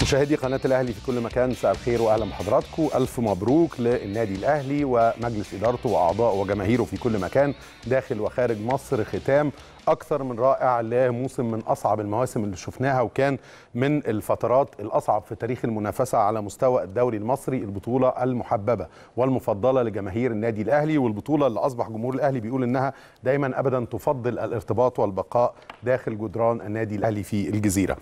مشاهدي قناة الأهلي في كل مكان مساء الخير وأهلا بحضراتكم ألف مبروك للنادي الأهلي ومجلس إدارته وأعضائه وجماهيره في كل مكان داخل وخارج مصر ختام أكثر من رائع لموسم من أصعب المواسم اللي شفناها وكان من الفترات الأصعب في تاريخ المنافسة على مستوى الدوري المصري البطولة المحببة والمفضلة لجماهير النادي الأهلي والبطولة اللي أصبح جمهور الأهلي بيقول إنها دايما أبدا تفضل الارتباط والبقاء داخل جدران النادي الأهلي في الجزيرة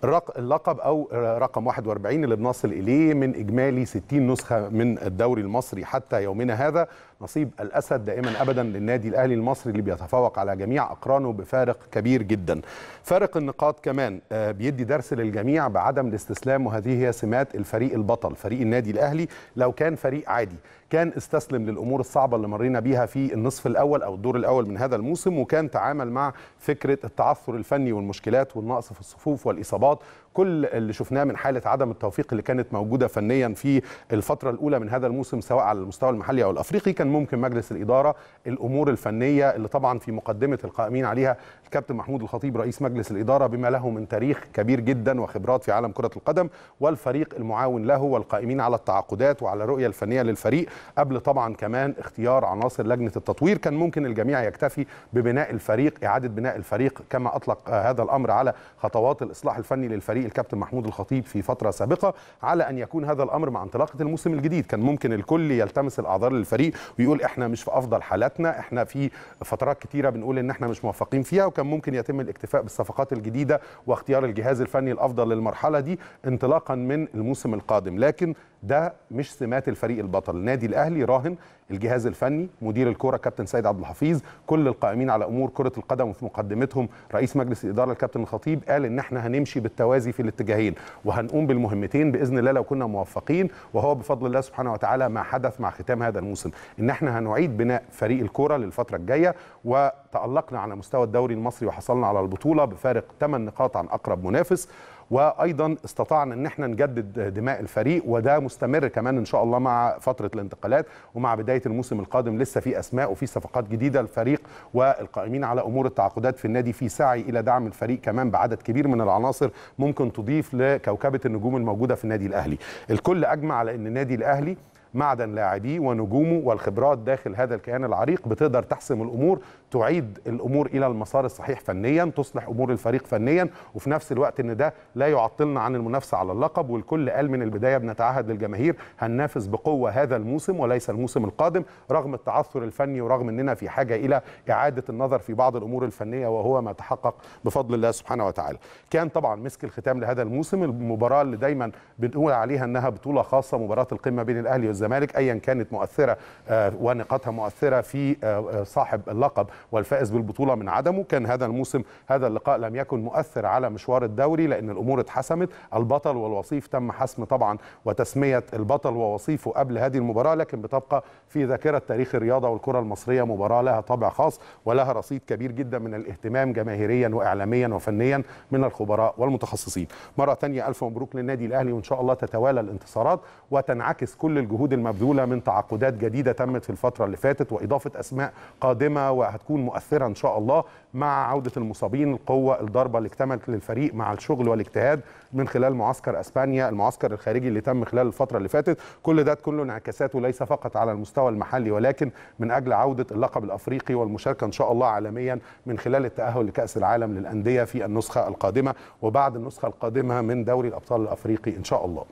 اللقب أو رقم 41 اللي بنصل إليه من إجمالي 60 نسخة من الدوري المصري حتى يومنا هذا نصيب الأسد دائما أبدا للنادي الأهلي المصري اللي بيتفوق على جميع أقرانه بفارق كبير جدا فارق النقاط كمان بيدي درس للجميع بعدم الاستسلام وهذه هي سمات الفريق البطل فريق النادي الأهلي لو كان فريق عادي كان استسلم للامور الصعبه اللي مرينا بيها في النصف الاول او الدور الاول من هذا الموسم وكان تعامل مع فكره التعثر الفني والمشكلات والنقص في الصفوف والاصابات كل اللي شفناه من حاله عدم التوفيق اللي كانت موجوده فنيا في الفتره الاولى من هذا الموسم سواء على المستوى المحلي او الافريقي كان ممكن مجلس الاداره الامور الفنيه اللي طبعا في مقدمه القائمين عليها الكابتن محمود الخطيب رئيس مجلس الاداره بما له من تاريخ كبير جدا وخبرات في عالم كره القدم والفريق المعاون له والقائمين على التعاقدات وعلى الرؤيه الفنيه للفريق قبل طبعا كمان اختيار عناصر لجنه التطوير كان ممكن الجميع يكتفي ببناء الفريق اعاده بناء الفريق كما اطلق هذا الامر على خطوات الاصلاح الفني للفريق الكابتن محمود الخطيب في فتره سابقه على ان يكون هذا الامر مع انطلاقه الموسم الجديد كان ممكن الكل يلتمس الاعذار للفريق ويقول احنا مش في افضل حالاتنا احنا في فترات كتيره بنقول ان احنا مش موفقين فيها وكان ممكن يتم الاكتفاء بالصفقات الجديده واختيار الجهاز الفني الافضل للمرحله دي انطلاقا من الموسم القادم لكن ده مش سمات الفريق البطل النادي الاهلي راهن الجهاز الفني مدير الكره كابتن سيد عبد الحفيظ كل القائمين على امور كره القدم وفي مقدمتهم رئيس مجلس الاداره الكابتن الخطيب قال ان احنا هنمشي بالتوازي في الاتجاهين وهنقوم بالمهمتين باذن الله لو كنا موفقين وهو بفضل الله سبحانه وتعالى ما حدث مع ختام هذا الموسم ان احنا هنعيد بناء فريق الكره للفتره الجايه وتالقنا على مستوى الدوري المصري وحصلنا على البطوله بفارق 8 نقاط عن اقرب منافس وايضا استطعنا ان احنا نجدد دماء الفريق وده مستمر كمان ان شاء الله مع فتره الانتقالات ومع بدايه الموسم القادم لسه في اسماء وفي صفقات جديده الفريق والقائمين على امور التعاقدات في النادي في سعي الى دعم الفريق كمان بعدد كبير من العناصر ممكن تضيف لكوكبه النجوم الموجوده في النادي الاهلي الكل اجمع على ان النادي الاهلي معدن لاعبيه ونجومه والخبرات داخل هذا الكيان العريق بتقدر تحسم الامور تعيد الامور الى المسار الصحيح فنيا تصلح امور الفريق فنيا وفي نفس الوقت ان ده لا يعطلنا عن المنافسه على اللقب والكل قال من البدايه بنتعهد للجماهير هننافس بقوه هذا الموسم وليس الموسم القادم رغم التعثر الفني ورغم اننا في حاجه الى اعاده النظر في بعض الامور الفنيه وهو ما تحقق بفضل الله سبحانه وتعالى. كان طبعا مسك الختام لهذا الموسم المباراه اللي دايما بنقول عليها انها بطوله خاصه مباراه القمه بين الاهلي والزمالك ايا كانت مؤثره ونقاطها مؤثره في صاحب اللقب والفائز بالبطوله من عدمه كان هذا الموسم هذا اللقاء لم يكن مؤثر على مشوار الدوري لان الامور اتحسمت البطل والوصيف تم حسم طبعا وتسميه البطل ووصيفه قبل هذه المباراه لكن بتبقى في ذاكره تاريخ الرياضه والكره المصريه مباراه لها طابع خاص ولها رصيد كبير جدا من الاهتمام جماهيريا واعلاميا وفنيا من الخبراء والمتخصصين مره ثانيه الف مبروك للنادي الاهلي وان شاء الله تتوالى الانتصارات وتنعكس كل الجهود المبذوله من تعاقدات جديده تمت في الفتره اللي فاتت واضافه اسماء قادمه وهتكون مؤثره ان شاء الله مع عوده المصابين القوه الضربه اللي اكتملت للفريق مع الشغل والاجتهاد من خلال معسكر اسبانيا المعسكر الخارجي اللي تم خلال الفتره اللي فاتت كل ده تكون له انعكاساته ليس فقط على المستوى المحلي ولكن من اجل عوده اللقب الافريقي والمشاركه ان شاء الله عالميا من خلال التاهل لكاس العالم للانديه في النسخه القادمه وبعد النسخه القادمه من دوري الابطال الافريقي ان شاء الله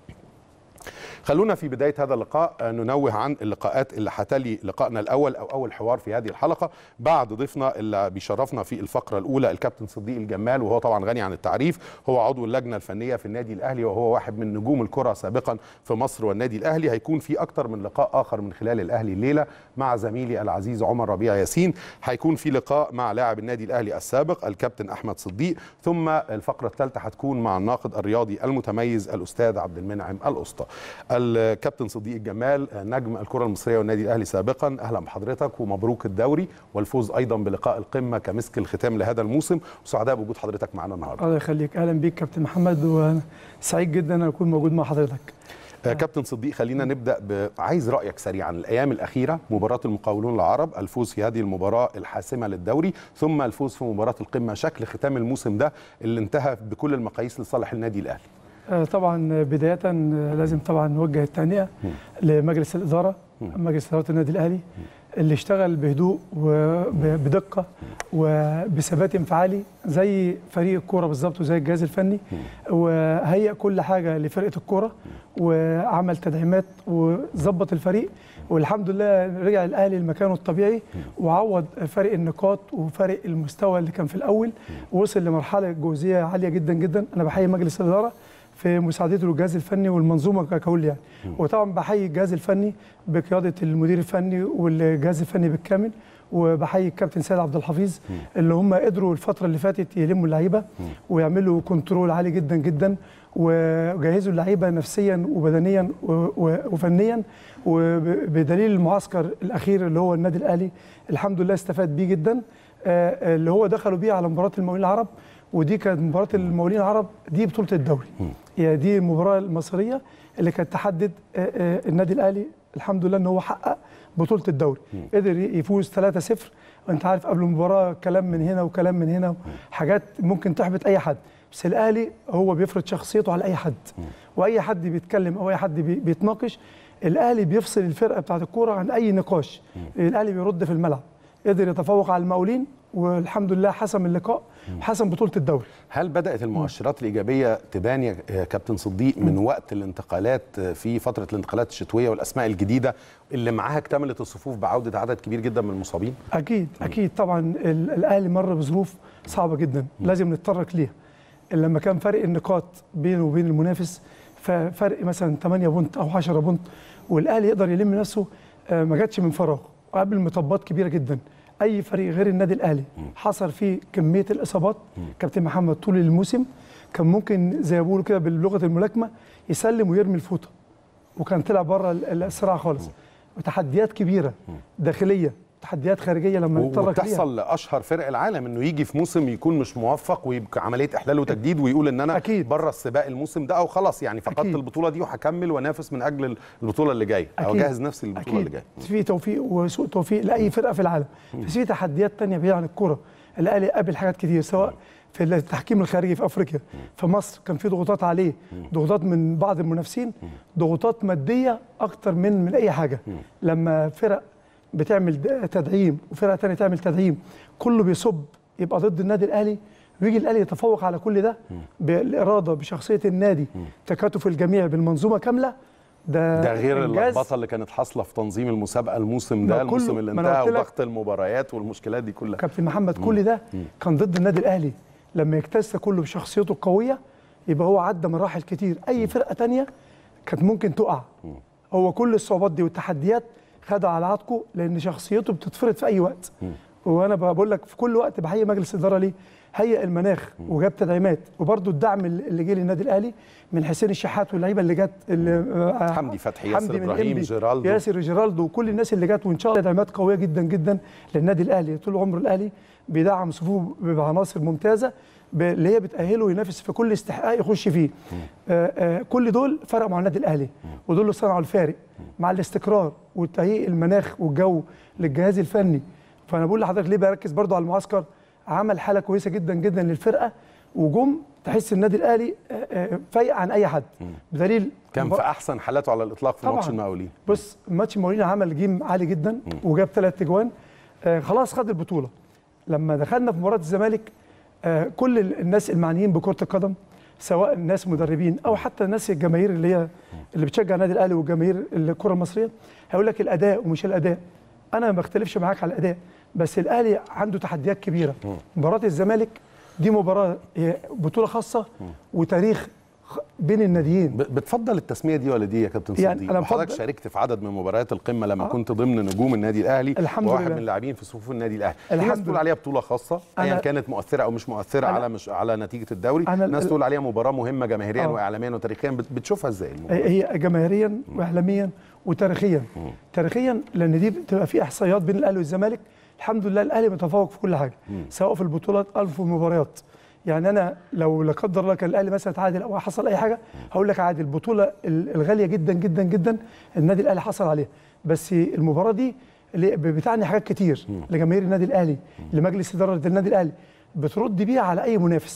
خلونا في بداية هذا اللقاء ننوه عن اللقاءات اللي هتلي لقائنا الأول أو أول حوار في هذه الحلقة بعد ضيفنا اللي بيشرفنا في الفقرة الأولى الكابتن صديق الجمال وهو طبعا غني عن التعريف هو عضو اللجنة الفنية في النادي الأهلي وهو واحد من نجوم الكرة سابقا في مصر والنادي الأهلي هيكون في أكتر من لقاء آخر من خلال الأهلي الليلة مع زميلي العزيز عمر ربيع ياسين هيكون في لقاء مع لاعب النادي الأهلي السابق الكابتن أحمد صديق ثم الفقرة الثالثة هتكون مع الناقد الرياضي المتميز الأستاذ عبد المنعم الأسطى الكابتن صديق الجمال نجم الكره المصريه والنادي الاهلي سابقا اهلا بحضرتك ومبروك الدوري والفوز ايضا بلقاء القمه كمسك الختام لهذا الموسم وسعداء بوجود حضرتك معنا النهارده الله يخليك اهلا بيك كابتن محمد وسعيد جدا ان اكون موجود مع حضرتك كابتن صديق خلينا نبدا ب... عايز رايك سريعا الايام الاخيره مباراه المقاولون العرب الفوز في هذه المباراه الحاسمه للدوري ثم الفوز في مباراه القمه شكل ختام الموسم ده اللي انتهى بكل المقاييس لصالح النادي الاهلي آه، طبعا بدايه آه، لازم طبعا نوجه التهنئه لمجلس الاداره مجلس اداره النادي الاهلي اللي اشتغل بهدوء وبدقه وبثبات انفعالي زي فريق الكوره بالظبط وزي الجهاز الفني وهيئ كل حاجه لفرقه الكوره وعمل تدعيمات وظبط الفريق والحمد لله رجع الاهلي لمكانه الطبيعي وعوض فرق النقاط وفرق المستوى اللي كان في الاول ووصل لمرحله جوزيه عاليه جدا جدا انا بحيي مجلس الاداره في مساعدته للجهاز الفني والمنظومه ككل يعني وطبعا بحيي الجهاز الفني بقياده المدير الفني والجهاز الفني بالكامل وبحيي الكابتن سيد عبد الحفيظ اللي هم قدروا الفتره اللي فاتت يلموا اللعيبه ويعملوا كنترول عالي جدا جدا وجهزوا اللعيبه نفسيا وبدنيا و- و- وفنيا وبدليل المعسكر الاخير اللي هو النادي الاهلي الحمد لله استفاد بيه جدا آه، اللي هو دخلوا بيه على مباراه المقاولين العرب ودي كانت مباراه المقاولين العرب دي بطوله الدوري هي دي المباراه المصريه اللي كانت تحدد آه، آه، النادي الاهلي الحمد لله ان هو حقق بطوله الدوري قدر يفوز 3-0 وانت عارف قبل المباراه كلام من هنا وكلام من هنا حاجات ممكن تحبط اي حد بس الاهلي هو بيفرض شخصيته على اي حد واي حد بيتكلم او اي حد بي- بيتناقش الاهلي بيفصل الفرقه بتاعت الكوره عن اي نقاش الاهلي بيرد في الملعب قدر يتفوق على المقاولين والحمد لله حسم اللقاء وحسم بطوله الدوري هل بدات المؤشرات الايجابيه تبان يا يا كابتن صديق من وقت الانتقالات في فتره الانتقالات الشتويه والاسماء الجديده اللي معاها اكتملت الصفوف بعوده عدد كبير جدا من المصابين اكيد اكيد طبعا ال- الاهلي مر بظروف صعبه جدا لازم نتطرق ليها لما كان فرق النقاط بينه وبين المنافس ففرق مثلا 8 بونت او 10 بونت والاهلي يقدر يلم نفسه آه، ما جاتش من فراغ قبل مطبات كبيره جدا اي فريق غير النادي الاهلي حصل فيه كميه الاصابات كابتن محمد طول الموسم كان ممكن زي ما بيقولوا كده باللغه الملاكمه يسلم ويرمي الفوطه وكان طلع بره ال- الصراع خالص وتحديات كبيره داخليه تحديات خارجيه لما نتطرق ليها وبتحصل لاشهر فرق العالم انه يجي في موسم يكون مش موفق ويبقى عمليه احلال وتجديد ويقول ان انا أكيد. بره السباق الموسم ده او خلاص يعني فقدت أكيد. البطوله دي وهكمل وانافس من اجل البطوله اللي جايه او أكيد. اجهز نفسي للبطوله اللي اكيد جايه في توفيق وسوء توفيق لاي فرقه في العالم بس في تحديات تانية بعيده عن الكره الاهلي قابل حاجات كتير سواء في التحكيم الخارجي في افريقيا في مصر كان في ضغوطات عليه ضغوطات من بعض المنافسين ضغوطات ماديه اكتر من من اي حاجه لما فرق بتعمل د- تدعيم وفرقه تانية تعمل تدعيم كله بيصب يبقى ضد النادي الاهلي ويجي الاهلي يتفوق على كل ده بالاراده بشخصيه النادي تكاتف الجميع بالمنظومه كامله ده ده غير إنجاز. اللخبطه اللي كانت حاصله في تنظيم المسابقه الموسم ده ما كله- الموسم اللي ما أنا انتهى قلت لك- وضغط المباريات والمشكلات دي كلها كابتن محمد كل ده كان ضد النادي الاهلي لما يكتس كله بشخصيته القويه يبقى هو عدى مراحل كتير اي فرقه تانية كانت ممكن تقع هو كل الصعوبات دي والتحديات خدها على عاتقه لان شخصيته بتتفرض في اي وقت وانا بقول لك في كل وقت بحيي مجلس الاداره ليه هيئ المناخ وجاب تدعيمات وبرده الدعم اللي جه للنادي الاهلي من حسين الشحات واللعيبه اللي جت اللي آه، حمدي فتحي، ياسر حمدي من إبراهيم، إنبي، جيرالدو. ياسر جيرالدو وكل الناس اللي جت وان شاء الله تدعيمات قويه جدا جدا للنادي الاهلي طول عمره الاهلي بيدعم صفوفه بعناصر ممتازه ب- اللي هي بتاهله ينافس في كل استحقاق يخش فيه آه آه كل دول فرقوا مع النادي الاهلي ودول اللي صنعوا الفارق مع الاستقرار وتهيئ المناخ والجو للجهاز الفني فانا بقول لحضرتك ليه بركز برضو على المعسكر عمل حاله كويسه جدا جدا للفرقه وجم تحس النادي الاهلي آه، آه، فايق عن اي حد بدليل كان في احسن حالاته على الاطلاق في طبعاً. ماتش المقاولين بص ماتش المقاولين عمل جيم عالي جدا وجاب ثلاث اجوان آه خلاص خد البطوله لما دخلنا في مباراه الزمالك آه كل ال- الناس المعنيين بكره القدم سواء الناس مدربين او حتى الناس الجماهير اللي هي اللي بتشجع النادي الاهلي والجماهير الكره المصريه هيقول لك الاداء ومش الاداء انا ما بختلفش معاك على الاداء بس الاهلي عنده تحديات كبيره مباراه الزمالك دي مباراه هي بطوله خاصه وتاريخ خ- بين الناديين ب- بتفضل التسميه دي ولا دي يا كابتن يعني صديق أنا وحضرتك بفضل- شاركت في عدد من مباريات القمه لما آه. كنت ضمن نجوم النادي الاهلي الحمد وواحد لله. من اللاعبين في صفوف النادي الاهلي في الحمد ناس تقول لله. عليها بطوله خاصه ايا أنا- كانت مؤثره او مش مؤثره أنا- على مش على نتيجه الدوري أنا ناس ال- تقول عليها مباراه مهمه جماهيريا آه. واعلاميا وتاريخيا بت- بتشوفها ازاي المباراة؟ هي جماهيريا واعلاميا وتاريخيا تاريخيا لان دي بتبقى في احصائيات بين الاهلي والزمالك الحمد لله الاهلي متفوق في كل حاجه سواء في البطولات او في المباريات يعني انا لو لا قدر الله كان الاهلي مثلا تعادل او حصل اي حاجه هقول لك عادي البطوله ال- الغاليه جدا جدا جدا النادي الاهلي حصل عليها بس المباراه دي اللي بتعني حاجات كتير لجماهير النادي الاهلي لمجلس اداره النادي الاهلي بترد بيها على اي منافس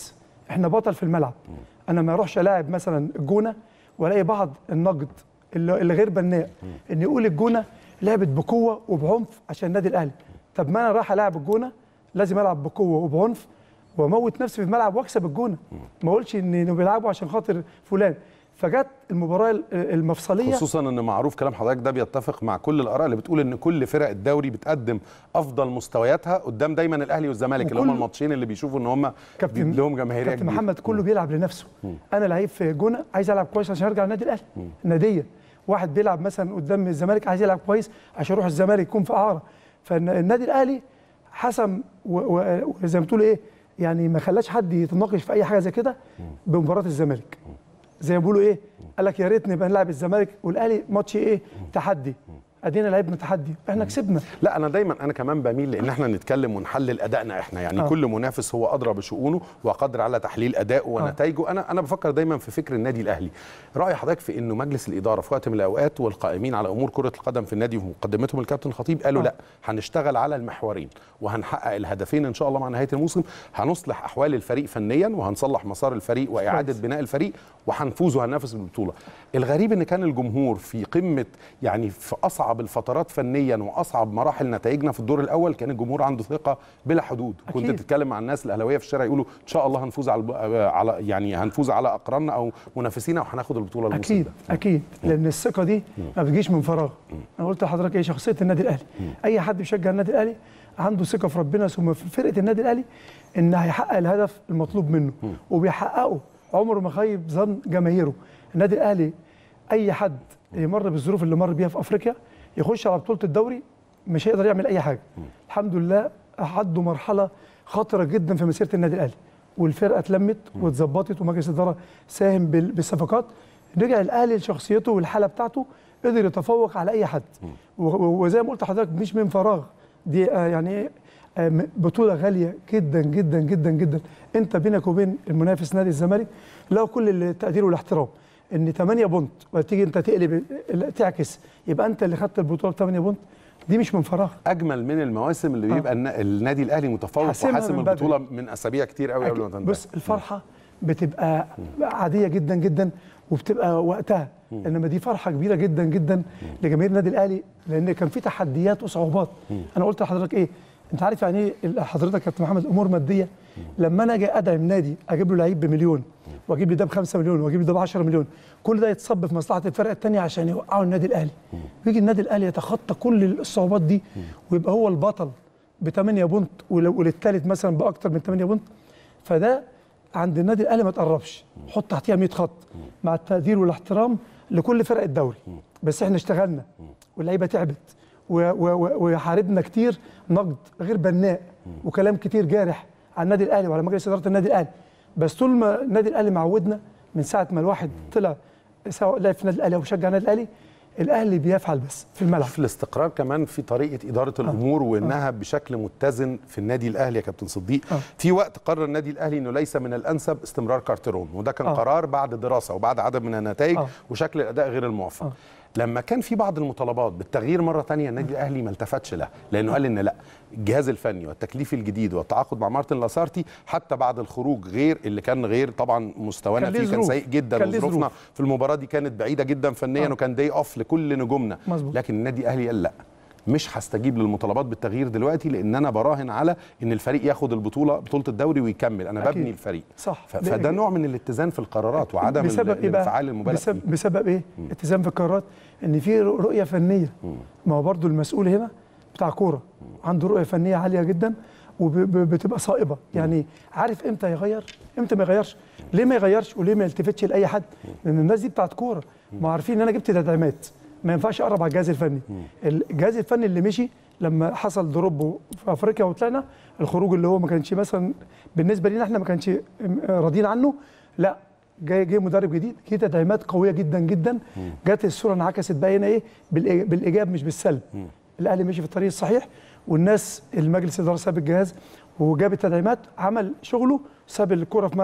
احنا بطل في الملعب انا ما اروحش الاعب مثلا الجونه والاقي بعض النقد اللي اللي غير بناء ان يقول الجونه لعبت بقوه وبعنف عشان النادي الاهلي طب ما انا رايح العب الجونه لازم العب بقوه وبعنف واموت نفسي في الملعب واكسب الجونه ما اقولش ان إنه بيلعبوا عشان خاطر فلان فجت المباراه ال- المفصليه خصوصا ان معروف كلام حضرتك ده بيتفق مع كل الاراء اللي بتقول ان كل فرق الدوري بتقدم افضل مستوياتها قدام دايما الاهلي والزمالك اللي هم وكل- الماتشين اللي بيشوفوا ان هم كابتن لهم جماهيريه كابتن كبيرة. محمد كله بيلعب لنفسه انا لعيب في جونه عايز العب كويس عشان ارجع النادي الاهلي ناديه واحد بيلعب مثلا قدام الزمالك عايز يلعب كويس عشان يروح الزمالك يكون في اعاره فالنادي الاهلي حسم و- و- وزي ما بتقول ايه يعني ما خلاش حد يتناقش في اي حاجه زي كده بمباراه الزمالك زي ما بيقولوا ايه قال لك يا ريت نبقى نلعب الزمالك والاهلي ماتش ايه تحدي ادينا لعبنا تحدي احنا كسبنا لا انا دايما انا كمان بميل لان احنا نتكلم ونحلل ادائنا احنا يعني آه. آه. كل منافس هو ادرى بشؤونه وقادر على تحليل ادائه ونتائجه انا انا بفكر دايما في فكر النادي الاهلي راي حضرتك في انه مجلس الاداره في وقت من الاوقات والقائمين على امور كره القدم في النادي ومقدمتهم الكابتن الخطيب قالوا آه. لا هنشتغل على المحورين وهنحقق الهدفين ان شاء الله مع نهايه الموسم هنصلح احوال الفريق فنيا وهنصلح مسار الفريق واعاده كويس. بناء الفريق وهنفوز وهننافس بالبطوله الغريب ان كان الجمهور في قمه يعني في اصعب الفترات فنيا واصعب مراحل نتائجنا في الدور الاول كان الجمهور عنده ثقه بلا حدود كنت أكيد. تتكلم مع الناس الاهلاويه في الشارع يقولوا ان شااء الله هنفوز على على يعني هنفوز على اقراننا او منافسينا وهناخد البطوله الموسم اكيد ده اكيد لان الثقه دي ما بتجيش من فراغ انا قلت لحضرتك ايه شخصيه النادي الاهلي اي حد بيشجع النادي الاهلي عنده ثقه في ربنا ثم في فرقه النادي الاهلي ان هيحقق الهدف المطلوب منه وبيحققه عمره ما خيب ظن جماهيره النادي الاهلي اي حد يمر بالظروف اللي مر بيها في افريقيا يخش على بطوله الدوري مش هيقدر يعمل اي حاجه الحمد لله عدوا مرحله خطره جدا في مسيره النادي الاهلي والفرقه اتلمت واتظبطت ومجلس الاداره ساهم بال- بالصفقات رجع الاهلي لشخصيته والحاله بتاعته قدر يتفوق على اي حد و- و- وزي ما قلت لحضرتك مش من فراغ دي آه، يعني آه، م- بطوله غاليه جدا جدا جدا جدا انت بينك وبين المنافس نادي الزمالك له كل التقدير والاحترام ان 8 بونت وتيجي انت تقلب ال- تعكس يبقى انت اللي خدت البطوله ب 8 بونت دي مش من فراغ اجمل من المواسم اللي بيبقى النا- النادي الاهلي متفوق حاسمها وحاسم من بدري. البطوله من اسابيع كتير قوي قبل ما تنتهي بص الفرحه بتبقى عاديه جدا جدا وبتبقى وقتها انما دي فرحه كبيره جدا جدا لجماهير النادي الاهلي لان كان في تحديات وصعوبات انا قلت لحضرتك ايه انت عارف يعني ايه حضرتك يا كابتن محمد امور ماديه لما انا اجي ادعم نادي اجيب له لعيب بمليون واجيب لي ده ب 5 مليون واجيب لي ده ب 10 مليون كل ده يتصب في مصلحه الفرقه الثانيه عشان يوقعوا النادي الاهلي ويجي النادي الاهلي يتخطى كل الصعوبات دي ويبقى هو البطل ب 8 بونت ول- وللثالث مثلا باكثر من 8 بونت فده عند النادي الاهلي ما تقربش حط تحتيها 100 خط مع التقدير والاحترام لكل فرق الدوري بس احنا اشتغلنا واللعيبه تعبت و- و- و- وحاربنا كتير نقد غير بناء وكلام كتير جارح على النادي الاهلي وعلى مجلس اداره النادي الاهلي بس طول ما النادي الاهلي معودنا من ساعه ما الواحد طلع سواء لعب في النادي الاهلي او شجع النادي الاهلي الاهلي بيفعل بس في الملعب في الاستقرار كمان في طريقه اداره الامور وانها بشكل متزن في النادي الاهلي يا كابتن صديق آه. في وقت قرر النادي الاهلي انه ليس من الانسب استمرار كارترون وده كان آه. قرار بعد دراسه وبعد عدد من النتائج آه. وشكل الاداء غير الموفق آه. لما كان في بعض المطالبات بالتغيير مره تانية النادي الاهلي ما التفتش لها لانه قال ان لا الجهاز الفني والتكليف الجديد والتعاقد مع مارتن لاسارتي حتى بعد الخروج غير اللي كان غير طبعا مستوانا كان ليه فيه كان ظروف. سيء جدا كان ليه وظروفنا ظروف. في المباراه دي كانت بعيده جدا فنيا آه. وكان داي اوف لكل نجومنا مظبوط. لكن النادي الاهلي قال لا مش هستجيب للمطالبات بالتغيير دلوقتي لان انا براهن على ان الفريق ياخد البطوله بطوله الدوري ويكمل انا أكيد. ببني الفريق صح. ف- فده نوع من الاتزان في القرارات وعدم بسبب ال- ايه بقى؟ الانفعال المبالغ بسبب, فيه بسبب ايه؟ اتزان في القرارات ان في رؤيه فنيه ما هو برضو المسؤول هنا بتاع كوره عنده رؤيه فنيه عاليه جدا وبتبقى صائبه يعني عارف امتى يغير امتى ما يغيرش ليه ما يغيرش وليه ما يلتفتش لاي حد لان الناس دي بتاعت كوره ما عارفين ان انا جبت تدعيمات ما ينفعش اقرب على الجهاز الفني الجهاز الفني اللي مشي لما حصل دروب في افريقيا وطلعنا الخروج اللي هو ما كانش مثلا بالنسبه لنا احنا ما كانش راضيين عنه لا جاي جه مدرب جديد جه تدعيمات قويه جدا جدا جت الصوره انعكست بقى هنا ايه بالإيج- بالايجاب مش بالسلب الاهلي مشي في الطريق الصحيح والناس المجلس الاداره ساب الجهاز وجاب التدعيمات عمل شغله ساب الكره في ملعب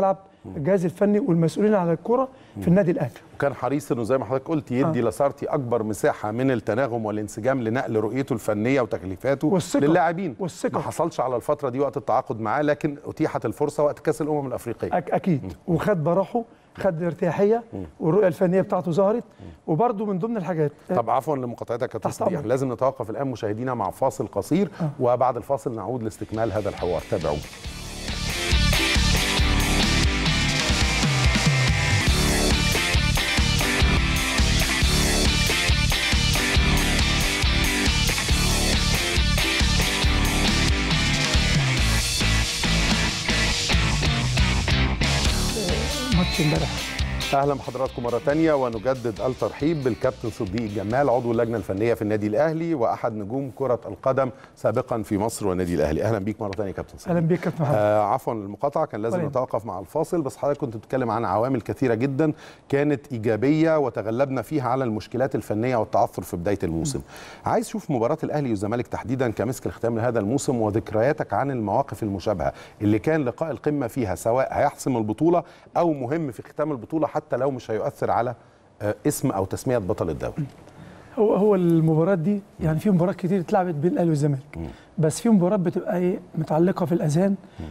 الجهاز الفني والمسؤولين على الكره في النادي الاهلي وكان حريص انه زي ما حضرتك قلت يدي آه. لاسارتي اكبر مساحه من التناغم والانسجام لنقل رؤيته الفنيه وتكليفاته والثقة. للاعبين والثقة. ما حصلش على الفتره دي وقت التعاقد معاه لكن اتيحت الفرصه وقت كاس الامم الافريقيه أك اكيد وخد براحه خد ارتياحيه والرؤيه الفنيه بتاعته ظهرت وبرده من ضمن الحاجات طب عفوا لمقاطعتك يا كابتن تحت صديق أمرك. لازم نتوقف الان مشاهدينا مع فاصل قصير وبعد الفاصل نعود لاستكمال هذا الحوار تابعونا ماتش امبارح اهلا بحضراتكم مره تانية ونجدد الترحيب بالكابتن صديق الجمال عضو اللجنه الفنيه في النادي الاهلي واحد نجوم كره القدم سابقا في مصر والنادي الاهلي اهلا بيك مره تانية يا كابتن صديق اهلا بيك كابتن محمد آه عفوا المقاطعه كان لازم ولا نتوقف مع الفاصل بس حضرتك كنت بتتكلم عن عوامل كثيره جدا كانت ايجابيه وتغلبنا فيها على المشكلات الفنيه والتعثر في بدايه الموسم عايز اشوف مباراه الاهلي والزمالك تحديدا كمسك الختام لهذا الموسم وذكرياتك عن المواقف المشابهه اللي كان لقاء القمه فيها سواء هيحسم البطوله او مهم في ختام البطوله حتى لو مش هيؤثر على آه، اسم او تسميه بطل الدوري هو هو المباريات دي يعني في مباريات كتير اتلعبت بين الاهلي والزمالك بس في مباريات بتبقى ايه متعلقه في الاذهان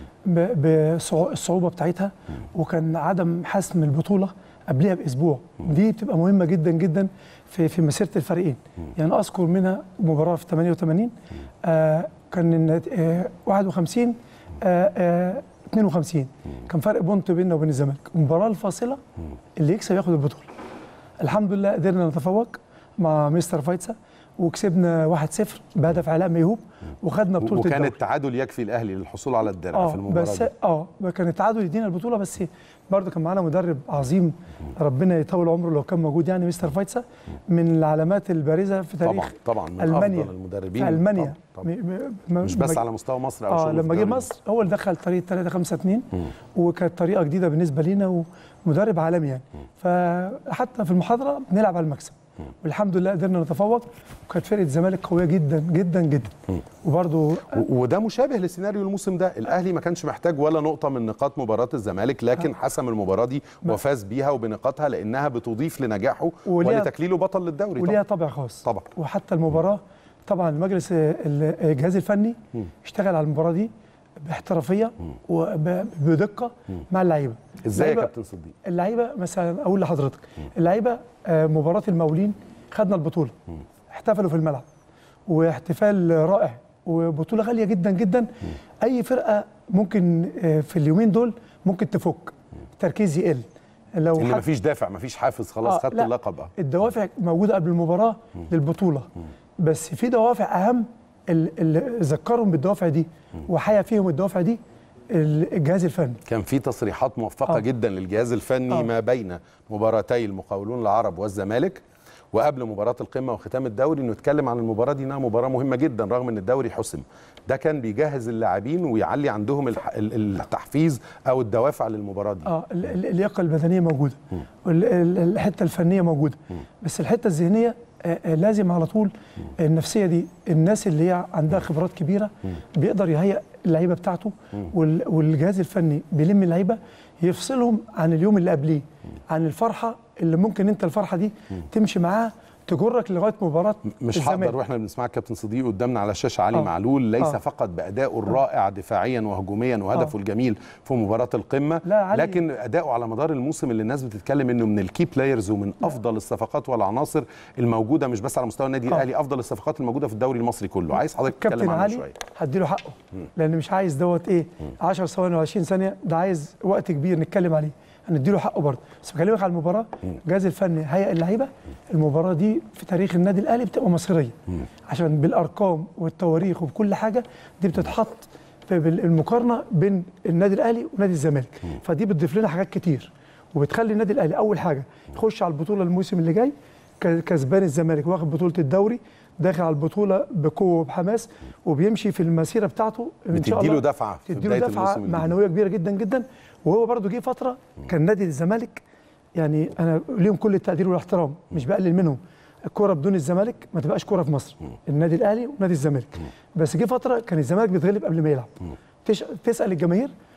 بالصعوبه بتاعتها وكان عدم حسم البطوله قبلها باسبوع دي بتبقى مهمه جدا جدا في في مسيره الفريقين يعني اذكر منها مباراه في 88 آه كان النت- آه 51 آه آه 52 كان فرق بونت بيننا وبين الزمالك المباراه الفاصله اللي يكسب ياخد البطوله الحمد لله قدرنا نتفوق مع مستر فايتسا وكسبنا 1-0 بهدف علاء ميهوب وخدنا بطوله وكان الدوري التعادل يكفي الاهلي للحصول على الدرع اه في المباراه بس دي. اه كان التعادل يدينا البطوله بس برضه كان معانا مدرب عظيم ربنا يطول عمره لو كان موجود يعني مستر فايتسا من العلامات البارزه في طبعا تاريخ طبعا من المانيا افضل المدربين في المانيا طبعا, طبعا. م- م- مش م- بس لما- على مستوى مصر او اه شغله في لما جه الدوري مصر هو اللي دخل طريقه 3 5 2 وكانت طريقه جديده بالنسبه لينا ومدرب عالمي يعني فحتى في المحاضره بنلعب على المكسب والحمد لله قدرنا نتفوق وكانت فرقه الزمالك قويه جدا جدا جدا وبرضه و- وده مشابه لسيناريو الموسم ده الاهلي ما كانش محتاج ولا نقطه من نقاط مباراه الزمالك لكن حسم المباراه دي وفاز بيها وبنقاطها لانها بتضيف لنجاحه وليها- ولتكليله بطل للدوري وليها طبعا طابع خاص طبعا. وحتى المباراه طبعا المجلس ال- الجهاز الفني اشتغل على المباراه دي باحترافيه وبدقه مع اللعيبه ازاي يا اللعيبة- كابتن صديق اللعيبه مثلا اقول لحضرتك اللعيبه آه، مباراه المقاولين خدنا البطوله احتفلوا في الملعب واحتفال رائع وبطوله غاليه جدا جدا اي فرقه ممكن آه، في اليومين دول ممكن تفك التركيز يقل لو ان حد- مفيش دافع مفيش حافز خلاص آه، خدت لا، اللقب اه الدوافع موجوده قبل المباراه للبطوله بس في دوافع اهم ال- اللي ذكرهم بالدوافع دي وحيا فيهم الدوافع دي ال- الجهاز الفني كان في تصريحات موفقه آه. جدا للجهاز الفني آه. ما بين مباراتي المقاولون العرب والزمالك وقبل مباراه القمه وختام الدوري انه يتكلم عن المباراه دي انها مباراه مهمه جدا رغم ان الدوري حسم ده كان بيجهز اللاعبين ويعلي عندهم الح- ال- التحفيز او الدوافع للمباراه دي اه ال- ال- اللياقه البدنيه موجوده وال- ال- الحته الفنيه موجوده بس الحته الذهنيه آه، آه، لازم على طول النفسيه دي الناس اللي هي عندها خبرات كبيره بيقدر يهيئ اللعيبه بتاعته وال- والجهاز الفني بيلم اللعيبه يفصلهم عن اليوم اللي قبليه عن الفرحه اللي ممكن انت الفرحه دي تمشي معاها تجرك لغايه مباراه مش الزمالك. هقدر واحنا بنسمع كابتن صديق قدامنا على الشاشه علي آه. معلول ليس آه. فقط بادائه الرائع دفاعيا وهجوميا وهدفه آه. الجميل في مباراه القمه لا، علي- لكن اداؤه على مدار الموسم اللي الناس بتتكلم انه من الكي بلايرز ومن افضل الصفقات والعناصر الموجوده مش بس على مستوى النادي آه. الاهلي افضل الصفقات الموجوده في الدوري المصري كله عايز حضرتك تتكلم كابتن عنه علي شويه هديله حقه لان مش عايز دوت ايه 10 ثواني و20 ثانيه ده عايز وقت كبير نتكلم عليه هنديله حقه برضه بس بكلمك على المباراه الجهاز الفني هيئ اللعيبه المباراه دي في تاريخ النادي الاهلي بتبقى مصيريه عشان بالارقام والتواريخ وبكل حاجه دي بتتحط في المقارنه بين النادي الاهلي ونادي الزمالك فدي بتضيف لنا حاجات كتير وبتخلي النادي الاهلي اول حاجه يخش على البطوله الموسم اللي جاي ك- كسبان الزمالك واخد بطوله الدوري داخل على البطوله بقوه وبحماس وبيمشي في المسيره بتاعته ان شاء بتديله الله دفعه في تديله بدايه دفعه الموسم الجديد. معنويه كبيره جدا جدا وهو برضو جه فتره كان نادي الزمالك يعني انا ليهم كل التقدير والاحترام مش بقلل منهم الكوره بدون الزمالك ما تبقاش كوره في مصر النادي الاهلي ونادي الزمالك بس جه فتره كان الزمالك بيتغلب قبل ما يلعب تش... تسال الجماهير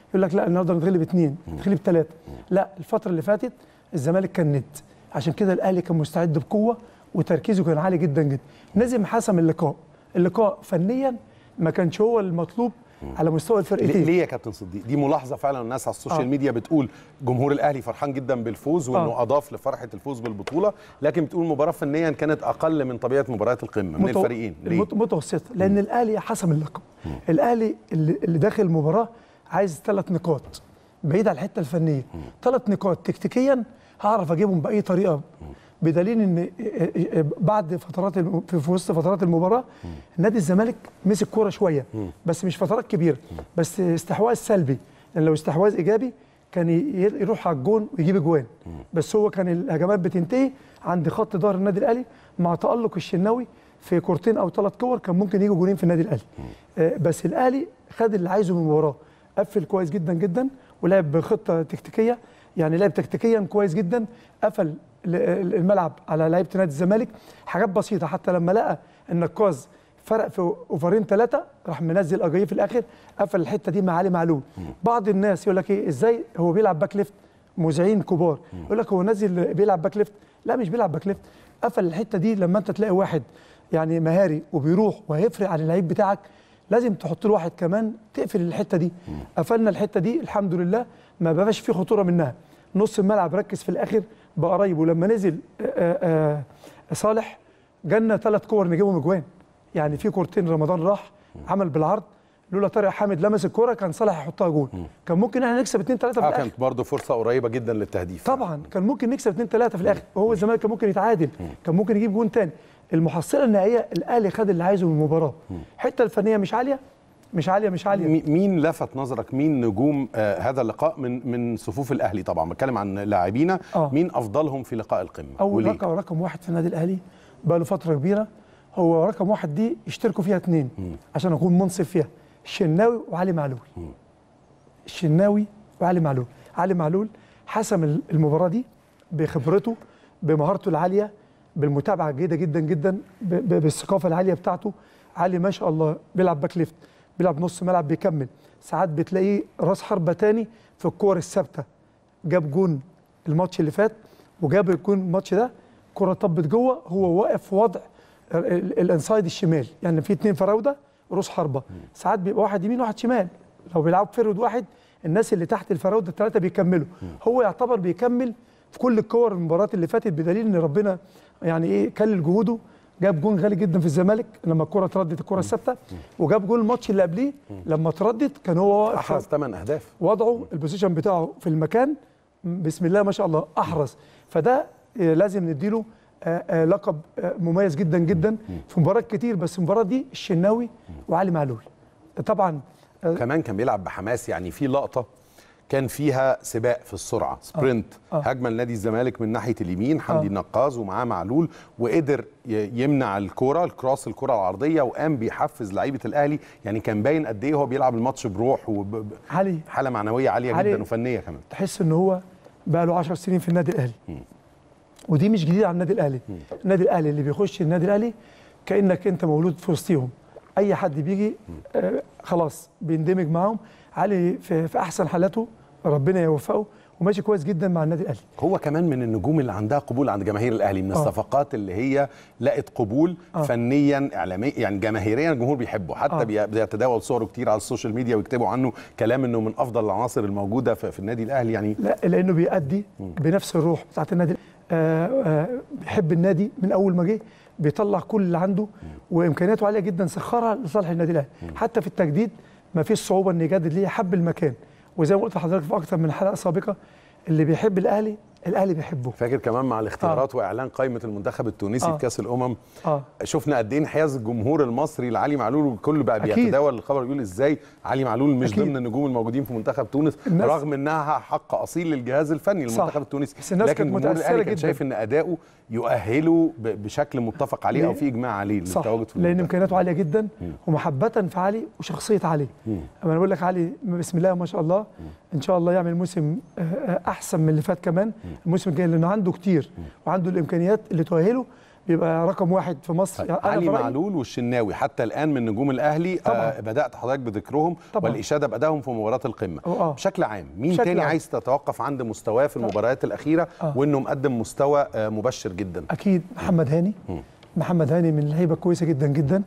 يقول لك لا النهارده نتغلب اثنين نتغلب ثلاثه لا الفتره اللي فاتت الزمالك كان ند عشان كده الاهلي كان مستعد بقوه وتركيزه كان عالي جدا جدا نزل حسم اللقاء اللقاء فنيا ما كانش هو المطلوب على مستوى ليه الفرقتين ليه يا كابتن صديق دي ملاحظه فعلا الناس على السوشيال آه. ميديا بتقول جمهور الاهلي فرحان جدا بالفوز وانه آه. اضاف لفرحه الفوز بالبطوله لكن بتقول المباراه فنيا كانت اقل من طبيعه مباريات القمه من متو- الفريقين ليه مت- متوسطه لان الاهلي حسم اللقب الاهلي اللي اللي داخل المباراه عايز ثلاث نقاط بعيد عن الحته الفنيه ثلاث نقاط تكتيكيا هعرف اجيبهم باي طريقه بدليل ان بعد فترات الم- في في وسط فترات المباراه نادي الزمالك مسك كوره شويه بس مش فترات كبيره بس استحواذ سلبي لان لو استحواذ ايجابي كان ي- يروح على الجون ويجيب اجوان بس هو كان الهجمات بتنتهي عند خط ظهر النادي الاهلي مع تالق الشناوي في كورتين او ثلاث كور كان ممكن يجوا جونين في النادي الاهلي آه، بس الاهلي خد اللي عايزه من المباراه قفل كويس جدا جدا ولعب بخطه تكتيكيه يعني لعب تكتيكيا كويس جدا قفل ال- ال- الملعب على لعيبه نادي الزمالك حاجات بسيطه حتى لما لقى النقاز فرق في اوفرين ثلاثه راح منزل اجاييه في الاخر قفل الحته دي مع علي معلول بعض الناس يقول لك ايه ازاي هو بيلعب باك ليفت مذيعين كبار يقول لك هو نزل بيلعب باك ليفت لا مش بيلعب باك ليفت قفل الحته دي لما انت تلاقي واحد يعني مهاري وبيروح وهيفرق عن اللعيب بتاعك لازم تحط له واحد كمان تقفل الحته دي قفلنا الحته دي الحمد لله ما بقاش في خطوره منها نص الملعب ركز في الاخر بقرايبه لما نزل آآ آآ صالح جالنا ثلاث كور نجيبهم اجوان يعني في كورتين رمضان راح عمل بالعرض لولا طارق حامد لمس الكوره كان صالح يحطها جول كان ممكن احنا نكسب 2 3 في اه الاخر كانت برضه فرصه قريبه جدا للتهديف طبعا كان ممكن نكسب 2 3 في الاخر وهو الزمالك كان ممكن يتعادل كان ممكن يجيب جون تاني المحصله النهائيه الاهلي خد اللي عايزه من المباراه الحته الفنيه مش عاليه مش عاليه مش عاليه مي- مين لفت نظرك مين نجوم آه هذا اللقاء من من صفوف الاهلي طبعا بتكلم عن لاعبينا آه. مين افضلهم في لقاء القمه اول وليه؟ رقم رقم واحد في النادي الاهلي بقى له فتره كبيره هو رقم واحد دي يشتركوا فيها اثنين عشان اكون منصف فيها الشناوي وعلي معلول الشناوي وعلي معلول علي معلول حسم المباراه دي بخبرته بمهارته العاليه بالمتابعه الجيده جدا جدا ب- ب- بالثقافه العاليه بتاعته علي ما شاء الله بيلعب باك ليفت بيلعب نص ملعب بيكمل ساعات بتلاقيه راس حربه تاني في الكور الثابته جاب جون الماتش اللي فات وجاب الجون الماتش ده كره طبت جوه هو واقف في وضع ال- ال- الانسايد الشمال يعني في اتنين فراوده روس حربه ساعات بيبقى واحد يمين واحد شمال لو بيلعبوا فرود واحد الناس اللي تحت الفراوده الثلاثه بيكملوا هو يعتبر بيكمل في كل الكور المباريات اللي فاتت بدليل ان ربنا يعني ايه كلل جهوده جاب جون غالي جدا في الزمالك لما الكره اتردت الكره الثابته وجاب جون الماتش اللي قبليه لما اتردت كان هو واقف احرز 8 اهداف وضعه البوزيشن بتاعه في المكان بسم الله ما شاء الله احرز فده آه، لازم نديله آه، آه، لقب آه، مميز جدا جدا في مباريات كتير بس المباراه دي الشناوي وعلي معلول طبعا آه، كمان كان بيلعب بحماس يعني في لقطه كان فيها سباق في السرعه سبرنت آه. هجمه لنادي الزمالك من ناحيه اليمين حمدي آه. النقاز ومعاه معلول وقدر ي- يمنع الكره الكراس الكره العرضيه وقام بيحفز لعيبه الاهلي يعني كان باين قد ايه هو بيلعب الماتش بروح علي وحاله معنويه عاليه علي- جدا وفنيه كمان تحس ان هو بقى له 10 سنين في النادي الاهلي ودي مش جديده على النادي الاهلي النادي الاهلي اللي بيخش النادي الاهلي كانك انت مولود في وسطهم اي حد بيجي آه خلاص بيندمج معاهم علي في, في احسن حالاته ربنا يوفقه وماشي كويس جدا مع النادي الاهلي هو كمان من النجوم اللي عندها قبول عند جماهير الاهلي من آه. الصفقات اللي هي لقت قبول آه. فنيا اعلاميا يعني جماهيريا الجمهور بيحبه حتى آه. بي- بيتداول صوره كتير على السوشيال ميديا ويكتبوا عنه كلام انه من افضل العناصر الموجوده في, في النادي الاهلي يعني لا لانه بيأدي بنفس الروح بتاعت النادي آه آه بيحب النادي من اول ما جه بيطلع كل اللي عنده وامكانياته عاليه جدا سخرها لصالح النادي الاهلي حتى في التجديد ما فيش صعوبه ان يجدد ليه حب المكان وزي ما قلت لحضرتك في اكتر من حلقه سابقه اللي بيحب الاهلي الاهلي بيحبه فاكر كمان مع الاختيارات آه. واعلان قائمه المنتخب التونسي آه. في كاس الامم اه شفنا قد ايه انحياز الجمهور المصري لعلي معلول والكل بقى أكيد. بيتداول الخبر بيقول ازاي علي معلول مش أكيد. ضمن النجوم الموجودين في منتخب تونس الناس- رغم انها حق اصيل للجهاز الفني صح. للمنتخب التونسي بس الناس لكن كانت جمهور متأثرة الاهلي كان جداً. شايف ان اداؤه يؤهله ب- بشكل متفق عليه او ليه؟ في اجماع عليه صح للتواجد في لان المنتخب. امكانياته عاليه جدا ومحبه في علي وشخصيه علي اما انا بقول لك علي بسم الله ما شاء الله ان شاء الله يعمل موسم آه، آه، احسن من اللي فات كمان الموسم الجاي لانه عنده كتير وعنده الامكانيات اللي تؤهله بيبقى رقم واحد في مصر طيب. يعني أنا علي في رأيي- معلول والشناوي حتى الان من نجوم الاهلي طبعاً. آه بدات حضرتك بذكرهم طبعاً. والاشاده بادائهم في مباراه القمه أه، آه. بشكل عام مين بشكل تاني عام. عايز تتوقف عند مستواه في المباريات الاخيره آه. وانه مقدم مستوى آه مبشر جدا اكيد محمد هاني محمد هاني من لعيبه كويسه جدا جدا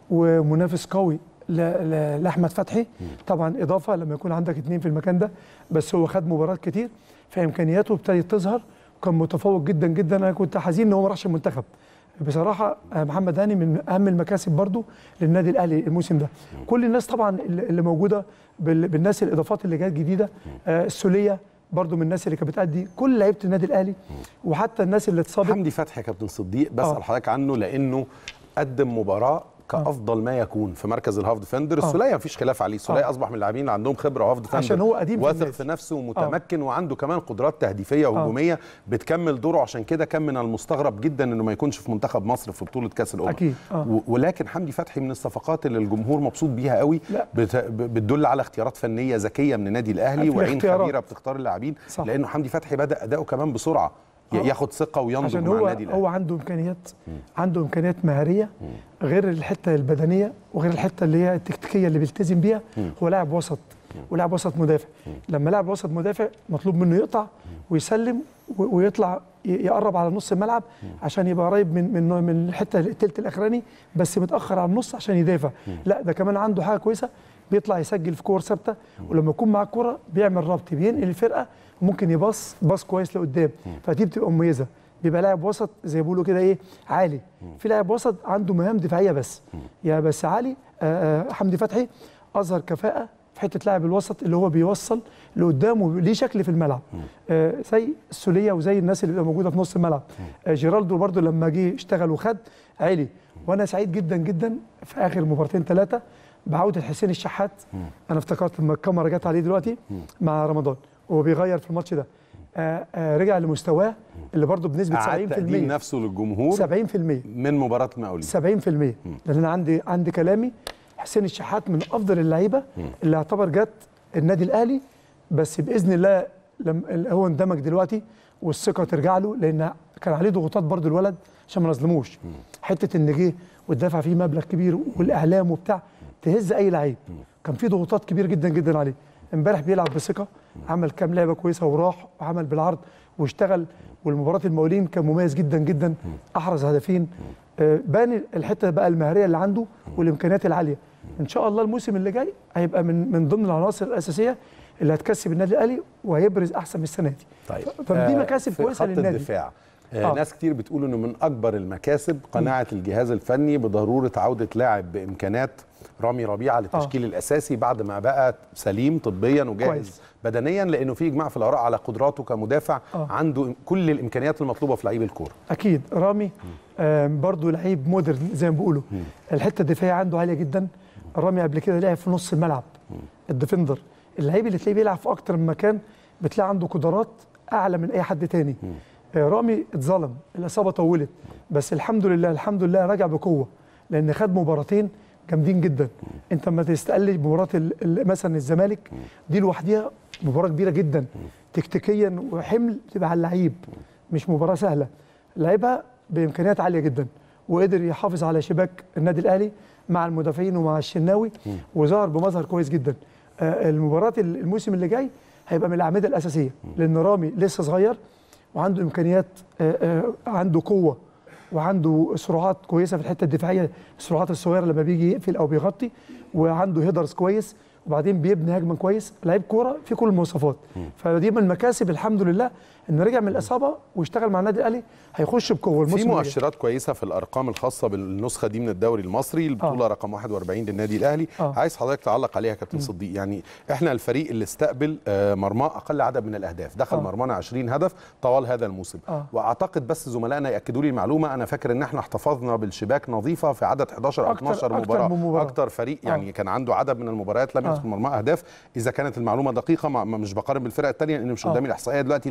ومنافس قوي ل- ل- لاحمد فتحي طبعا اضافه لما يكون عندك اثنين في المكان ده بس هو خد مباريات كتير فامكانياته ابتدت تظهر كان متفوق جدا جدا انا كنت حزين ان هو ما راحش المنتخب بصراحه آه، محمد هاني من اهم المكاسب برضو للنادي الاهلي الموسم ده كل الناس طبعا اللي اللي موجوده بال- بالناس الاضافات اللي جت جديده آه، السوليه برضو من الناس اللي كانت بتأدي كل لعيبه النادي الاهلي وحتى الناس اللي اتصابت حمدي فتحي يا كابتن صديق بسال آه. حضرتك عنه لانه قدم مباراه كافضل ما يكون في مركز الهاف ديفندر آه. السوليه مفيش خلاف عليه السوليه آه. اصبح من اللاعبين اللي عندهم خبره هاف ديفندر عشان هو قديم في واثق النادي. في نفسه ومتمكن وعنده كمان قدرات تهديفيه وهجوميه بتكمل دوره عشان كده كان من المستغرب جدا انه ما يكونش في منتخب مصر في بطوله كاس الامم أكيد. آه. و- ولكن حمدي فتحي من الصفقات اللي الجمهور مبسوط بيها قوي لا. بت... ب- بتدل على اختيارات فنيه ذكيه من النادي الاهلي في وعين الاختيارات. خبيره بتختار اللاعبين صح. لانه حمدي فتحي بدا اداؤه كمان بسرعه ي- آه. ياخد ثقه وينضج عشان مع هو النادي الاهلي هو عنده امكانيات عنده امكانيات مهاريه غير الحته البدنيه وغير الحته اللي هي التكتيكيه اللي بيلتزم بيها هو لاعب وسط ولاعب وسط مدافع لما لاعب وسط مدافع مطلوب منه يقطع ويسلم و- ويطلع ي- يقرب على نص الملعب عشان يبقى قريب من من من الحته الثلث الاخراني بس متاخر على النص عشان يدافع لا ده كمان عنده حاجه كويسه بيطلع يسجل في كور ثابته ولما يكون معاه الكوره بيعمل ربط بينقل الفرقه وممكن يباص باص كويس لقدام فدي بتبقى مميزه بيبقى لاعب وسط زي ما بيقولوا كده ايه عالي في لاعب وسط عنده مهام دفاعيه بس يا بس عالي آه آه حمدي فتحي اظهر كفاءه في حته لاعب الوسط اللي هو بيوصل لقدامه ليه شكل في الملعب آه زي السوليه وزي الناس اللي بتبقى موجوده في نص الملعب آه جيرالدو برضو لما جه اشتغل وخد عالي وانا سعيد جدا جدا في اخر مباراتين ثلاثه بعوده حسين الشحات انا افتكرت لما الكاميرا جت عليه دلوقتي مع رمضان وهو بيغير في الماتش ده آه آه رجع لمستواه اللي برضه بنسبه 70% اعاد تقديم نفسه للجمهور 70% من مباراه المقاولين 70% لان انا عندي عندي كلامي حسين الشحات من افضل اللعيبه اللي اعتبر جت النادي الاهلي بس باذن الله لما هو اندمج دلوقتي والثقه ترجع له لان كان عليه ضغوطات برضه الولد عشان ما نظلموش حته ان جه واتدفع فيه مبلغ كبير والاعلام وبتاع تهز اي لعيب كان في ضغوطات كبير جدا جدا عليه امبارح بيلعب بثقه عمل كام لعبه كويسه وراح وعمل بالعرض واشتغل والمباراه المقاولين كان مميز جدا جدا احرز هدفين آه، بان الحته بقى المهاريه اللي عنده والامكانيات العاليه ان شاء الله الموسم اللي جاي هيبقى من من ضمن العناصر الاساسيه اللي هتكسب النادي الاهلي وهيبرز احسن من السنه دي طيب فدي آه، مكاسب في كويسه خط للنادي الدفاع آه. آه. ناس كتير بتقول انه من اكبر المكاسب قناعه الجهاز الفني بضروره عوده لاعب بامكانات رامي ربيعه للتشكيل آه. الاساسي بعد ما بقى سليم طبيا وجاهز كويس. بدنيا لانه في اجماع في الاراء على قدراته كمدافع آه. آه. عنده كل الامكانيات المطلوبه في لعيب الكوره اكيد رامي آه برضو لعيب مودرن زي ما بيقولوا الحته الدفاعيه عنده عاليه جدا رامي قبل كده لعب في نص الملعب الديفندر اللعيب اللي تلاقيه بيلعب في اكتر من مكان بتلاقي عنده قدرات اعلى من اي حد تاني آه رامي اتظلم الاصابه طولت بس الحمد لله الحمد لله رجع بقوه لان خد مباراتين جامدين جدا انت لما تستقل مباراه ال- ال- مثلا الزمالك دي لوحديها مباراه كبيره جدا تكتيكيا وحمل تبقى على اللعيب مش مباراه سهله لعبها بامكانيات عاليه جدا وقدر يحافظ على شباك النادي الاهلي مع المدافعين ومع الشناوي وظهر بمظهر كويس جدا آه، المباراه ال- الموسم اللي جاي هيبقى من الاعمده الاساسيه لان رامي لسه صغير وعنده امكانيات آه، آه، عنده قوه وعنده سرعات كويسه في الحته الدفاعيه السرعات الصغيره لما بيجي يقفل او بيغطي وعنده هيدرز كويس وبعدين بيبني هجمه كويس لعيب كوره في كل المواصفات فدي من المكاسب الحمد لله انه رجع من الاصابه واشتغل مع النادي الاهلي هيخش بقوه الموسم في اللي جاي. مؤشرات كويسه في الارقام الخاصه بالنسخه دي من الدوري المصري البطوله آه. رقم 41 للنادي الاهلي آه. آه. عايز حضرتك تعلق عليها يا كابتن صديق يعني احنا الفريق اللي استقبل آه، مرماه اقل عدد من الاهداف دخل آه. آه. مرمانا 20 هدف طوال هذا الموسم آه. واعتقد بس زملائنا ياكدوا لي المعلومه انا فاكر ان احنا احتفظنا بالشباك نظيفه في عدد 11 او أكتر- 12 أكتر مباراه من مباراة. اكتر فريق آه. يعني كان عنده عدد من المباريات لم آه. يدخل مرماه اهداف اذا كانت المعلومه دقيقه ما ما- مش بقارن بالفرق الثانيه لان مش آه. قدامي الاحصائيه دلوقتي لكن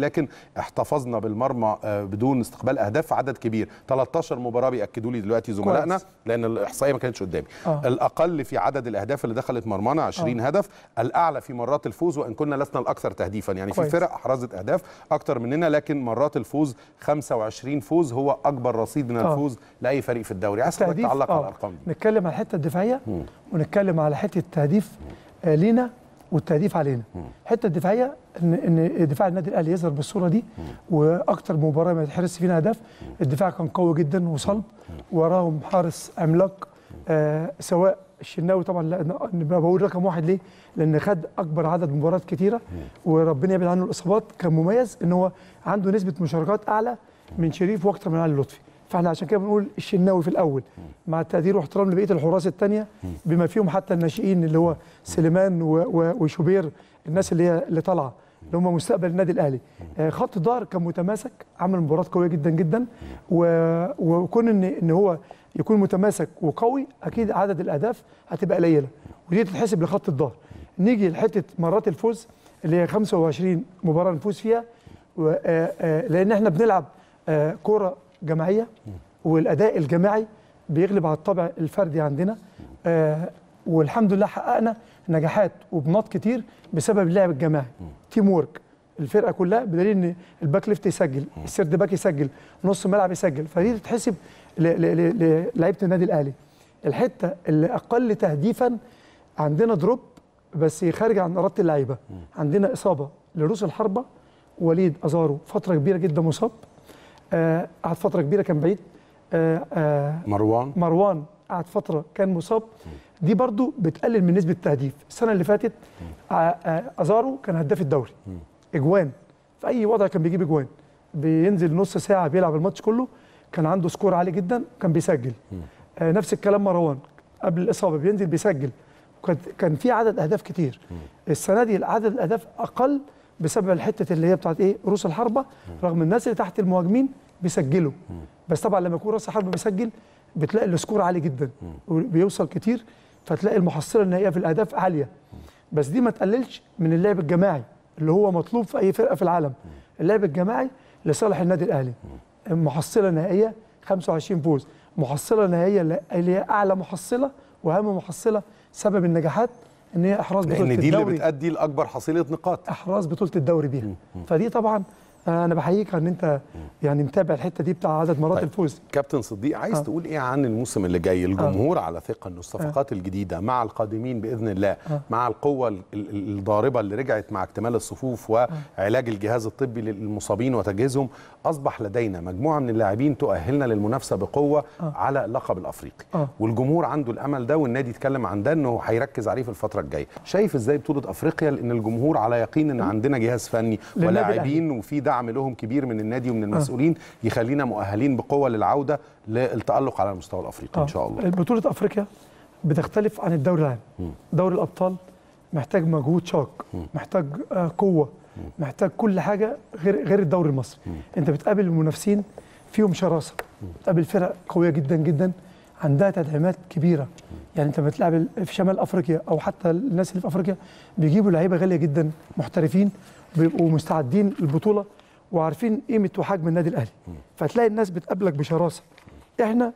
احتفظنا بالمرمى آه، بدون استقبال اهداف في عدد كبير 13 مباراه بياكدوا لي دلوقتي زملائنا كويس. لان الاحصائيه ما كانتش قدامي آه. الاقل في عدد الاهداف اللي دخلت مرمانا 20 هدف الاعلى في مرات الفوز وان كنا لسنا الاكثر تهديفا يعني في كويس. فرق احرزت اهداف اكتر مننا لكن مرات الفوز 25 فوز هو اكبر رصيد من آه. الفوز لاي فريق في الدوري عايز حضرتك تهديف تعلق على آه. الارقام دي نتكلم على الحته الدفاعيه ونتكلم على حته التهديف آه، لينا والتهديف علينا الحته الدفاعيه ان ان دفاع النادي الاهلي يظهر بالصوره دي واكتر مباراه ما يتحرز فينا اهداف الدفاع كان قوي جدا وصلب وراهم حارس عملاق آه سواء الشناوي طبعا لا أنا بقول رقم واحد ليه؟ لان خد اكبر عدد مباريات كتيره وربنا يبعد عنه الاصابات كان مميز ان هو عنده نسبه مشاركات اعلى من شريف واكتر من علي لطفي فاحنا عشان كده بنقول الشناوي في الاول مع التقدير واحترام لبقيه الحراس الثانيه بما فيهم حتى الناشئين اللي هو سليمان و- و- وشوبير الناس اللي هي اللي طالعه اللي هم مستقبل النادي الاهلي آه، خط الظهر كان متماسك عمل مباراه قويه جدا جدا و- وكون ان ان هو يكون متماسك وقوي اكيد عدد الاهداف هتبقى قليله ودي تتحسب لخط الظهر نيجي لحته مرات الفوز اللي هي 25 مباراه نفوز فيها و- آه، آه، لان احنا بنلعب آه، كره جماعيه والاداء الجماعي بيغلب على الطابع الفردي عندنا آه، والحمد لله حققنا نجاحات وبنات كتير بسبب اللعب الجماعي تيم وورك الفرقه كلها بدليل ان الباك ليفت يسجل السيرد باك يسجل نص ملعب يسجل فدي تتحسب ل- ل- ل- للعيبه النادي الاهلي الحته اللي اقل تهديفا عندنا دروب بس خارج عن اراده اللعيبه عندنا اصابه لرؤوس الحربه وليد ازارو فتره كبيره جدا مصاب آه، قعد فتره كبيره كان بعيد آه، آه، مروان مروان قعد فتره كان مصاب دي برضو بتقلل من نسبه التهديف السنه اللي فاتت آه، آه، ازارو كان هداف الدوري اجوان في اي وضع كان بيجيب اجوان بينزل نص ساعه بيلعب الماتش كله كان عنده سكور عالي جدا كان بيسجل آه، نفس الكلام مروان قبل الاصابه بينزل بيسجل كان كان في عدد اهداف كتير السنه دي عدد الاهداف اقل بسبب الحته اللي هي بتاعت ايه رؤوس الحربه رغم الناس اللي تحت المهاجمين بيسجلوا بس طبعا لما يكون راس الحربه بيسجل بتلاقي السكور عالي جدا وبيوصل كتير فتلاقي المحصله النهائيه في الاهداف عاليه بس دي ما تقللش من اللعب الجماعي اللي هو مطلوب في اي فرقه في العالم اللعب الجماعي لصالح النادي الاهلي محصله نهائيه 25 فوز محصله نهائيه اللي هي اعلى محصله واهم محصله سبب النجاحات ان هي احراز بطوله لان دي اللي الدوري بتادي لاكبر حصيله نقاط احراز بطوله الدوري بيها فدي طبعا آه، انا بحييك ان انت يعني متابع الحته دي بتاع عدد مرات طيب. الفوز كابتن صديق عايز آه. تقول ايه عن الموسم اللي جاي الجمهور على ثقه ان الصفقات الجديده مع القادمين باذن الله مع القوه ال- ال- الضاربه اللي رجعت مع اكتمال الصفوف وعلاج الجهاز الطبي للمصابين وتجهيزهم اصبح لدينا مجموعه من اللاعبين تؤهلنا للمنافسه بقوه على اللقب الافريقي آه. والجمهور عنده الامل ده والنادي اتكلم عن ده انه هيركز عليه في الفتره الجايه شايف ازاي بطوله افريقيا لان الجمهور على يقين ان عندنا جهاز فني للنادي ولاعبين وفي دعم لهم كبير من النادي ومن المسؤولين يخلينا مؤهلين بقوه للعوده للتالق على المستوى الافريقي ان شاء الله بطوله افريقيا بتختلف عن الدوري العام دوري الابطال محتاج مجهود شاق محتاج آه، قوه محتاج كل حاجه غير غير الدوري المصري انت بتقابل المنافسين فيهم شراسه بتقابل فرق قويه جدا جدا عندها تدعيمات كبيره يعني انت بتلعب ال- في شمال افريقيا او حتى الناس اللي في افريقيا بيجيبوا لعيبه غاليه جدا محترفين بيبقوا مستعدين للبطوله وعارفين قيمه وحجم النادي الاهلي فتلاقي الناس بتقابلك بشراسه احنا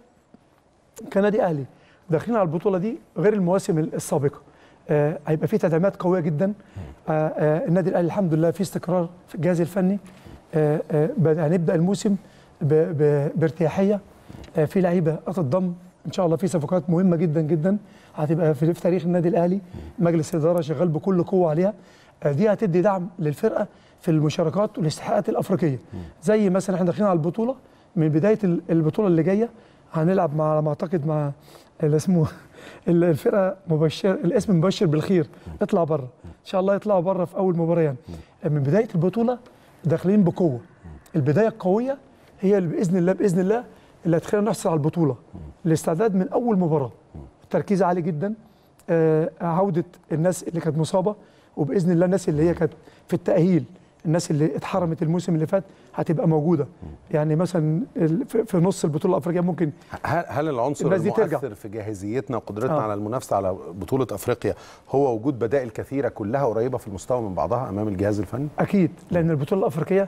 كنادي اهلي داخلين على البطوله دي غير المواسم السابقه آه هيبقى في تدعيمات قويه جدا آه آه النادي الاهلي الحمد لله في استقرار في الجهاز الفني آه آه بد- هنبدا الموسم ب ب بارتياحيه آه في لعيبه هتتضم ان شاء الله في صفقات مهمه جدا جدا هتبقى في, في تاريخ النادي الاهلي مجلس الاداره شغال بكل قوه عليها آه دي هتدي دعم للفرقه في المشاركات والاستحقاقات الافريقيه زي مثلا احنا داخلين على البطوله من بدايه ال- البطوله اللي جايه هنلعب مع على ما اعتقد مع اللي اسمه ال- الفرقه مبشر الاسم مبشر بالخير اطلع بره ان شاء الله يطلعوا بره في اول مباراه يعني من بدايه البطوله داخلين بقوه البدايه القويه هي اللي باذن الله باذن الله اللي هتخلينا نحصل على البطوله الاستعداد من اول مباراه التركيز عالي جدا آه، عوده الناس اللي كانت مصابه وباذن الله الناس اللي هي كانت في التاهيل الناس اللي اتحرمت الموسم اللي فات هتبقى موجوده يعني مثلا ال- في في نص البطوله الافريقيه ممكن هل هل العنصر الناس دي ترجع. المؤثر في جاهزيتنا وقدرتنا آه. على المنافسه على بطوله افريقيا هو وجود بدائل كثيره كلها قريبه في المستوى من بعضها امام الجهاز الفني اكيد لان البطوله الافريقيه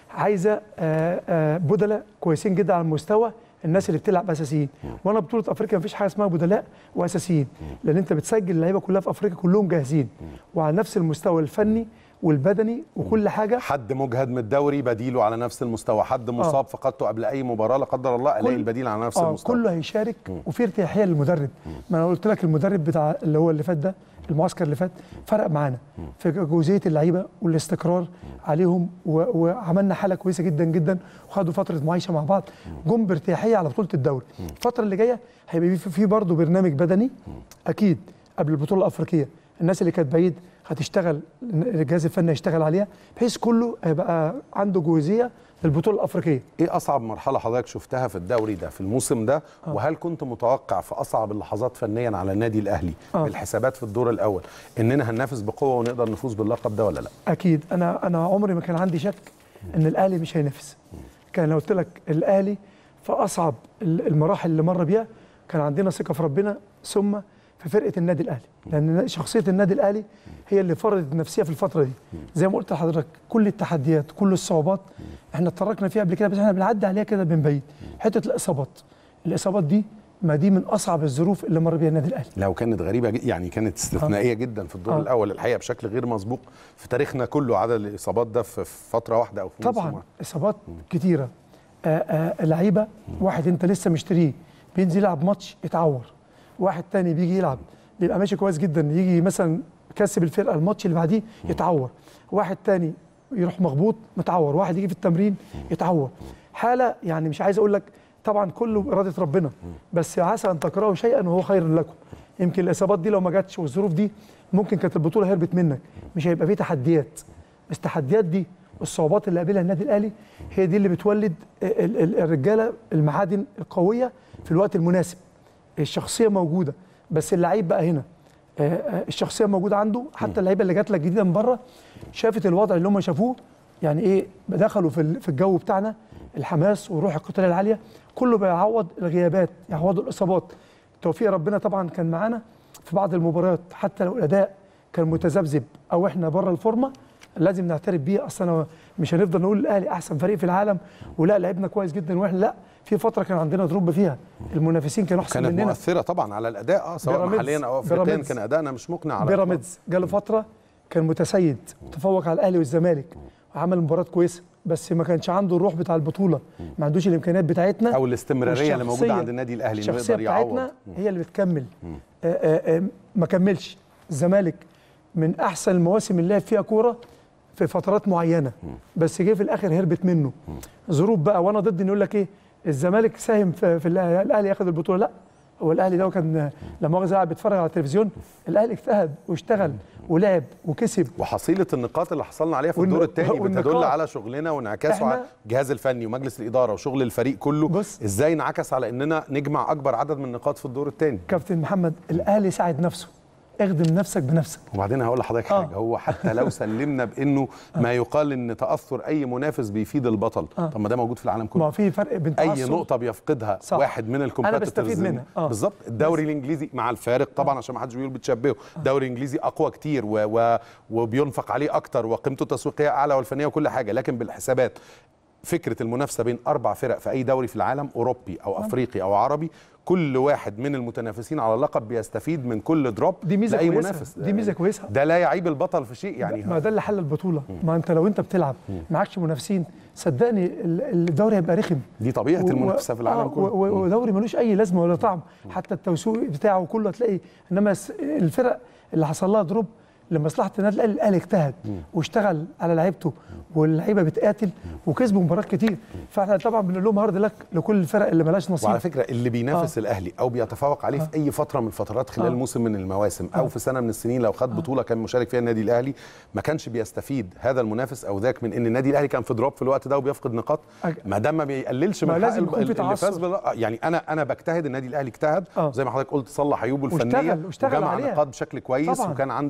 عايزه آه، آه، بدلاء كويسين جدا على المستوى الناس اللي بتلعب اساسيين وانا بطوله افريقيا مفيش حاجه اسمها بدلاء واساسيين لان انت بتسجل اللعيبه كلها في افريقيا كلهم جاهزين وعلى نفس المستوى الفني والبدني وكل حاجه حد مجهد من الدوري بديله على نفس المستوى حد مصاب فقدته قبل اي مباراه لا قدر الله الاقي كل- البديل على نفس اه المستوى كله هيشارك وفي ارتياحيه للمدرب ما انا قلت لك المدرب بتاع اللي هو اللي فات ده المعسكر اللي فات فرق معانا في جزئيه اللعيبه والاستقرار عليهم و- وعملنا حاله كويسه جدا جدا وخدوا فتره معايشه مع بعض جم بارتياحيه على بطوله الدوري الفتره اللي جايه هيبقى في- في برضه برنامج بدني اكيد قبل البطوله الافريقيه الناس اللي كانت بعيد هتشتغل الجهاز الفني هيشتغل عليها بحيث كله هيبقى عنده جوزيه للبطوله الافريقيه ايه اصعب مرحله حضرتك شفتها في الدوري ده في الموسم ده وهل كنت متوقع في اصعب اللحظات فنيا على النادي الاهلي آه. بالحسابات في الدور الاول اننا هننافس بقوه ونقدر نفوز باللقب ده ولا لا اكيد انا انا عمري ما كان عندي شك ان الاهلي مش هينافس كان لو قلت لك الاهلي في اصعب ال- المراحل اللي مر بيها كان عندنا ثقه في ربنا ثم في فرقه النادي الاهلي لان شخصيه النادي الاهلي هي اللي فرضت نفسها في الفتره دي زي ما قلت لحضرتك كل التحديات كل الصعوبات احنا اتطرقنا فيها قبل كده بس احنا بنعدي عليها كده من بعيد حته الاصابات الاصابات دي ما دي من اصعب الظروف اللي مر بيها النادي الاهلي لو كانت غريبه ج- يعني كانت استثنائيه جدا في الدور آه. الاول الحقيقه بشكل غير مسبوق في تاريخنا كله عدد الاصابات ده في في فتره واحده او في موسم طبعا واحد. اصابات كتيره آه، آه، لعيبه واحد انت لسه مشتريه بينزل يلعب ماتش يتعور واحد تاني بيجي يلعب بيبقى ماشي كويس جدا يجي مثلا كسب الفرقه الماتش اللي بعديه يتعور واحد تاني يروح مخبوط متعور واحد يجي في التمرين يتعور حاله يعني مش عايز اقول لك طبعا كله باراده ربنا بس عسى ان تكرهوا شيئا وهو خير لكم يمكن الاصابات دي لو ما جاتش والظروف دي ممكن كانت البطوله هربت منك مش هيبقى فيه تحديات بس التحديات دي الصعوبات اللي قابلها النادي الاهلي هي دي اللي بتولد ال- ال- الرجاله المعادن القويه في الوقت المناسب الشخصيه موجوده بس اللعيب بقى هنا آه، آه، الشخصيه موجوده عنده حتى اللعيبه اللي جات لك جديده من بره شافت الوضع اللي هم شافوه يعني ايه دخلوا في ال- في الجو بتاعنا الحماس وروح القتال العاليه كله بيعوض الغيابات يعوضوا الاصابات توفيق ربنا طبعا كان معانا في بعض المباريات حتى لو الاداء كان متذبذب او احنا بره الفورمه لازم نعترف بيه اصل انا مش هنفضل نقول الاهلي احسن فريق في العالم ولا لعبنا كويس جدا واحنا لا في فتره كان عندنا دروب فيها المنافسين كانوا احسن كانت مننا مؤثره طبعا على الاداء اه سواء بيراميدز- محليا او افريقيا بيراميدز. كان ادائنا مش مقنع على بيراميدز جاله فتره كان متسيد تفوق على الاهلي والزمالك وعمل مباراه كويسه بس ما كانش عنده الروح بتاع البطوله ما عندوش الامكانيات بتاعتنا او الاستمراريه اللي موجوده والشخصية- عند النادي الاهلي انه الشخصيه يقدر يعوض بتاعتنا هي اللي بتكمل آه آه آه ما كملش الزمالك من احسن المواسم اللي لعب فيها كوره في فترات معينه بس جه في الاخر هربت منه ظروف بقى وانا ضد ان يقول لك ايه الزمالك ساهم في, في الأهلي- الاهلي ياخد البطوله لا هو الاهلي ده كان لما مؤاخذه قاعد بيتفرج على التلفزيون الاهلي اجتهد واشتغل ولعب وكسب وحصيله النقاط اللي حصلنا عليها في والن- الدور الثاني بتدل والنقاط. على شغلنا وانعكاسه إحنا- على الجهاز الفني ومجلس الاداره وشغل الفريق كله بص. ازاي انعكس على اننا نجمع اكبر عدد من النقاط في الدور الثاني كابتن محمد الاهلي ساعد نفسه اخدم نفسك بنفسك وبعدين هقول لحضرتك آه. حاجه هو حتى لو سلمنا بانه ما يقال ان تاثر اي منافس بيفيد البطل آه. طب ما ده موجود في العالم ما كله هو في فرق بين اي تعصب نقطه بيفقدها صح. واحد من الكومبيتيتورز بستفيد منها. آه. بالظبط الدوري الانجليزي مع الفارق طبعا عشان ما حدش بيقول بتشبهه الدوري الانجليزي اقوى كتير و... و... وبينفق عليه اكتر وقيمته التسويقيه اعلى والفنيه وكل حاجه لكن بالحسابات فكره المنافسه بين اربع فرق في اي دوري في العالم اوروبي او افريقي او عربي كل واحد من المتنافسين على اللقب بيستفيد من كل دروب دي ميزة لاي كويسة. منافس دي ميزة كويسة. ده لا يعيب البطل في شيء يعني ما ده اللي حل البطوله ما انت لو انت بتلعب معكش منافسين صدقني ال- الدوري هيبقى رخم دي طبيعه و- المنافسه في العالم آه، كله و- و- ودوري ملوش اي لازمه ولا طعم حتى التوسيق بتاعه كله هتلاقي انما الس- الفرق اللي حصل لها دروب لمصلحه النادي الاهلي الاهلي اجتهد واشتغل على لعيبته واللعيبه بتقاتل وكسبوا مباريات كتير فاحنا طبعا بنقول لهم هارد لك لكل الفرق اللي ملهاش نصيب وعلى فكره اللي بينافس آه. الاهلي او بيتفوق عليه في اي فتره من الفترات خلال آه. موسم من المواسم او في سنه من السنين لو خد بطوله كان مشارك فيها النادي الاهلي ما كانش بيستفيد هذا المنافس او ذاك من ان النادي الاهلي كان في دروب في الوقت ده وبيفقد نقاط أج- ما دام ما بيقللش ما من لازم حق يكون في اللي فاز تعثر. بال- آه، يعني انا انا بجتهد النادي الاهلي اجتهد آه. زي ما حضرتك قلت صلح عيوبه الفنيه واشتغل- واشتغل وجمع عليها. نقاط بشكل كويس طبعاً. وكان عنده التارجت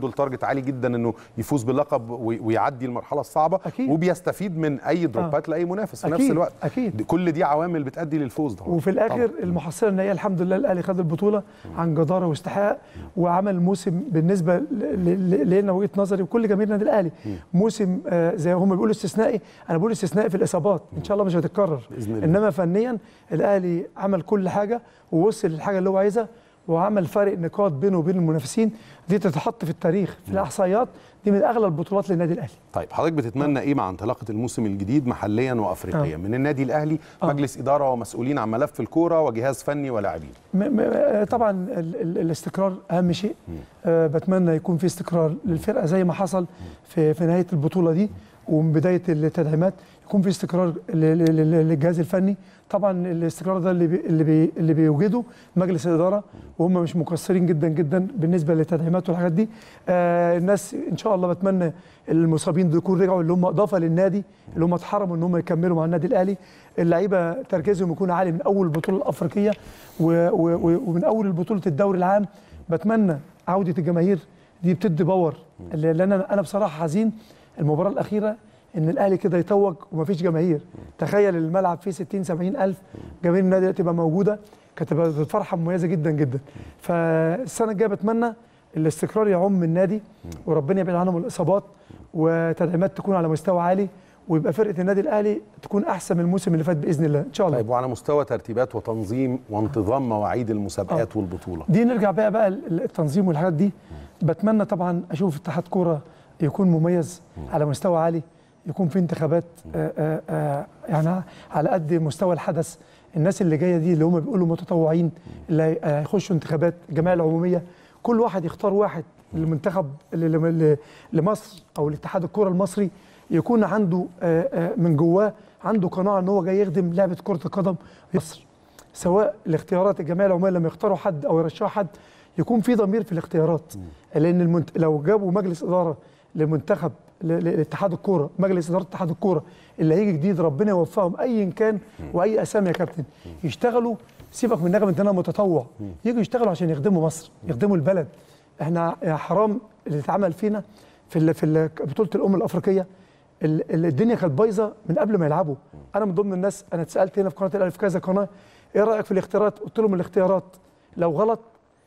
عالي جدا انه يفوز باللقب وي- ويعدي المرحله الصعبه أكيد. وبيستفيد من اي دروبات لاي منافس في نفس أكيد، الوقت أكيد. دي- كل دي عوامل بتؤدي للفوز طبعا وفي الاخر طبعاً. المحصله النهائيه الحمد لله الاهلي خد البطوله عن جداره واستحقاق وعمل موسم بالنسبه ل- ل- لنا وجهه نظري وكل جماهير النادي الاهلي موسم آه، زي هم بيقولوا استثنائي انا بقول استثنائي في الاصابات ان شاء الله مش هتتكرر بإذن الله. انما فنيا الاهلي عمل كل حاجه ووصل للحاجه اللي هو عايزها وعمل فرق نقاط بينه وبين المنافسين دي تتحط في التاريخ في الاحصائيات دي من اغلى البطولات للنادي الاهلي طيب حضرتك بتتمنى ايه مع انطلاقه الموسم الجديد محليا وافريقيا آه. من النادي الاهلي مجلس اداره ومسؤولين عن ملف الكوره وجهاز فني ولاعبين م- م- آه، طبعا ال- ال- الاستقرار اهم شيء آه، بتمنى يكون في استقرار للفرقه زي ما حصل في في نهايه البطوله دي ومن بدايه التدعيمات يكون في استقرار ل- ل- ل- للجهاز الفني طبعا الاستقرار ده اللي بي اللي, بي اللي بيوجده مجلس الاداره وهم مش مقصرين جدا جدا بالنسبه للتدعيمات والحاجات دي آه الناس ان شاء الله بتمنى المصابين دول يكونوا رجعوا اللي هم اضافه للنادي اللي هم اتحرموا ان هم يكملوا مع النادي الاهلي اللعيبه تركيزهم يكون عالي من اول البطوله الافريقيه و- و- و- ومن اول بطوله الدوري العام بتمنى عوده الجماهير دي بتدي باور لان انا انا بصراحه حزين المباراه الاخيره ان الاهلي كده يتوج ومفيش جماهير تخيل الملعب فيه 60 70 الف جماهير النادي تبقى موجوده كانت تبقى فرحه مميزه جدا جدا فالسنه الجايه بتمنى الاستقرار يعم النادي وربنا يبعد عنهم الاصابات وتدعيمات تكون على مستوى عالي ويبقى فرقه النادي الاهلي تكون احسن من الموسم اللي فات باذن الله ان شاء الله طيب وعلى مستوى ترتيبات وتنظيم وانتظام مواعيد المسابقات والبطوله دي نرجع بقى بقى التنظيم والحاجات دي بتمنى طبعا اشوف اتحاد كوره يكون مميز على مستوى عالي يكون في انتخابات آآ آآ يعني على قد مستوى الحدث الناس اللي جايه دي اللي هم بيقولوا متطوعين اللي هيخشوا انتخابات الجمعيه العموميه كل واحد يختار واحد للمنتخب ل- ل- لمصر او لاتحاد الكوره المصري يكون عنده آآ آآ من جواه عنده قناعه ان هو جاي يخدم لعبه كره القدم في مصر سواء الاختيارات الجمعيه العموميه لما يختاروا حد او يرشحوا حد يكون في ضمير في الاختيارات لان المنت... لو جابوا مجلس اداره للمنتخب ل- ل- لاتحاد الكوره مجلس اداره اتحاد الكوره اللي هيجي جديد ربنا يوفقهم ايا كان واي اسامي يا كابتن يشتغلوا سيبك من نغمه ان انا متطوع يجوا يشتغلوا عشان يخدموا مصر يخدموا البلد احنا يا حرام اللي اتعمل فينا في ال... في ال- بطوله الامم الافريقيه ال- ال- الدنيا كانت بايظه من قبل ما يلعبوا انا من ضمن الناس انا اتسالت هنا في قناه الاهلي في كذا قناه ايه رايك في الاختيارات قلت لهم الاختيارات لو غلط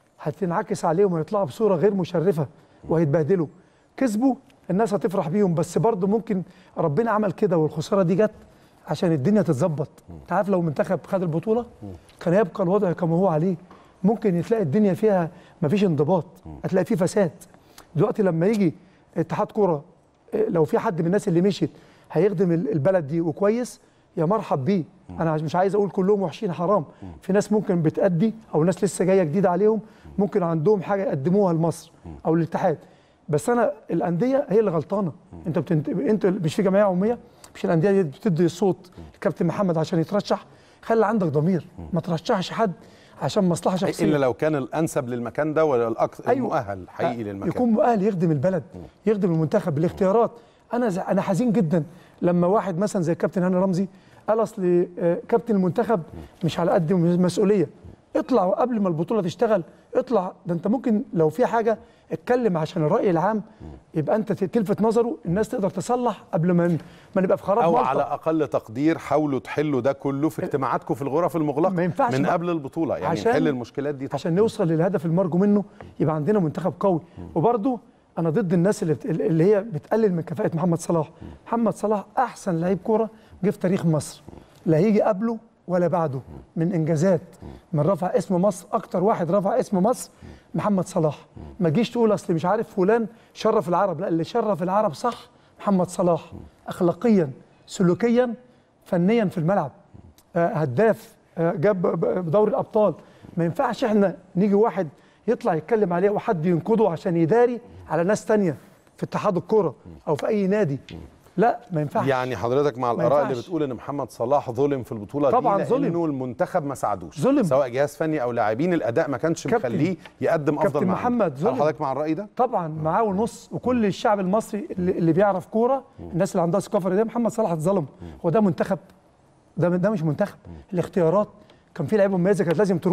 هتنعكس عليهم ويطلعوا بصوره غير مشرفه وهيتبهدلوا كسبوا الناس هتفرح بيهم بس برضه ممكن ربنا عمل كده والخساره دي جت عشان الدنيا تتظبط انت عارف لو منتخب خد البطوله كان هيبقى الوضع كما هو عليه ممكن تلاقي الدنيا فيها مفيش انضباط هتلاقي فيه فساد دلوقتي لما يجي اتحاد كوره إيه، لو في حد من الناس اللي مشيت هيخدم ال- البلد دي وكويس يا مرحب بيه انا مش عايز اقول كلهم وحشين حرام في ناس ممكن بتأدي او ناس لسه جايه جديده عليهم ممكن عندهم حاجه يقدموها لمصر او للاتحاد بس انا الانديه هي اللي غلطانه انت بتنت... انت مش في جمعيه عموميه مش الانديه دي بتدي صوت الكابتن محمد عشان يترشح خلي عندك ضمير ما ترشحش حد عشان مصلحه شخصيه الا لو كان الانسب للمكان ده ولا الاكثر أيوة. المؤهل حقيقي آه، للمكان يكون مؤهل يخدم البلد يخدم المنتخب بالاختيارات انا ز... انا حزين جدا لما واحد مثلا زي الكابتن هاني رمزي قال اصل آه، كابتن المنتخب مش على قد المسؤوليه اطلع قبل ما البطوله تشتغل اطلع ده انت ممكن لو في حاجه اتكلم عشان الراي العام يبقى انت تلفت نظره الناس تقدر تصلح قبل ما ما نبقى في خراب او ملطة. على اقل تقدير حاولوا تحلوا ده كله في اجتماعاتكم في الغرف المغلقه ما ينفعش من بقى. قبل البطوله يعني عشان- نحل المشكلات دي عشان نوصل للهدف المرجو منه يبقى عندنا منتخب قوي وبرده انا ضد الناس اللي بت... اللي هي بتقلل من كفاءه محمد صلاح محمد صلاح احسن لعيب كوره جه في تاريخ مصر لا هيجي قبله ولا بعده من انجازات من رفع اسم مصر اكتر واحد رفع اسم مصر محمد صلاح ما تجيش تقول اصل مش عارف فلان شرف العرب لا اللي شرف العرب صح محمد صلاح اخلاقيا سلوكيا فنيا في الملعب آه، هداف آه، جاب ب- ب- دوري الابطال ما ينفعش احنا نيجي واحد يطلع يتكلم عليه وحد ينقده عشان يداري على ناس تانية في اتحاد الكرة او في اي نادي لا ما ينفعش يعني حضرتك مع ما الاراء اللي ينفعش. بتقول ان محمد صلاح ظلم في البطوله طبعاً دي ظلم. لانه المنتخب ما ساعدوش ظلم. سواء جهاز فني او لاعبين الاداء ما كانش كابتن. مخليه يقدم افضل كابتن ما محمد عنده. ظلم. هل حضرتك مع الراي ده طبعا معاه ونص وكل الشعب المصري اللي, اللي بيعرف كوره الناس اللي عندها ثقافه ده محمد صلاح اتظلم هو ده منتخب ده ده مش منتخب الاختيارات كان في لعيبه مميزه كانت لازم تروح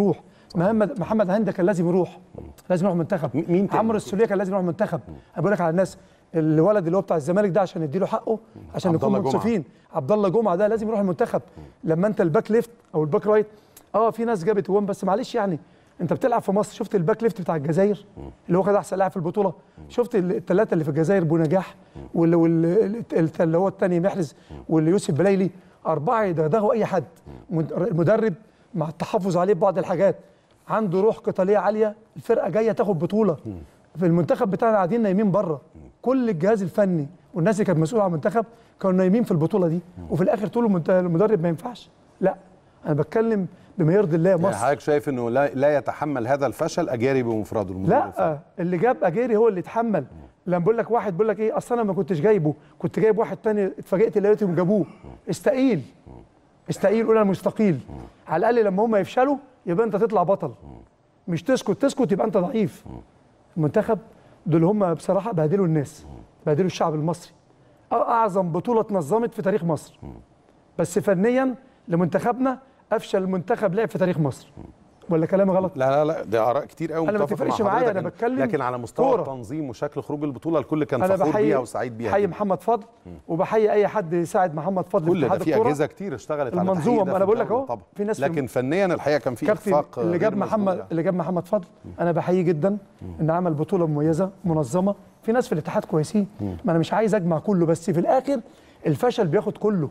محمد محمد هند كان لازم يروح لازم يروح منتخب م- مين تاني؟ عمرو السوليه كان لازم يروح منتخب انا بقول لك على الناس الولد اللي هو بتاع الزمالك ده عشان يديله حقه عشان عبد نكون الله جمعة. منصفين عبد الله جمعه ده لازم يروح المنتخب لما انت الباك ليفت او الباك رايت اه في ناس جابت جوان بس معلش يعني انت بتلعب في مصر شفت الباك ليفت بتاع الجزائر اللي هو خد احسن لاعب في البطوله شفت الثلاثه اللي في الجزائر بونجاح واللي واللي اللي هو الثاني محرز واللي يوسف بلايلي اربعه يدغدغوا اي حد مد- المدرب مع التحفظ عليه ببعض الحاجات عنده روح قتاليه عاليه الفرقه جايه تاخد بطوله في المنتخب بتاعنا قاعدين نايمين بره كل الجهاز الفني والناس اللي كانت مسؤوله عن المنتخب كانوا نايمين في البطوله دي وفي الاخر تقول المنت- المدرب ما ينفعش لا انا بتكلم بما يرضي الله يعني مصر حضرتك شايف انه لا, لا يتحمل هذا الفشل اجاري بمفرده المدير الفني. لا اللي جاب اجيري هو اللي اتحمل لما بقول لك واحد بيقول لك ايه اصل انا ما كنتش جايبه كنت جايب واحد تاني اتفاجئت لقيتهم جابوه استقيل استقيل قول انا مستقيل على الاقل لما هم يفشلوا يبقى انت تطلع بطل مش تسكت تسكت يبقى انت ضعيف المنتخب دول هم بصراحه بهدلوا الناس بهدلوا الشعب المصري أ- اعظم بطوله اتنظمت في تاريخ مصر بس فنيا لمنتخبنا افشل منتخب لعب في تاريخ مصر ولا كلامي غلط لا لا لا ده اراء كتير قوي أنا ما متفق تفرقش مع معايا، حضرتك أنا إن- بتكلم لكن على مستوى كورة. التنظيم وشكل خروج البطوله الكل كان انا فخور بحيي بيها وسعيد بيها بحيي جداً. محمد فضل وبحيي اي حد يساعد محمد فضل كل ده اتحاد في الكرة. اجهزه كتير اشتغلت على المنظومة، تحقيق ده أنا في بقول لك الدوري أهو، طبعا في ناس في لكن فنيا الحقيقه كان في كابتن اخفاق اللي غير جاب مسبوق محمد يعني. اللي جاب محمد فضل انا بحييه جدا ان عمل بطوله مميزه منظمه في ناس في الاتحاد كويسين ما انا مش عايز اجمع كله بس في الاخر الفشل بياخد كله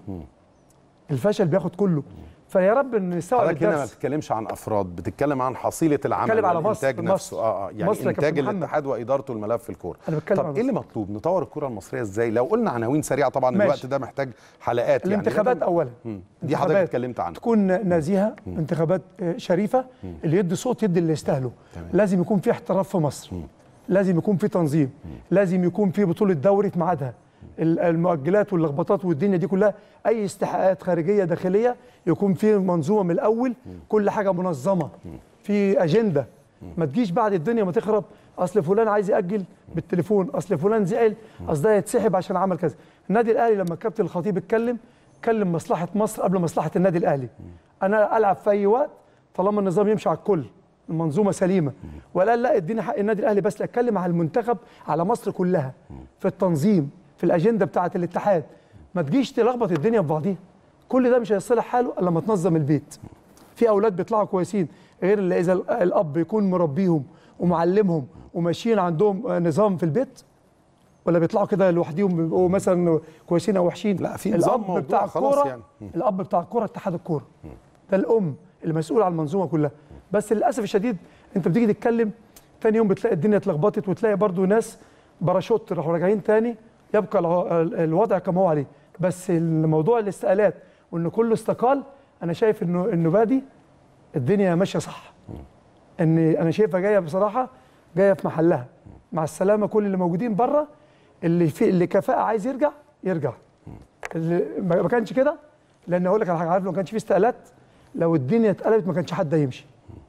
الفشل بياخد كله فيا رب ان نستوعب حضرتك هنا ما الدرس بتتكلمش عن افراد بتتكلم عن حصيله العمل بتكلم على والانتاج مصر، نفسه مصر. اه اه يعني مصر يا انتاج كابتن محمد. الاتحاد وادارته الملف الكوره أنا بتكلم طب عن ايه اللي مطلوب نطور الكره المصريه ازاي لو قلنا عناوين سريعه طبعا ماشي. الوقت ده محتاج حلقات يعني الانتخابات لكن- اولا مم. دي حضرتك انتخابات اتكلمت عنها تكون نزيهه انتخابات آه، شريفه اللي يدي صوت يدي اللي يستاهله لازم يكون في احتراف في مصر لازم يكون في تنظيم لازم يكون في بطوله دوري في ميعادها ال- المؤجلات واللخبطات والدنيا دي كلها اي استحقاقات خارجيه داخليه يكون في منظومه من الاول كل حاجه منظمه في اجنده ما تجيش بعد الدنيا ما تخرب اصل فلان عايز ياجل بالتليفون اصل فلان زعل اصل ده يتسحب عشان عمل كذا النادي الاهلي لما الكابتن الخطيب اتكلم كلم مصلحه مصر قبل مصلحه النادي الاهلي انا العب في اي وقت طالما النظام يمشي على الكل المنظومه سليمه ولا لا اديني حق النادي الاهلي بس لا اتكلم على المنتخب على مصر كلها في التنظيم في الاجنده بتاعه الاتحاد ما تجيش تلخبط الدنيا ببعضيها كل ده مش هيصلح حاله الا لما تنظم البيت في اولاد بيطلعوا كويسين غير اللي اذا ال- الاب يكون مربيهم ومعلمهم وماشيين عندهم آه، نظام في البيت ولا بيطلعوا كده لوحديهم بيبقوا مثلا كويسين او وحشين لا، في نظام الاب موضوع بتاع خلاص الكوره يعني. الاب بتاع الكوره اتحاد الكوره ده الام المسؤول عن المنظومه كلها بس للاسف الشديد انت بتيجي تتكلم تاني يوم بتلاقي الدنيا اتلخبطت وتلاقي برضو ناس باراشوت راحوا راجعين تاني يبقى الع- ال- الوضع كما هو عليه بس الموضوع الاستقالات وان كله استقال انا شايف انه انه بادي الدنيا ماشيه صح ان انا شايفها جايه بصراحه جايه في محلها مع السلامه كل اللي موجودين بره اللي في اللي كفاءه عايز يرجع يرجع اللي ما ما كانش كده لان اقول لك على حاجه عارف لو ما كانش في استقالات لو الدنيا اتقلبت ما كانش حد هيمشي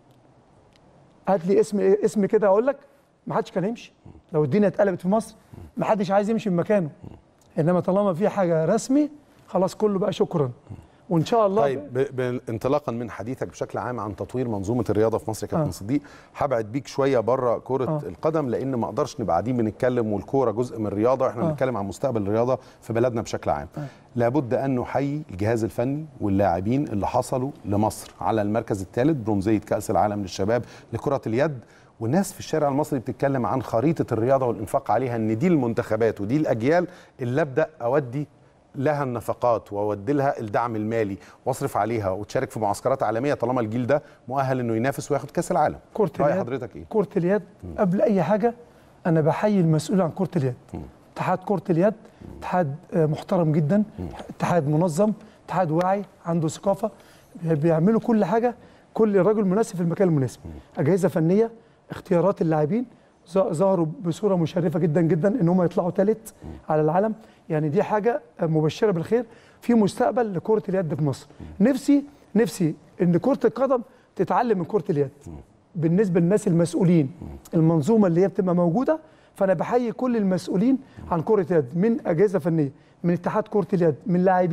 هات لي اسم إيه- اسم كده اقول لك ما حدش كان هيمشي لو الدنيا اتقلبت في مصر ما حدش عايز يمشي من مكانه انما طالما في حاجه رسمي خلاص كله بقى شكرا وان شاء الله طيب ب... ب... انطلاقا من حديثك بشكل عام عن تطوير منظومه الرياضه في مصر يا كابتن آه. صديق هبعد بيك شويه بره كره آه. القدم لان ما اقدرش نبقى قاعدين بنتكلم والكوره جزء من الرياضه واحنا آه. بنتكلم عن مستقبل الرياضه في بلدنا بشكل عام لابد ان نحيي الجهاز الفني واللاعبين اللي حصلوا لمصر على المركز الثالث برمزيه كاس العالم للشباب لكره اليد والناس في الشارع المصري بتتكلم عن خريطه الرياضه والانفاق عليها ان دي المنتخبات ودي الاجيال اللي ابدا اودي لها النفقات واودي لها الدعم المالي واصرف عليها وتشارك في معسكرات عالميه طالما الجيل ده مؤهل انه ينافس وياخد كاس العالم كرة راي اليد حضرتك ايه كرة اليد قبل أي حاجة أنا بحيي المسؤول عن كرة اليد اتحاد كرة اليد اتحاد آه، محترم جدا اتحاد منظم اتحاد واعي عنده ثقافة بيعملوا كل حاجة كل رجل مناسب في المكان المناسب أجهزة فنية اختيارات اللاعبين ظ- ظهروا بصورة مشرفة جدا جدا إن هم يطلعوا ثالث على العالم يعني دي حاجة آه، مبشرة بالخير في مستقبل لكرة اليد في مصر نفسي نفسي إن كرة القدم تتعلم من كرة اليد بالنسبه للناس المسؤولين المنظومه اللي هي بتبقى موجوده فانا بحيي كل المسؤولين عن كره اليد من اجهزه فنيه من اتحاد كره اليد من لاعبين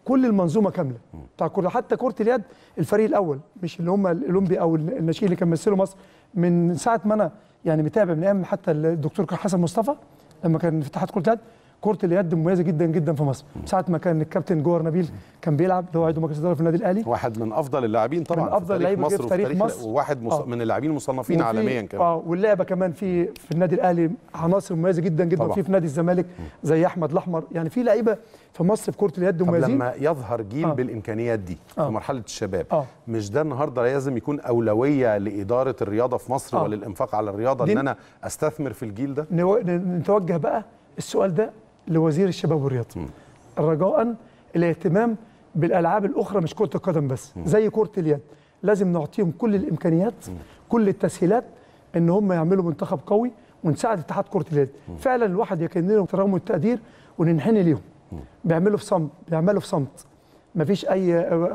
كل المنظومه كامله بتاع كرة حتى كره اليد الفريق الاول مش اللي هم الاولمبي او الناشئين اللي كان مثلوا مصر من ساعه ما انا يعني متابع من ايام حتى الدكتور حسن مصطفى لما كان في اتحاد كره اليد كره اليد مميزه جدا جدا في مصر ساعه ما كان الكابتن جوهر نبيل كان بيلعب اللي هو عضو مجلس الاداره في النادي الاهلي واحد من افضل اللاعبين طبعا من أفضل في تاريخ اللعيبة مصر في وفي تاريخ مصر. وواحد مص... آه. من اللاعبين المصنفين وفي- عالميا كمان اه واللعبه كمان في في النادي الاهلي عناصر مميزه جدا جدا طبعاً. في في نادي الزمالك زي احمد الاحمر يعني في لعيبه في مصر في كره اليد طب مميزين لما يظهر جيل آه. بالامكانيات دي آه. في مرحله الشباب آه. مش ده النهارده لازم يكون اولويه لاداره الرياضه في مصر آه. وللانفاق على الرياضه دي- ان انا استثمر في الجيل ده نو- ن- نتوجه بقى السؤال ده لوزير الشباب والرياضه رجاء الاهتمام بالالعاب الاخرى مش كره القدم بس زي كره اليد لازم نعطيهم كل الامكانيات كل التسهيلات ان هم يعملوا منتخب قوي ونساعد اتحاد كره اليد فعلا الواحد يكن لهم احترام والتقدير وننحني ليهم بيعملوا في صمت بيعملوا في صمت مفيش اي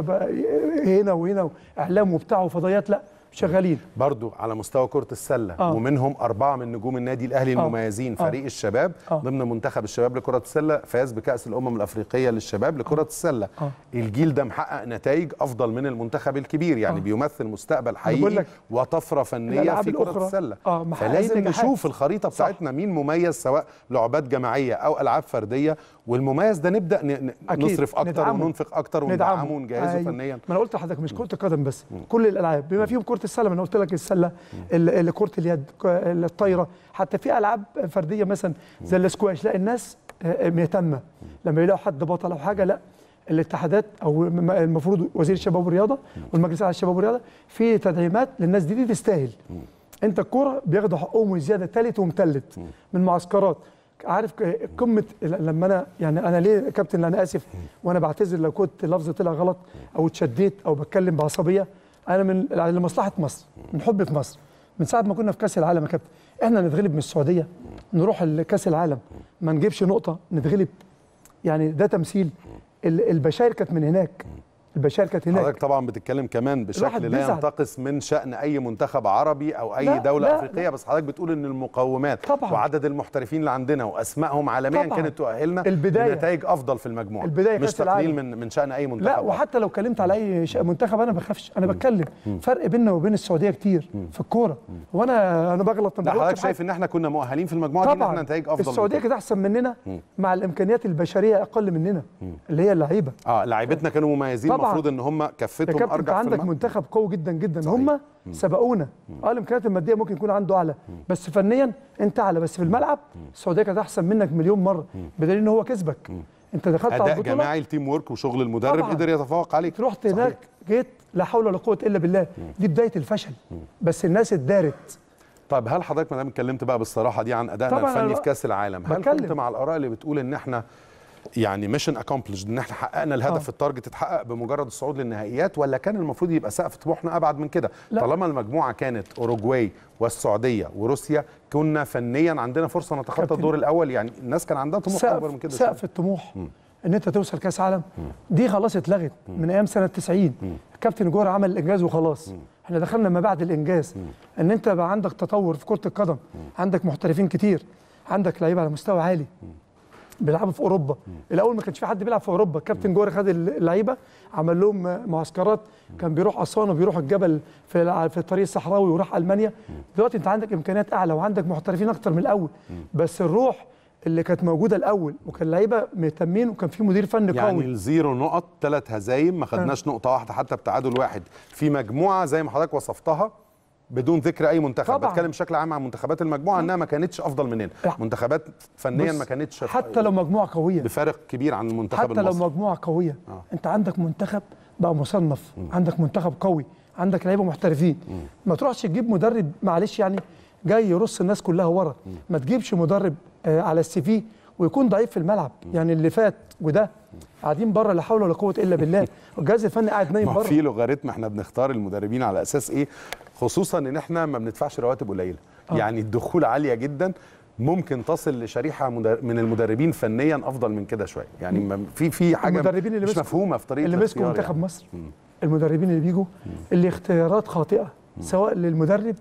هنا وهنا اعلام وبتاع وفضائيات لا شغالين برضو على مستوى كرة السلة آه. ومنهم أربعة من نجوم النادي الأهلي آه. المميزين آه. فريق الشباب آه. ضمن منتخب الشباب لكرة السلة فاز بكأس الأمم الأفريقية للشباب لكرة السلة آه. الجيل ده محقق نتائج أفضل من المنتخب الكبير يعني آه. بيمثل مستقبل بقول حقيقي لك وطفرة فنية الألعاب في كرة الأخرى، السلة آه، محققين فلازم نجاحات. نشوف الخريطة صح. بتاعتنا مين مميز سواء لعبات جماعية أو ألعاب فردية والمميز ده نبدأ ن- ن- أكيد. نصرف أكتر ندعمه. وننفق أكتر وندعمه ونجهزه أيوة. فنيا ما انا قلت لحضرتك مش كره القدم بس كل الالعاب بما فيهم كره السله ما انا قلت لك السله ال- ال- كره اليد ك- الطايره حتى في العاب فرديه مثلا زي الاسكواش لا الناس آه، مهتمه لما يلاقوا حد بطل او حاجه لا الاتحادات او م- المفروض وزير الشباب والرياضه والمجلس على الشباب والرياضه في تدعيمات للناس دي, دي تستاهل انت الكوره بياخدوا حقهم وزياده تالت ومتلت من معسكرات عارف ك- قمه لما انا يعني انا ليه يا كابتن انا اسف وانا بعتذر لو كنت لفظ طلع غلط او اتشديت او بتكلم بعصبيه انا من لمصلحه مصر من حب في مصر من ساعه ما كنا في كاس العالم يا كابتن احنا نتغلب من السعوديه نروح لكاس العالم ما نجيبش نقطه نتغلب يعني ده تمثيل ال- البشائر كانت من هناك البشائر كانت هناك حضرتك طبعا بتتكلم كمان الواحد بشكل لا بيزعل. ينتقص من شأن أي منتخب عربي أو أي لا، دولة لا، أفريقية بس حضرتك بتقول إن المقومات طبعاً. وعدد المحترفين اللي عندنا وأسمائهم عالميا طبعاً. كانت تؤهلنا البداية. لنتائج أفضل في المجموعة البداية مش كأس تقليل العالم. من من شأن أي منتخب لا آخر. وحتى لو اتكلمت على اي ش- منتخب انا ما بخافش انا بتكلم فرق بيننا وبين السعوديه كتير في الكوره وانا انا بغلط ما لا بغلطش حضرتك في حاجة. شايف إن إحنا كنا مؤهلين في المجموعة دي إن إحنا طبعا نتائج أفضل السعوديه من كده. كانت احسن مننا مع الامكانيات البشريه اقل مننا اللي هي اللعيبه اه لاعيبتنا كانوا مميزين طبعاً. المفروض ان هم يا كفتهم كابتن انت ارجح في عندك الملعب. منتخب قوي جدا جدا صحيح. هم سبقونا اه الامكانيات الماديه ممكن يكون عنده اعلى بس فنيا انت اعلى بس في الملعب السعوديه كانت احسن منك مليون مره بدليل ان هو كسبك انت دخلت على اداء البطوله جماعي التيم ورك وشغل المدرب طبعاً. قدر يتفوق عليك رحت صحيح. هناك جيت لا حول ولا قوه الا بالله دي بدايه الفشل بس الناس اتدارت طيب هل حضرتك ما دام اتكلمت بقى بالصراحه دي عن ادائنا طبعاً الفني أنا في كاس العالم هل بتكلم. كنت مع الاراء اللي بتقول ان احنا يعني ميشن اكومبليشد ان احنا حققنا الهدف آه. التارجت اتحقق بمجرد الصعود للنهائيات ولا كان المفروض يبقى سقف طموحنا ابعد من كده لا. طالما المجموعه كانت اوروجواي والسعوديه وروسيا كنا فنيا عندنا فرصه نتخطى كابتن. الدور الاول يعني الناس كان عندها طموح اكبر من سقف كده سقف الطموح ان انت توصل كاس عالم دي خلاص اتلغت من ايام سنه 90 كابتن جوهر عمل الانجاز وخلاص احنا دخلنا ما بعد الانجاز ان انت بقى عندك تطور في كره القدم عندك محترفين كتير عندك لعيبه على مستوى عالي بيلعبوا في اوروبا الاول ما كانش في حد بيلعب في اوروبا كابتن جوهر خد اللعيبه عمل لهم معسكرات كان بيروح اسوان وبيروح الجبل في الع- في الطريق الصحراوي وراح المانيا دلوقتي انت عندك امكانيات اعلى وعندك محترفين اكتر من الاول بس الروح اللي كانت موجوده الاول وكان لعيبه مهتمين وكان في مدير فني يعني قوي الزيرو نقط ثلاث هزايم ما خدناش نقطه واحده حتى بتعادل واحد في مجموعه زي ما حضرتك وصفتها بدون ذكر اي منتخب طبعاً. بتكلم بشكل عام عن منتخبات المجموعه انها ما كانتش افضل مننا لا. منتخبات فنيا بص، ما كانتش حتى لو مجموعه قويه بفارق كبير عن المنتخب حتى لو المصري مجموعه قويه آه. انت عندك منتخب بقى مصنف عندك منتخب قوي عندك لعيبه محترفين ما تروحش تجيب مدرب معلش يعني جاي يرص الناس كلها ورا ما تجيبش مدرب آه على السي في ويكون ضعيف في الملعب يعني اللي فات وده قاعدين بره لا حول ولا قوه الا بالله والجهاز الفني قاعد نايم ما هو بره في لوغاريتم احنا بنختار المدربين على اساس ايه خصوصا ان احنا ما بندفعش رواتب قليله آه. يعني الدخول عاليه جدا ممكن تصل لشريحه مدر- من المدربين فنيا افضل من كده شويه يعني ما- في في حاجه المدربين اللي مش مسكوا- مفهومه في طريقه اللي مسكوا الاختيار منتخب يعني. مصر المدربين اللي بيجوا اللي اختيارات خاطئه سواء للمدرب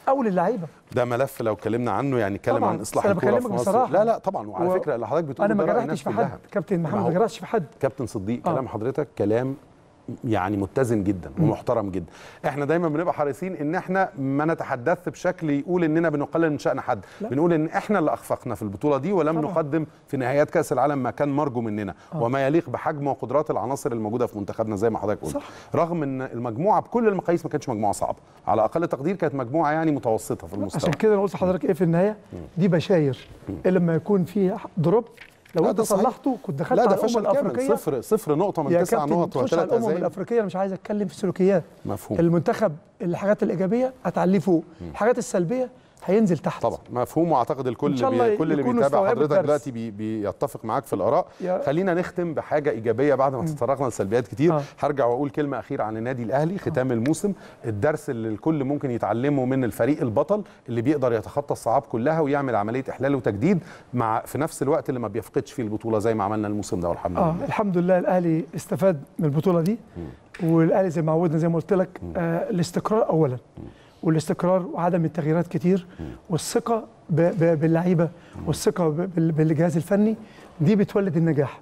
او للعيبه ده ملف لو اتكلمنا عنه يعني نتكلم طبعاً، عن اصلاح بس أنا الكوره في بكلمك مصر بصراحة. لا لا طبعا وعلى و- فكره اللي حضرتك بتقوله انا ما ده رأي جرحتش الناس في حد كلها. كابتن ما محمد هو- ما جرحتش في حد كابتن صديق آه. كلام حضرتك كلام يعني متزن جدا ومحترم جدا احنا دايما بنبقى حريصين ان احنا ما نتحدث بشكل يقول اننا بنقلل من شان حد لا. بنقول ان احنا اللي اخفقنا في البطوله دي ولم طبعا. نقدم في نهائيات كاس العالم ما كان مرجو مننا وما يليق بحجم وقدرات العناصر الموجوده في منتخبنا زي ما حضرتك قلت صح. رغم ان المجموعه بكل المقاييس ما كانتش مجموعه صعبه على اقل تقدير كانت مجموعه يعني متوسطه في المستوى عشان كده انا قلت لحضرتك ايه في النهايه دي بشاير إيه لما يكون في دروب لو لا انت ده صحيح. صلحته كنت دخلت لا ده على الامم فشل كامل الافريقيه صفر صفر نقطه من يا تسع كابتن نقط تخش على وثلاث الامم هزايم الافريقيه انا مش عايز اتكلم في السلوكيات مفهوم المنتخب الحاجات الايجابيه هتعليه فوق الحاجات السلبيه هينزل تحت طبعا مفهوم واعتقد الكل إن شاء الله بي... كل اللي يكونوا بيتابع استوعبوا حضرتك الدرس. دلوقتي بي... بيتفق معاك في الاراء يا- خلينا نختم بحاجه ايجابيه بعد ما تطرقنا لسلبيات كتير آه. هرجع واقول كلمه اخيره عن النادي الاهلي ختام الموسم الدرس اللي الكل ممكن يتعلمه من الفريق البطل اللي بيقدر يتخطى الصعاب كلها ويعمل عمليه احلال وتجديد مع في نفس الوقت اللي ما بيفقدش فيه البطوله زي ما عملنا الموسم ده والحمد اه لله الحمد لله الاهلي استفاد من البطوله دي والاهلي زي ما عودنا زي ما قلت لك آه الاستقرار اولا والاستقرار وعدم التغييرات كتير والثقه ب- ب- باللعيبه والثقه ب- بال- بالجهاز الفني دي بتولد النجاح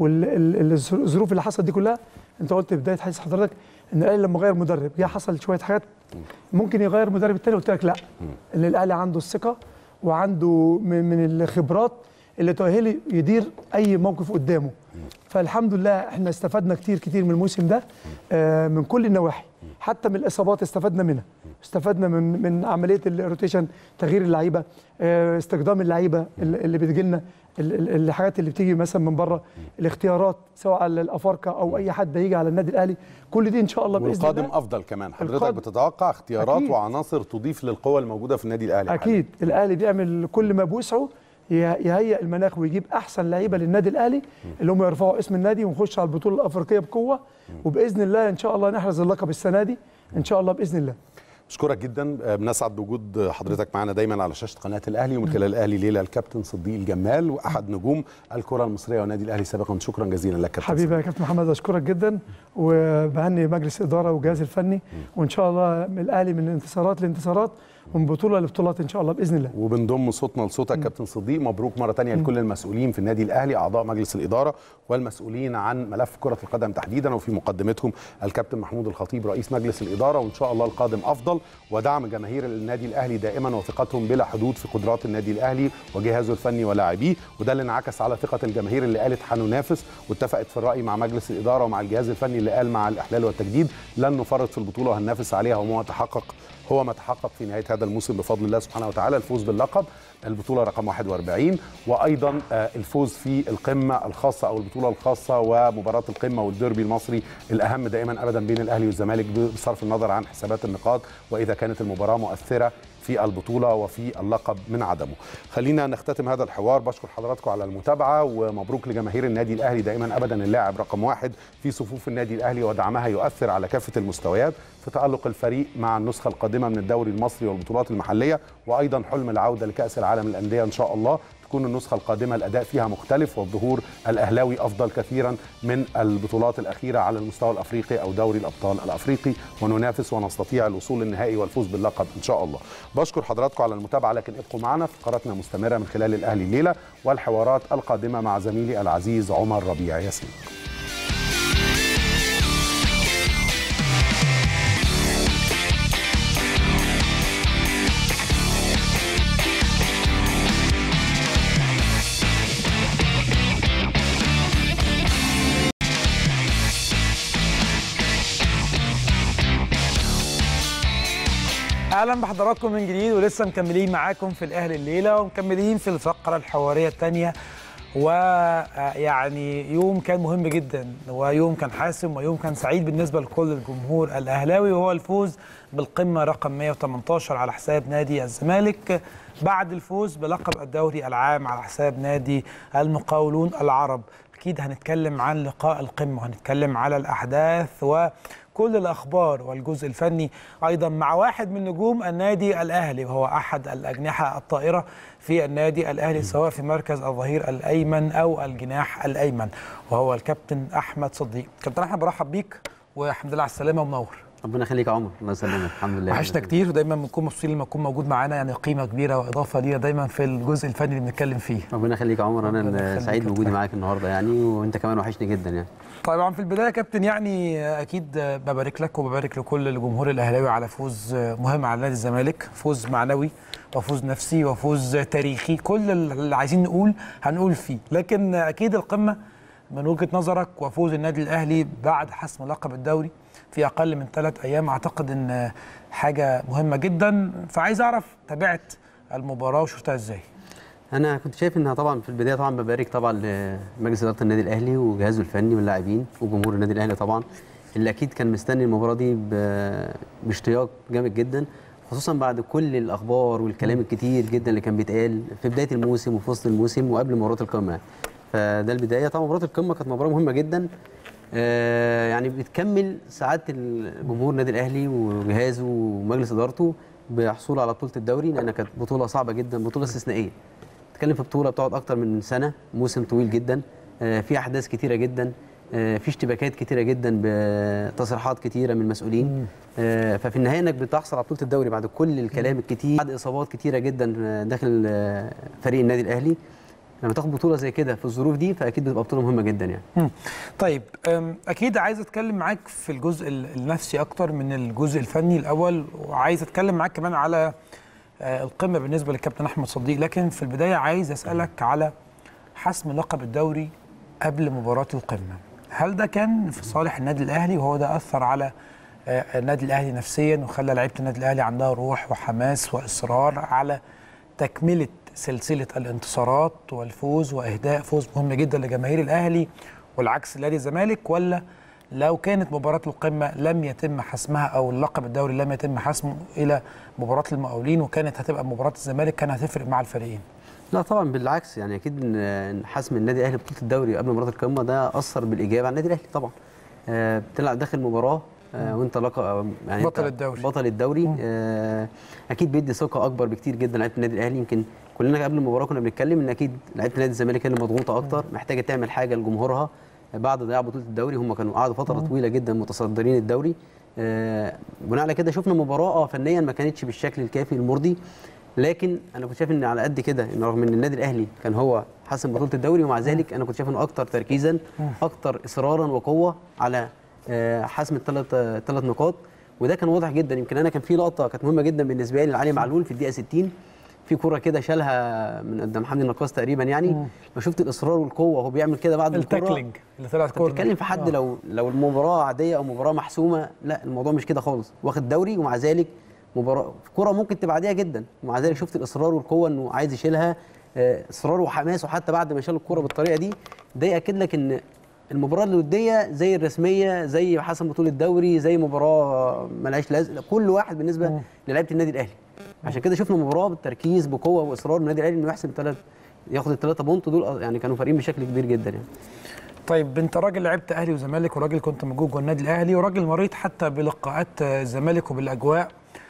والظروف اللي حصلت دي كلها انت قلت بدايه حديث حضرتك ان الاهلي لما غير مدرب جه حصل شويه حاجات ممكن يغير مدرب التاني قلت لك لا ان الاهلي عنده الثقه وعنده من, من الخبرات اللي تؤهله يدير اي موقف قدامه فالحمد لله احنا استفدنا كتير كتير من الموسم ده آه، من كل النواحي حتى من الاصابات استفدنا منها استفدنا من من عمليه الروتيشن تغيير اللعيبه آه، استخدام اللعيبه اللي اللي بتجي لنا ال- ال- الحاجات اللي بتيجي مثلا من بره الاختيارات سواء على الافارقه او اي حد هيجي على النادي الاهلي كل دي ان شاء الله باذن والقادم الله افضل كمان حضرتك القادم- بتتوقع اختيارات أكيد. وعناصر تضيف للقوى الموجوده في النادي الاهلي اكيد الاهلي بيعمل كل ما بوسعه يه- يهيئ المناخ ويجيب احسن لعيبه للنادي الاهلي اللي هم يرفعوا اسم النادي ونخش على البطوله الافريقيه بقوه وباذن الله ان شاء الله نحرز اللقب السنه دي ان شاء الله باذن الله بشكرك جدا آه، بنسعد بوجود حضرتك معنا دايما على شاشه قناه الاهلي ومن خلال الاهلي ليله الكابتن صديق الجمال واحد نجوم الكره المصريه والنادي الاهلي سابقا شكرا جزيلا لك كابتن حبيبي يا كابتن محمد اشكرك جدا وبهني مجلس الاداره والجهاز الفني وان شاء الله من الاهلي من انتصارات لانتصارات ومن بطوله لبطولات ان شاء الله باذن الله وبنضم صوتنا لصوتك كابتن صديق مبروك مره تانية لكل المسؤولين في النادي الاهلي اعضاء مجلس الاداره والمسؤولين عن ملف كره القدم تحديدا وفي مقدمتهم الكابتن محمود الخطيب رئيس مجلس الاداره وان شاء الله القادم افضل ودعم جماهير النادي الاهلي دائما وثقتهم بلا حدود في قدرات النادي الاهلي وجهازه الفني ولاعبيه وده اللي انعكس على ثقه الجماهير اللي قالت هننافس واتفقت في الراي مع مجلس الاداره ومع الجهاز الفني اللي قال مع الاحلال والتجديد لن نفرط في البطوله وهننافس عليها وما تحقق هو ما تحقق في نهايه هذا الموسم بفضل الله سبحانه وتعالى الفوز باللقب البطوله رقم 41 وايضا آه، الفوز في القمه الخاصه او البطوله الخاصه ومباراه القمه والديربي المصري الاهم دائما ابدا بين الاهلي والزمالك بصرف النظر عن حسابات النقاط واذا كانت المباراه مؤثره في البطوله وفي اللقب من عدمه. خلينا نختتم هذا الحوار بشكر حضراتكم على المتابعه ومبروك لجماهير النادي الاهلي دائما ابدا اللاعب رقم واحد في صفوف النادي الاهلي ودعمها يؤثر على كافه المستويات في تالق الفريق مع النسخه القادمه من الدوري المصري والبطولات المحليه وايضا حلم العوده لكاس العالم للانديه ان شاء الله تكون النسخة القادمة الأداء فيها مختلف والظهور الأهلاوي أفضل كثيرا من البطولات الأخيرة على المستوى الأفريقي أو دوري الأبطال الأفريقي وننافس ونستطيع الوصول للنهائي والفوز باللقب إن شاء الله بشكر حضراتكم على المتابعة لكن ابقوا معنا فقراتنا مستمرة من خلال الأهلي الليلة والحوارات القادمة مع زميلي العزيز عمر ربيع ياسين اهلا بحضراتكم من جديد ولسه مكملين معاكم في الاهلي الليله ومكملين في الفقره الحواريه الثانيه ويعني يوم كان مهم جدا ويوم كان حاسم ويوم كان سعيد بالنسبه لكل الجمهور الاهلاوي وهو الفوز بالقمه رقم 118 على حساب نادي الزمالك بعد الفوز بلقب الدوري العام على حساب نادي المقاولون العرب اكيد هنتكلم عن لقاء القمه وهنتكلم على الاحداث وكل الاخبار والجزء الفني ايضا مع واحد من نجوم النادي الاهلي وهو احد الاجنحه الطائره في النادي الاهلي سواء في مركز الظهير الايمن او الجناح الايمن وهو الكابتن احمد صديق كابتن احمد برحب بيك والحمد لله على السلامه ومنور ربنا يخليك يا عمر الله يسلمك الحمد لله وحشنا كتير ودايما بنكون مبسوطين لما تكون موجود معانا يعني قيمه كبيره واضافه لينا دايما في الجزء الفني اللي بنتكلم فيه ربنا يخليك يا عمر ربنا انا يخليك سعيد يا بوجودي طارق. معاك النهارده يعني وانت كمان وحشني جدا يعني طبعا في البدايه يا كابتن يعني اكيد ببارك لك وببارك لكل الجمهور الاهلاوي على فوز مهم على نادي الزمالك فوز معنوي وفوز نفسي وفوز تاريخي كل اللي عايزين نقول هنقول فيه لكن اكيد القمه من وجهه نظرك وفوز النادي الاهلي بعد حسم لقب الدوري في اقل من ثلاث ايام اعتقد ان حاجه مهمه جدا فعايز اعرف تابعت المباراه وشفتها ازاي انا كنت شايف انها طبعا في البدايه طبعا ببارك طبعا لمجلس اداره النادي الاهلي وجهازه الفني واللاعبين وجمهور النادي الاهلي طبعا اللي اكيد كان مستني المباراه دي ب- باشتياق جامد جدا خصوصا بعد كل الاخبار والكلام الكتير جدا اللي كان بيتقال في بدايه الموسم وفي وسط الموسم وقبل مباراه القمه فده البدايه طبعا مباراه القمه كانت مباراه مهمه جدا آه، يعني بتكمل سعاده الجمهور النادي الاهلي وجهازه ومجلس ادارته بحصول على بطوله الدوري لانها كانت بطوله صعبه جدا بطوله استثنائيه بتتكلم في بطوله بتقعد اكتر من سنه موسم طويل جدا آه، في احداث كتيره جدا آه، في اشتباكات كتيره جدا بتصريحات كتيره من المسؤولين آه، ففي النهايه انك بتحصل على بطوله الدوري بعد كل الكلام الكتير بعد اصابات كتيره جدا آه، داخل آه، فريق النادي الاهلي لما تاخد بطوله زي كده في الظروف دي فاكيد بتبقى بطوله مهمه جدا يعني مم. طيب أم، اكيد عايز اتكلم معاك في الجزء ال- النفسي اكتر من الجزء الفني الاول وعايز اتكلم معاك كمان على آه، القمه بالنسبه للكابتن احمد صديق لكن في البدايه عايز اسالك على حسم لقب الدوري قبل مباراه القمه هل ده كان في صالح النادي الاهلي وهو ده اثر على آه، النادي الاهلي نفسيا وخلى لعيبه النادي الاهلي عندها روح وحماس واصرار على تكمله سلسله الانتصارات والفوز واهداء فوز مهم جدا لجماهير الاهلي والعكس لنادي الزمالك ولا لو كانت مباراه القمه لم يتم حسمها او اللقب الدوري لم يتم حسمه الى مباراه المقاولين وكانت هتبقى مباراه الزمالك كان هتفرق مع الفريقين لا طبعا بالعكس يعني اكيد ان إن حسم النادي الاهلي بطوله الدوري قبل مباراه القمه ده اثر بالايجاب على النادي الاهلي طبعا آه، بتلعب داخل مباراه آه، وانت لقب يعني بطل أنت الدوري. بطل الدوري آه، اكيد بيدي ثقه اكبر بكتير جدا لعيبه النادي الاهلي يمكن كلنا قبل المباراه كنا بنتكلم ان اكيد لعيبه نادي الزمالك هي اللي مضغوطه اكتر محتاجه تعمل حاجه لجمهورها بعد ضياع بطوله الدوري هم كانوا قعدوا فتره طويله جدا متصدرين الدوري آه، بناء على كده شفنا مباراه آه، فنيا ما كانتش بالشكل الكافي المرضي لكن انا كنت شايف ان على قد كده ان رغم ان النادي الاهلي كان هو حسم بطوله الدوري ومع ذلك انا كنت شايف انه اكتر تركيزا اكتر اصرارا وقوه على آه، حسم الثلاث ثلاث نقاط وده كان واضح جدا يمكن انا كان في لقطه كانت مهمه جدا بالنسبه لي لعلي معلول في الدقيقه 60 في كره كده شالها من قدام حمدي النقاص تقريبا يعني لو شفت الاصرار والقوه وهو بيعمل كده بعد الكره التاكلينج اللي طلعت انت كورنر بتتكلم في حد لو لو المباراه عاديه او مباراه محسومه لا الموضوع مش كده خالص واخد دوري ومع ذلك مباراه كره ممكن تبقى عاديه جدا ومع ذلك شفت الاصرار والقوه انه عايز يشيلها آه، اصرار وحماس وحتى بعد ما شال الكره بالطريقه دي ده ياكد لك ان المباراه الوديه زي الرسميه زي حسم بطوله الدوري زي مباراه ملهاش لازمه كل واحد بالنسبه للعيبه النادي الاهلي عشان كده شفنا مباراه بالتركيز بقوه واصرار من النادي الاهلي انه يحسم ثلاث ياخد الثلاثه بونت دول يعني كانوا فارقين بشكل كبير جدا يعني طيب انت راجل لعبت اهلي وزمالك وراجل كنت موجود جوه النادي الاهلي وراجل مريت حتى بلقاءات آه، الزمالك وبالاجواء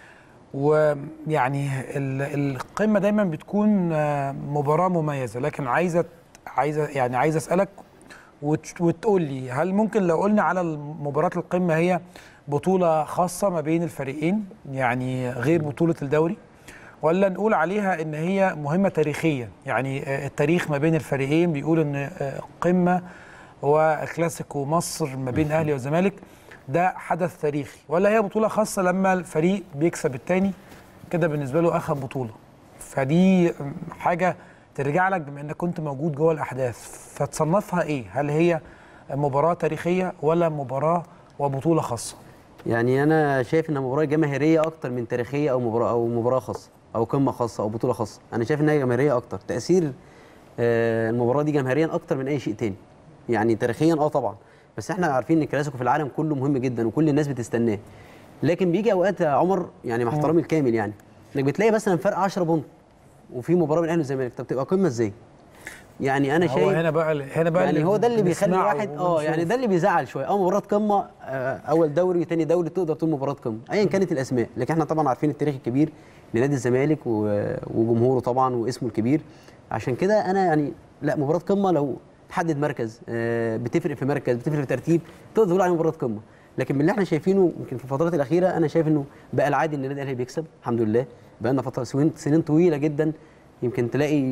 ويعني ال- القمه دايما بتكون آه، مباراه مميزه لكن عايزه عايزه يعني عايز اسالك وت- وتقول لي هل ممكن لو قلنا على مباراه القمه هي بطوله خاصه ما بين الفريقين يعني غير بطوله الدوري ولا نقول عليها ان هي مهمه تاريخيه يعني آه، التاريخ ما بين الفريقين بيقول ان آه، قمه وكلاسيكو مصر ما بين اهلي والزمالك ده حدث تاريخي ولا هي بطوله خاصه لما الفريق بيكسب التاني كده بالنسبه له اخذ بطوله فدي حاجه ترجع لك بما انك كنت موجود جوه الاحداث فتصنفها ايه هل هي مباراه تاريخيه ولا مباراه وبطوله خاصه يعني انا شايف انها مباراه جماهيريه اكتر من تاريخيه او مباراه او مباراه خاصه او قمه خاصه او بطوله خاصه انا شايف انها جماهيريه اكتر تاثير آه، المباراه دي جماهيريا اكتر من اي شيء تاني يعني تاريخيا اه طبعا بس احنا عارفين ان الكلاسيكو في العالم كله مهم جدا وكل الناس بتستناه لكن بيجي اوقات يا عمر يعني مع احترامي الكامل يعني انك بتلاقي مثلا فرق 10 بونت وفي مباراه بين الاهلي والزمالك طب تبقى قمه ازاي يعني انا هو شايف هنا بقى هنا بقى يعني هو ده اللي بيخلي بنسمعه الواحد اه يعني وبنشوف. ده اللي بيزعل شويه اه مباراه قمه آه، اول دوري تاني دوري تقدر تقول مباراه قمه ايا كانت الاسماء لكن احنا طبعا عارفين التاريخ الكبير لنادي الزمالك و- وجمهوره طبعا واسمه الكبير عشان كده انا يعني لا مباراه قمه لو تحدد مركز آه، بتفرق في مركز بتفرق في ترتيب تقدر تقول عليها مباراه قمه لكن من اللي احنا شايفينه يمكن في الفترات الاخيره انا شايف انه بقى العادي ان النادي الاهلي بيكسب الحمد لله بقى لنا فتره سنين سنين طويله جدا يمكن تلاقي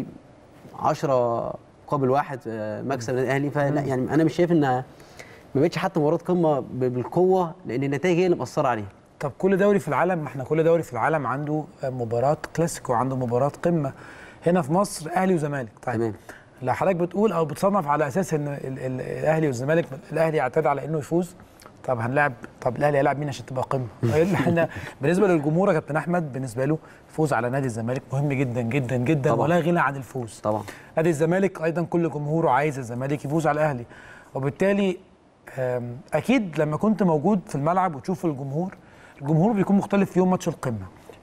10 مقابل واحد آه، مكسب النادي الاهلي فلا يعني انا مش شايف انها ما بقتش حتى مباراه قمه ب- بالقوه لان النتائج هي اللي مأثره عليها طب كل دوري في العالم ما احنا كل دوري في العالم عنده مباراة كلاسيكو عنده مباراة قمة هنا في مصر اهلي وزمالك طيب تمام. لا حضرتك بتقول او بتصنف على اساس ان ال- ال- الاهلي والزمالك الاهلي يعتاد على انه يفوز طب هنلعب طب الاهلي هيلعب مين عشان تبقى قمه؟ إيه اللي احنا بالنسبه للجمهور يا كابتن احمد بالنسبه له فوز على نادي الزمالك مهم جدا جدا جدا طبعاً. ولا غنى عن الفوز طبعا نادي الزمالك ايضا كل جمهوره عايز الزمالك يفوز على الاهلي وبالتالي آم، اكيد لما كنت موجود في الملعب وتشوف الجمهور الجمهور بيكون مختلف في يوم ماتش القمه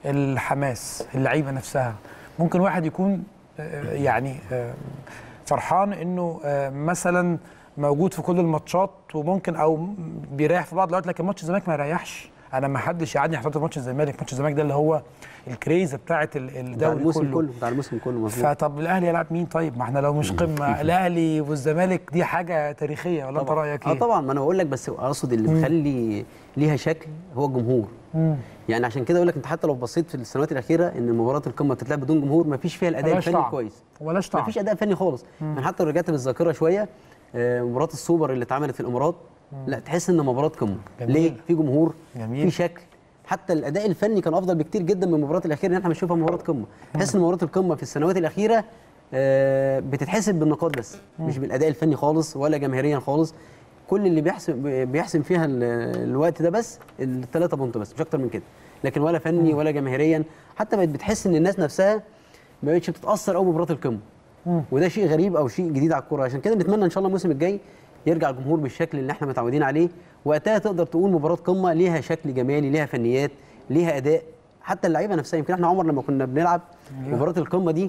الحماس اللعيبه نفسها ممكن واحد يكون آه، يعني آه، فرحان انه آه، مثلا موجود في كل الماتشات وممكن او بيريح في بعض الاوقات لكن ماتش الزمالك ما يريحش انا ما حدش يقعدني حضرتك ماتش الزمالك ماتش الزمالك ده اللي هو الكريزه بتاعه ال- بتاع الدوري الموسم كله كله بتاع الموسم كله مظبوط فطب الاهلي يلعب مين طيب ما احنا لو مش قمه الاهلي والزمالك دي حاجه تاريخيه ولا انت رايك اه ايه طبعا ما انا بقول لك بس اقصد اللي مخلي ليها شكل هو الجمهور مم. يعني عشان كده اقول لك انت حتى لو بصيت في السنوات الاخيره ان مباراه القمه بتتلعب بدون جمهور ما فيش فيها الاداء ملهاش الفني طعم. كويس ولاش ما طعم فيش اداء فني خالص يعني حتى لو رجعت بالذاكره شويه آه، مباراه السوبر اللي اتعملت في الامارات لا تحس ان مباراه قمه جميل. ليه في جمهور جميل. في شكل حتى الاداء الفني كان افضل بكتير جدا من المباراه الاخيره اللي احنا بنشوفها مباراه قمه تحس ان مباراه القمه في السنوات الاخيره آه، بتتحسب بالنقاط بس مش بالاداء الفني خالص ولا جماهيريا خالص كل اللي بيحسم بيحسم فيها ال- الوقت ده بس الثلاثه بونت بس مش اكتر من كده لكن ولا فني ولا جماهيريا حتى بقت بتحس ان الناس نفسها ما بقتش بتتاثر قوي بمباراه القمه وده شيء غريب او شيء جديد على الكوره عشان كده نتمنى ان شاء الله الموسم الجاي يرجع الجمهور بالشكل اللي احنا متعودين عليه وقتها تقدر تقول مباراه قمه ليها شكل جمالي ليها فنيات ليها اداء حتى اللعيبه نفسها يمكن احنا عمر لما كنا بنلعب مباراه القمه دي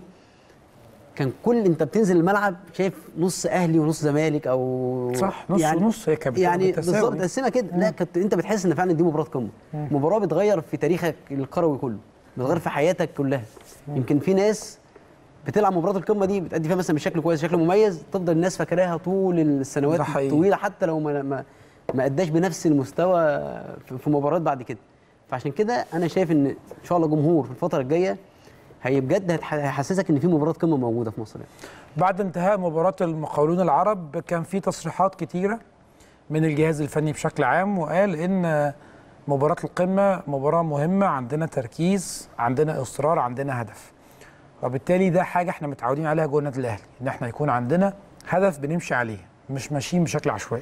كان كل انت بتنزل الملعب شايف نص اهلي ونص زمالك او صح، نص ونص هي كانت يعني بالتساوي. بالظبط متقسمه كده لا كنت انت بتحس ان فعلا دي مباراه قمه مباراه بتغير في تاريخك الكروي كله بتغير في حياتك كلها يمكن في ناس بتلعب مباراه القمه دي بتأدي فيها مثلا بشكل كويس بشكل مميز تفضل الناس فاكراها طول السنوات ده حقيقي. الطويله حتى لو ما ما, ما اداش بنفس المستوى في- في مباريات بعد كده فعشان كده انا شايف ان ان شاء الله جمهور في الفتره الجايه هي بجد هتح- هيحسسك ان في مباراه قمه موجوده في مصر يعني. بعد انتهاء مباراه المقاولون العرب كان في تصريحات كتيره من الجهاز الفني بشكل عام وقال ان مباراه القمه مباراه مهمه عندنا تركيز عندنا اصرار عندنا هدف وبالتالي ده حاجه احنا متعودين عليها جوه النادي الاهلي ان احنا يكون عندنا هدف بنمشي عليه مش ماشيين بشكل عشوائي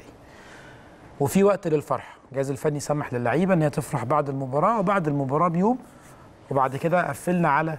وفي وقت للفرح الجهاز الفني سمح للعيبه ان هي تفرح بعد المباراه وبعد المباراه بيوم وبعد كده قفلنا على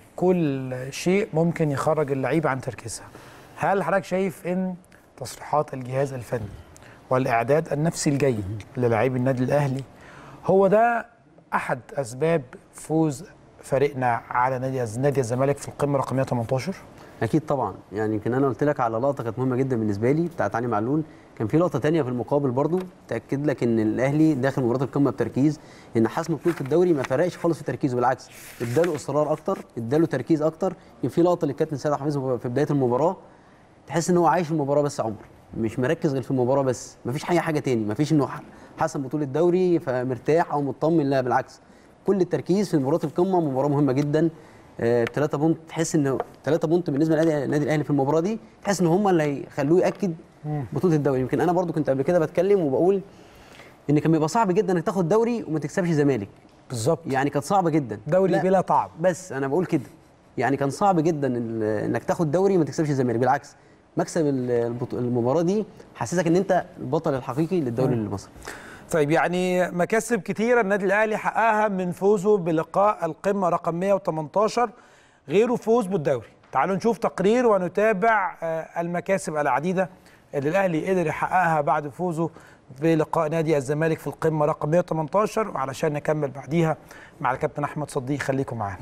كل شيء ممكن يخرج اللعيبه عن تركيزها هل حضرتك شايف ان تصريحات الجهاز الفني والاعداد النفسي الجيد للاعبي النادي الاهلي هو ده احد اسباب فوز فريقنا على نادي نادي الزمالك في القمه رقم 118 اكيد طبعا يعني يمكن انا قلت لك على لقطه كانت مهمه جدا بالنسبه لي بتاعت علي معلول كان في لقطه تانية في المقابل برضو تاكد لك ان الاهلي داخل مباراه القمه بتركيز ان حسم بطوله الدوري ما فرقش خالص في تركيزه بالعكس اداله اصرار اكتر اداله تركيز اكتر كان في لقطه للكابتن سيد حفيظ في بدايه المباراه تحس ان هو عايش المباراه بس عمر مش مركز غير في المباراه بس مفيش اي حاجه تاني مفيش انه ح- حسم بطوله الدوري فمرتاح او مطمن لا بالعكس كل التركيز في مباراه القمه مباراه مهمه جدا ثلاثة بونت تحس ان ثلاثة بونت بالنسبه للنادي النادي الاهلي في المباراه دي تحس ان هم اللي هيخلوه ياكد بطوله الدوري يمكن انا برضو كنت قبل كده بتكلم وبقول ان كان بيبقى صعب جدا انك تاخد دوري وما تكسبش زمالك بالظبط يعني كانت صعبه جدا دوري لا، بلا طعم بس انا بقول كده يعني كان صعب جدا ال- انك تاخد دوري وما تكسبش الزمالك بالعكس مكسب ال- البطو- المباراه دي حسسك ان انت البطل الحقيقي للدوري المصري طيب يعني مكاسب كتيرة النادي الأهلي حققها من فوزه بلقاء القمة رقم 118 غيره فوز بالدوري تعالوا نشوف تقرير ونتابع آه، المكاسب العديدة اللي الأهلي قدر يحققها بعد فوزه بلقاء نادي الزمالك في القمة رقم 118 وعلشان نكمل بعديها مع الكابتن أحمد صديق خليكم معانا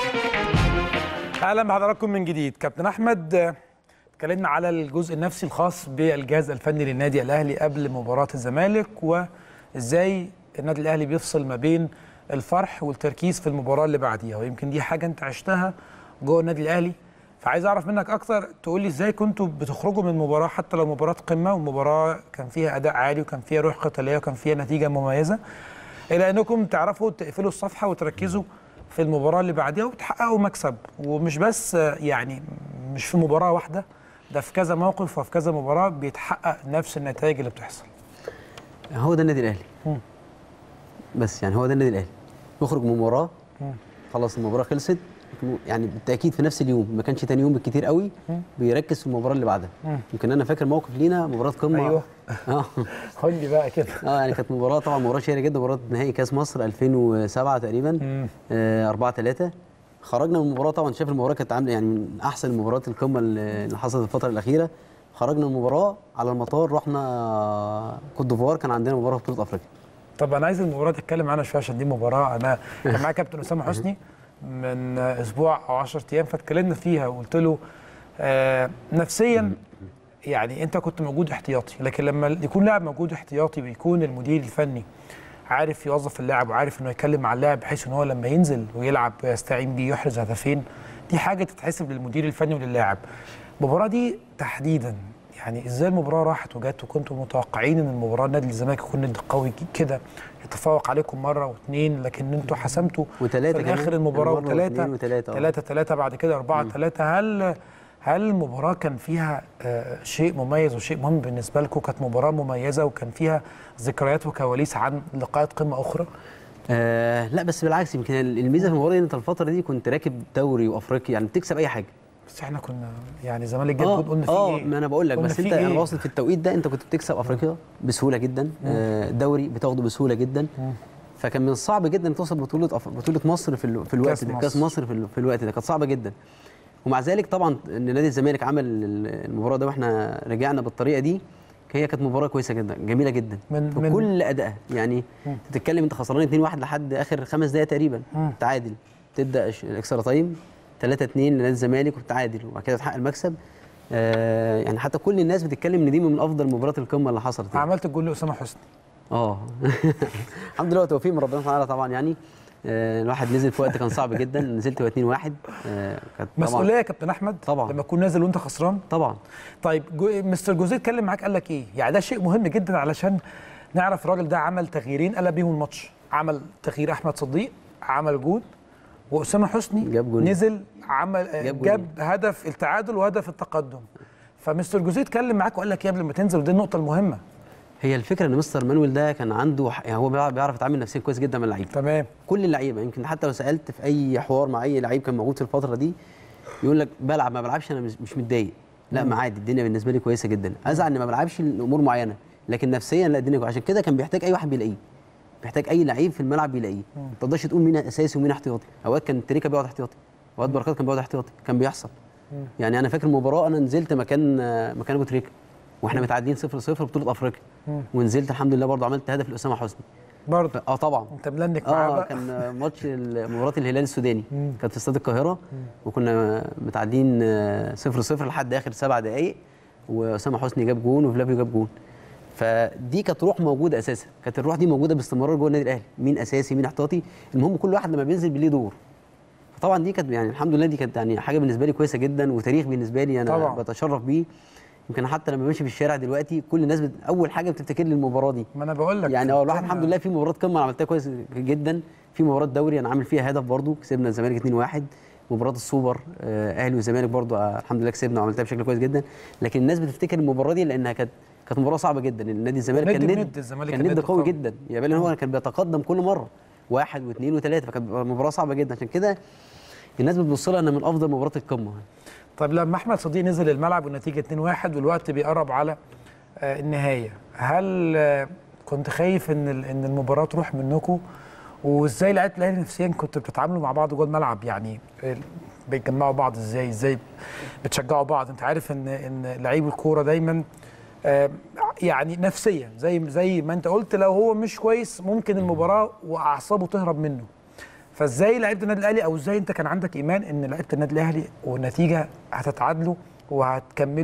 اهلا بحضراتكم من جديد كابتن احمد آه، اتكلمنا على الجزء النفسي الخاص بالجهاز الفني للنادي الاهلي قبل مباراه الزمالك وازاي النادي الاهلي بيفصل ما بين الفرح والتركيز في المباراه اللي بعديها ويمكن دي حاجه انت عشتها جوه النادي الاهلي فعايز اعرف منك اكتر تقول لي ازاي كنتوا بتخرجوا من مباراه حتى لو مباراه قمه ومباراه كان فيها اداء عالي وكان فيها روح قتاليه وكان فيها نتيجه مميزه الى انكم تعرفوا تقفلوا الصفحه وتركزوا في المباراه اللي بعديها وتحققوا مكسب ومش بس آه، يعني مش في مباراه واحده ده في كذا موقف وفي كذا مباراه بيتحقق نفس النتائج اللي بتحصل هو ده النادي الاهلي مم. بس يعني هو ده النادي الاهلي نخرج من مباراه خلاص المباراه خلصت يعني بالتاكيد في نفس اليوم ما كانش تاني يوم بالكتير قوي بيركز في المباراه اللي بعدها يمكن انا فاكر موقف لينا مباراه قمه أيوه. اه قول لي بقى كده اه يعني كانت مباراه طبعا مباراه شهيره جدا مباراه نهائي كاس مصر 2007 تقريبا آه 4 3 خرجنا من المباراه طبعا شايف المباراه كانت عامله يعني من احسن مباريات القمه اللي اللي حصلت الفتره الاخيره خرجنا من المباراه على المطار رحنا كوت ديفوار كان عندنا مباراه في بطوله افريقيا طب انا عايز المباراه تتكلم عنها شويه عشان دي مباراه انا كان معايا كابتن اسامه حسني من اسبوع او 10 ايام فاتكلمنا فيها وقلت له آه نفسيا يعني انت كنت موجود احتياطي لكن لما يكون لاعب موجود احتياطي ويكون المدير الفني عارف يوظف اللاعب وعارف انه يتكلم مع اللاعب بحيث ان هو لما ينزل ويلعب ويستعين بيه يحرز هدفين دي حاجه تتحسب للمدير الفني وللاعب المباراه دي تحديدا يعني ازاي المباراه راحت وجت وكنتم متوقعين ان المباراه نادي الزمالك يكون نادي قوي كده يتفوق عليكم مره واثنين لكن انتوا حسمتوا وتلاتة في كمان. اخر المباراه مرة وثلاثه واثنين وتلاتة، آه. ثلاثه ثلاثه بعد كده اربعه ثلاثه هل هل المباراه كان فيها آه، شيء مميز وشيء مهم بالنسبه لكم كانت مباراه مميزه وكان فيها ذكريات وكواليس عن لقاءات قمه اخرى آه لا بس بالعكس يمكن الميزه في المباراه دي إن انت الفتره دي كنت راكب دوري وافريقي يعني بتكسب اي حاجه بس احنا كنا يعني زمالك جت اه جول قلنا فيه اه ايه ما انا بقول لك قلنا بس فيه انت إيه؟ انا واصل في التوقيت ده انت كنت بتكسب افريقيا بسهوله جدا آه الدوري بتاخده بسهوله جدا فكان من الصعب جدا انك توصل بطوله أف... بطوله مصر في, ال... في الوقت كأس ده مصر. كاس مصر في, ال... في الوقت ده كانت صعبه جدا ومع ذلك طبعا ان نادي الزمالك عمل ال- المباراه ده واحنا رجعنا بالطريقه دي هي كانت مباراه كويسه جدا جميله جدا من- في من- كل ادائها يعني تتكلم انت خسران 2-1 لحد اخر خمس دقائق تقريبا تعادل تبدا ش- الاكسترا تايم 3 2 لنادي الزمالك وتعادل وبعد كده تحقق المكسب آه يعني حتى كل الناس بتتكلم ان دي من افضل مباريات القمه اللي حصلت يعني. عملت الجول لاسامه حسني اه الحمد لله توفيق من ربنا سبحانه وتعالى طبعا يعني آه الواحد نزل في وقت كان صعب جدا نزلت 2 1 آه كانت طبعا مسؤوليه يا كابتن احمد طبعا. لما تكون نازل وانت خسران طبعا طيب جو... مستر جوزيه اتكلم معاك قال لك ايه؟ يعني ده شيء مهم جدا علشان نعرف الراجل ده عمل تغييرين قلب بيهم الماتش، عمل تغيير احمد صديق عمل جول واسامه حسني جاب جول. نزل عمل جاب, جاب جاب هدف التعادل وهدف التقدم. فمستر جوزيه اتكلم معاك وقال لك ايه قبل ما تنزل ودي النقطه المهمه. هي الفكره ان مستر مانويل ده كان عنده ح- يعني هو بيعرف بيعرف يتعامل نفسيا كويس جدا مع اللعيبه تمام كل اللعيبه يمكن حتى لو سالت في اي حوار مع اي لعيب كان موجود في الفتره دي يقول لك بلعب ما بلعبش انا مش مش متضايق لا ما عادي الدنيا بالنسبه لي كويسه جدا ازعل ان ما بلعبش لامور معينه لكن نفسيا لا الدنيا كويسة. عشان كده كان بيحتاج اي واحد بيلاقيه بيحتاج اي لعيب في الملعب بيلاقيه ما تقدرش تقول مين اساسي ومين احتياطي اوقات كان تريكا بيقعد احتياطي اوقات بركات كان بيقعد احتياطي كان بيحصل يعني انا فاكر مباراه انا نزلت مكان مكان ابو تريكا واحنا متعادلين 0 0 بطوله افريقيا ونزلت الحمد لله برضه عملت هدف لاسامه حسني برضه اه طبعا انت ملنك معاه اه بقى كان ماتش ال- مباراه الهلال السوداني كانت في استاد القاهره وكنا متعادلين 0 0 لحد اخر سبع دقائق واسامه حسني جاب جون وفلافيو جاب جون فدي كانت روح موجوده اساسا كانت الروح دي موجوده باستمرار جوه النادي الاهلي مين اساسي مين احتياطي المهم كل واحد لما بينزل ليه دور فطبعا دي كانت يعني الحمد لله دي كانت يعني حاجه بالنسبه لي كويسه جدا وتاريخ بالنسبه لي انا طبعاً. بتشرف بيه يمكن حتى لما بمشي في الشارع دلوقتي كل الناس بت... اول حاجه بتفتكر لي المباراه دي ما انا بقول لك يعني هو الواحد كنا- الحمد لله في مباراه قمه انا عملتها كويس جدا في مباراه دوري انا عامل فيها هدف برضو كسبنا الزمالك 2-1 مباراه السوبر آه، اهلي والزمالك برضو آه، الحمد لله كسبنا وعملتها بشكل كويس جدا لكن الناس بتفتكر المباراه دي لانها كانت كانت مباراه صعبه جدا النادي الزمالك ند كان ند بند، الزمالك كان كان ند ند قوي قوي. جدا يا بالي هو كان بيتقدم كل مره واحد واثنين وثلاثه فكانت مباراه صعبه جدا عشان كده الناس بتبص لها انها من افضل مباريات القمه طيب لما احمد صديق نزل الملعب والنتيجه 2-1 والوقت بيقرب على آه، النهايه هل آه، كنت خايف ان ال- ان المباراه تروح منكم وازاي لعيبه الاهلي نفسيا كنتوا بتتعاملوا مع بعض جوه الملعب يعني ال- بتجمعوا بعض ازاي ازاي بتشجعوا بعض انت عارف ان ان لعيب الكوره دايما آه، يعني نفسيا زي زي ما انت قلت لو هو مش كويس ممكن المباراه واعصابه تهرب منه فازاي لعيبه النادي الاهلي او ازاي انت كان عندك ايمان ان لعيبه النادي الاهلي والنتيجه هتتعادلوا وهتكملوا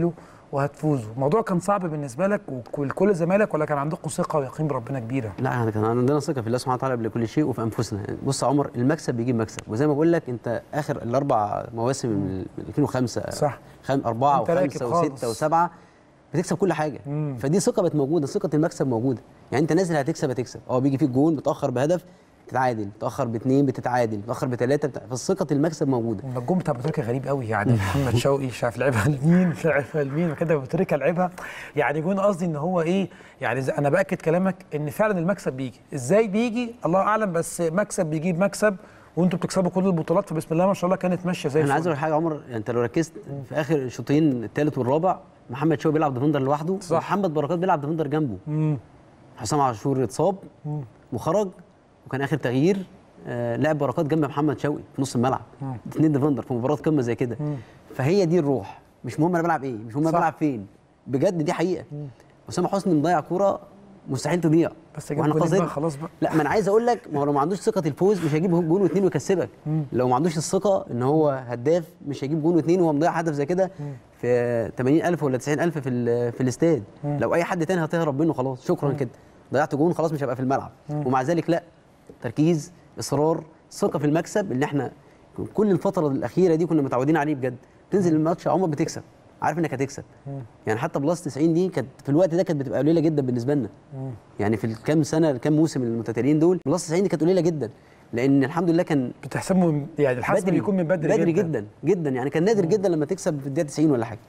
وهتفوزوا الموضوع كان صعب بالنسبه لك ولكل زمالك ولا كان عندكم ثقه ويقين بربنا كبيره لا احنا كان عندنا ثقه في الله سبحانه وتعالى قبل كل شيء وفي انفسنا يعني بص يا عمر المكسب بيجيب مكسب وزي ما بقول لك انت اخر الاربع مواسم من من 2005 صح. خم أربعة انت راكب وخمسة خالص. وستة وسبعة بتكسب كل حاجة فدي ثقة بقت موجودة ثقة المكسب موجودة يعني أنت نازل هتكسب هتكسب اه بيجي فيك جون بتأخر بهدف بتتعادل بتأخر باثنين بتتعادل بتأخر بثلاثة بت... فالثقة المكسب موجودة النجوم بتاع بوتريكا غريب قوي يعني محمد شوقي مش عارف لعبها لمين لعبها لمين وكده بوتريكا لعبها يعني جون قصدي ان هو ايه يعني زي- انا باكد كلامك ان فعلا المكسب بيجي ازاي بيجي الله اعلم بس مكسب بيجيب مكسب وانتوا بتكسبوا كل البطولات فبسم الله ما شاء الله كانت ماشيه زي أنا عايز الفل. أقول لك حاجة يا عمر يعني أنت لو ركزت في آخر الشوطين الثالث والرابع محمد شوقي بيلعب ديفندر لوحده صح. ومحمد بركات بيلعب ديفندر جنبه مم. حسام عاشور اتصاب وخرج وكان اخر تغيير آه لعب بركات جنب محمد شوقي في نص الملعب اثنين ديفندر في مباراه قمه زي كده فهي دي الروح مش مهم انا بلعب ايه مش مهم انا صح. بلعب فين بجد دي حقيقه اسامه حسني مضيع كوره مستحيل تضيع بس جاب واحنا جولين قاصدين بقى خلاص بقى لا ما انا عايز اقول لك ما هو لو ما عندوش ثقه الفوز مش هيجيب جون واثنين ويكسبك لو ما عندوش الثقه ان هو هداف مش هيجيب جون واثنين وهو مضيع هدف زي كده في 80000 ولا 90000 في ال- في الاستاد لو اي حد تاني هتهرب منه خلاص شكرا كده ضيعت جون خلاص مش هبقى في الملعب ومع ذلك لا تركيز اصرار ثقه في المكسب اللي احنا كل الفتره الاخيره دي كنا متعودين عليه بجد تنزل الماتش يا عمر بتكسب عارف انك هتكسب يعني حتى بلس 90 دي كانت في الوقت ده كانت بتبقى قليله جدا بالنسبه لنا يعني في الكام سنه الكام موسم المتتاليين دول بلس 90 دي كانت قليله جدا لان الحمد لله كان بتحسبوا من- يعني الحسم بيكون من بدري, بدري جدا جدا يعني كان نادر جدا لما تكسب في الدقيقه 90 ولا حاجه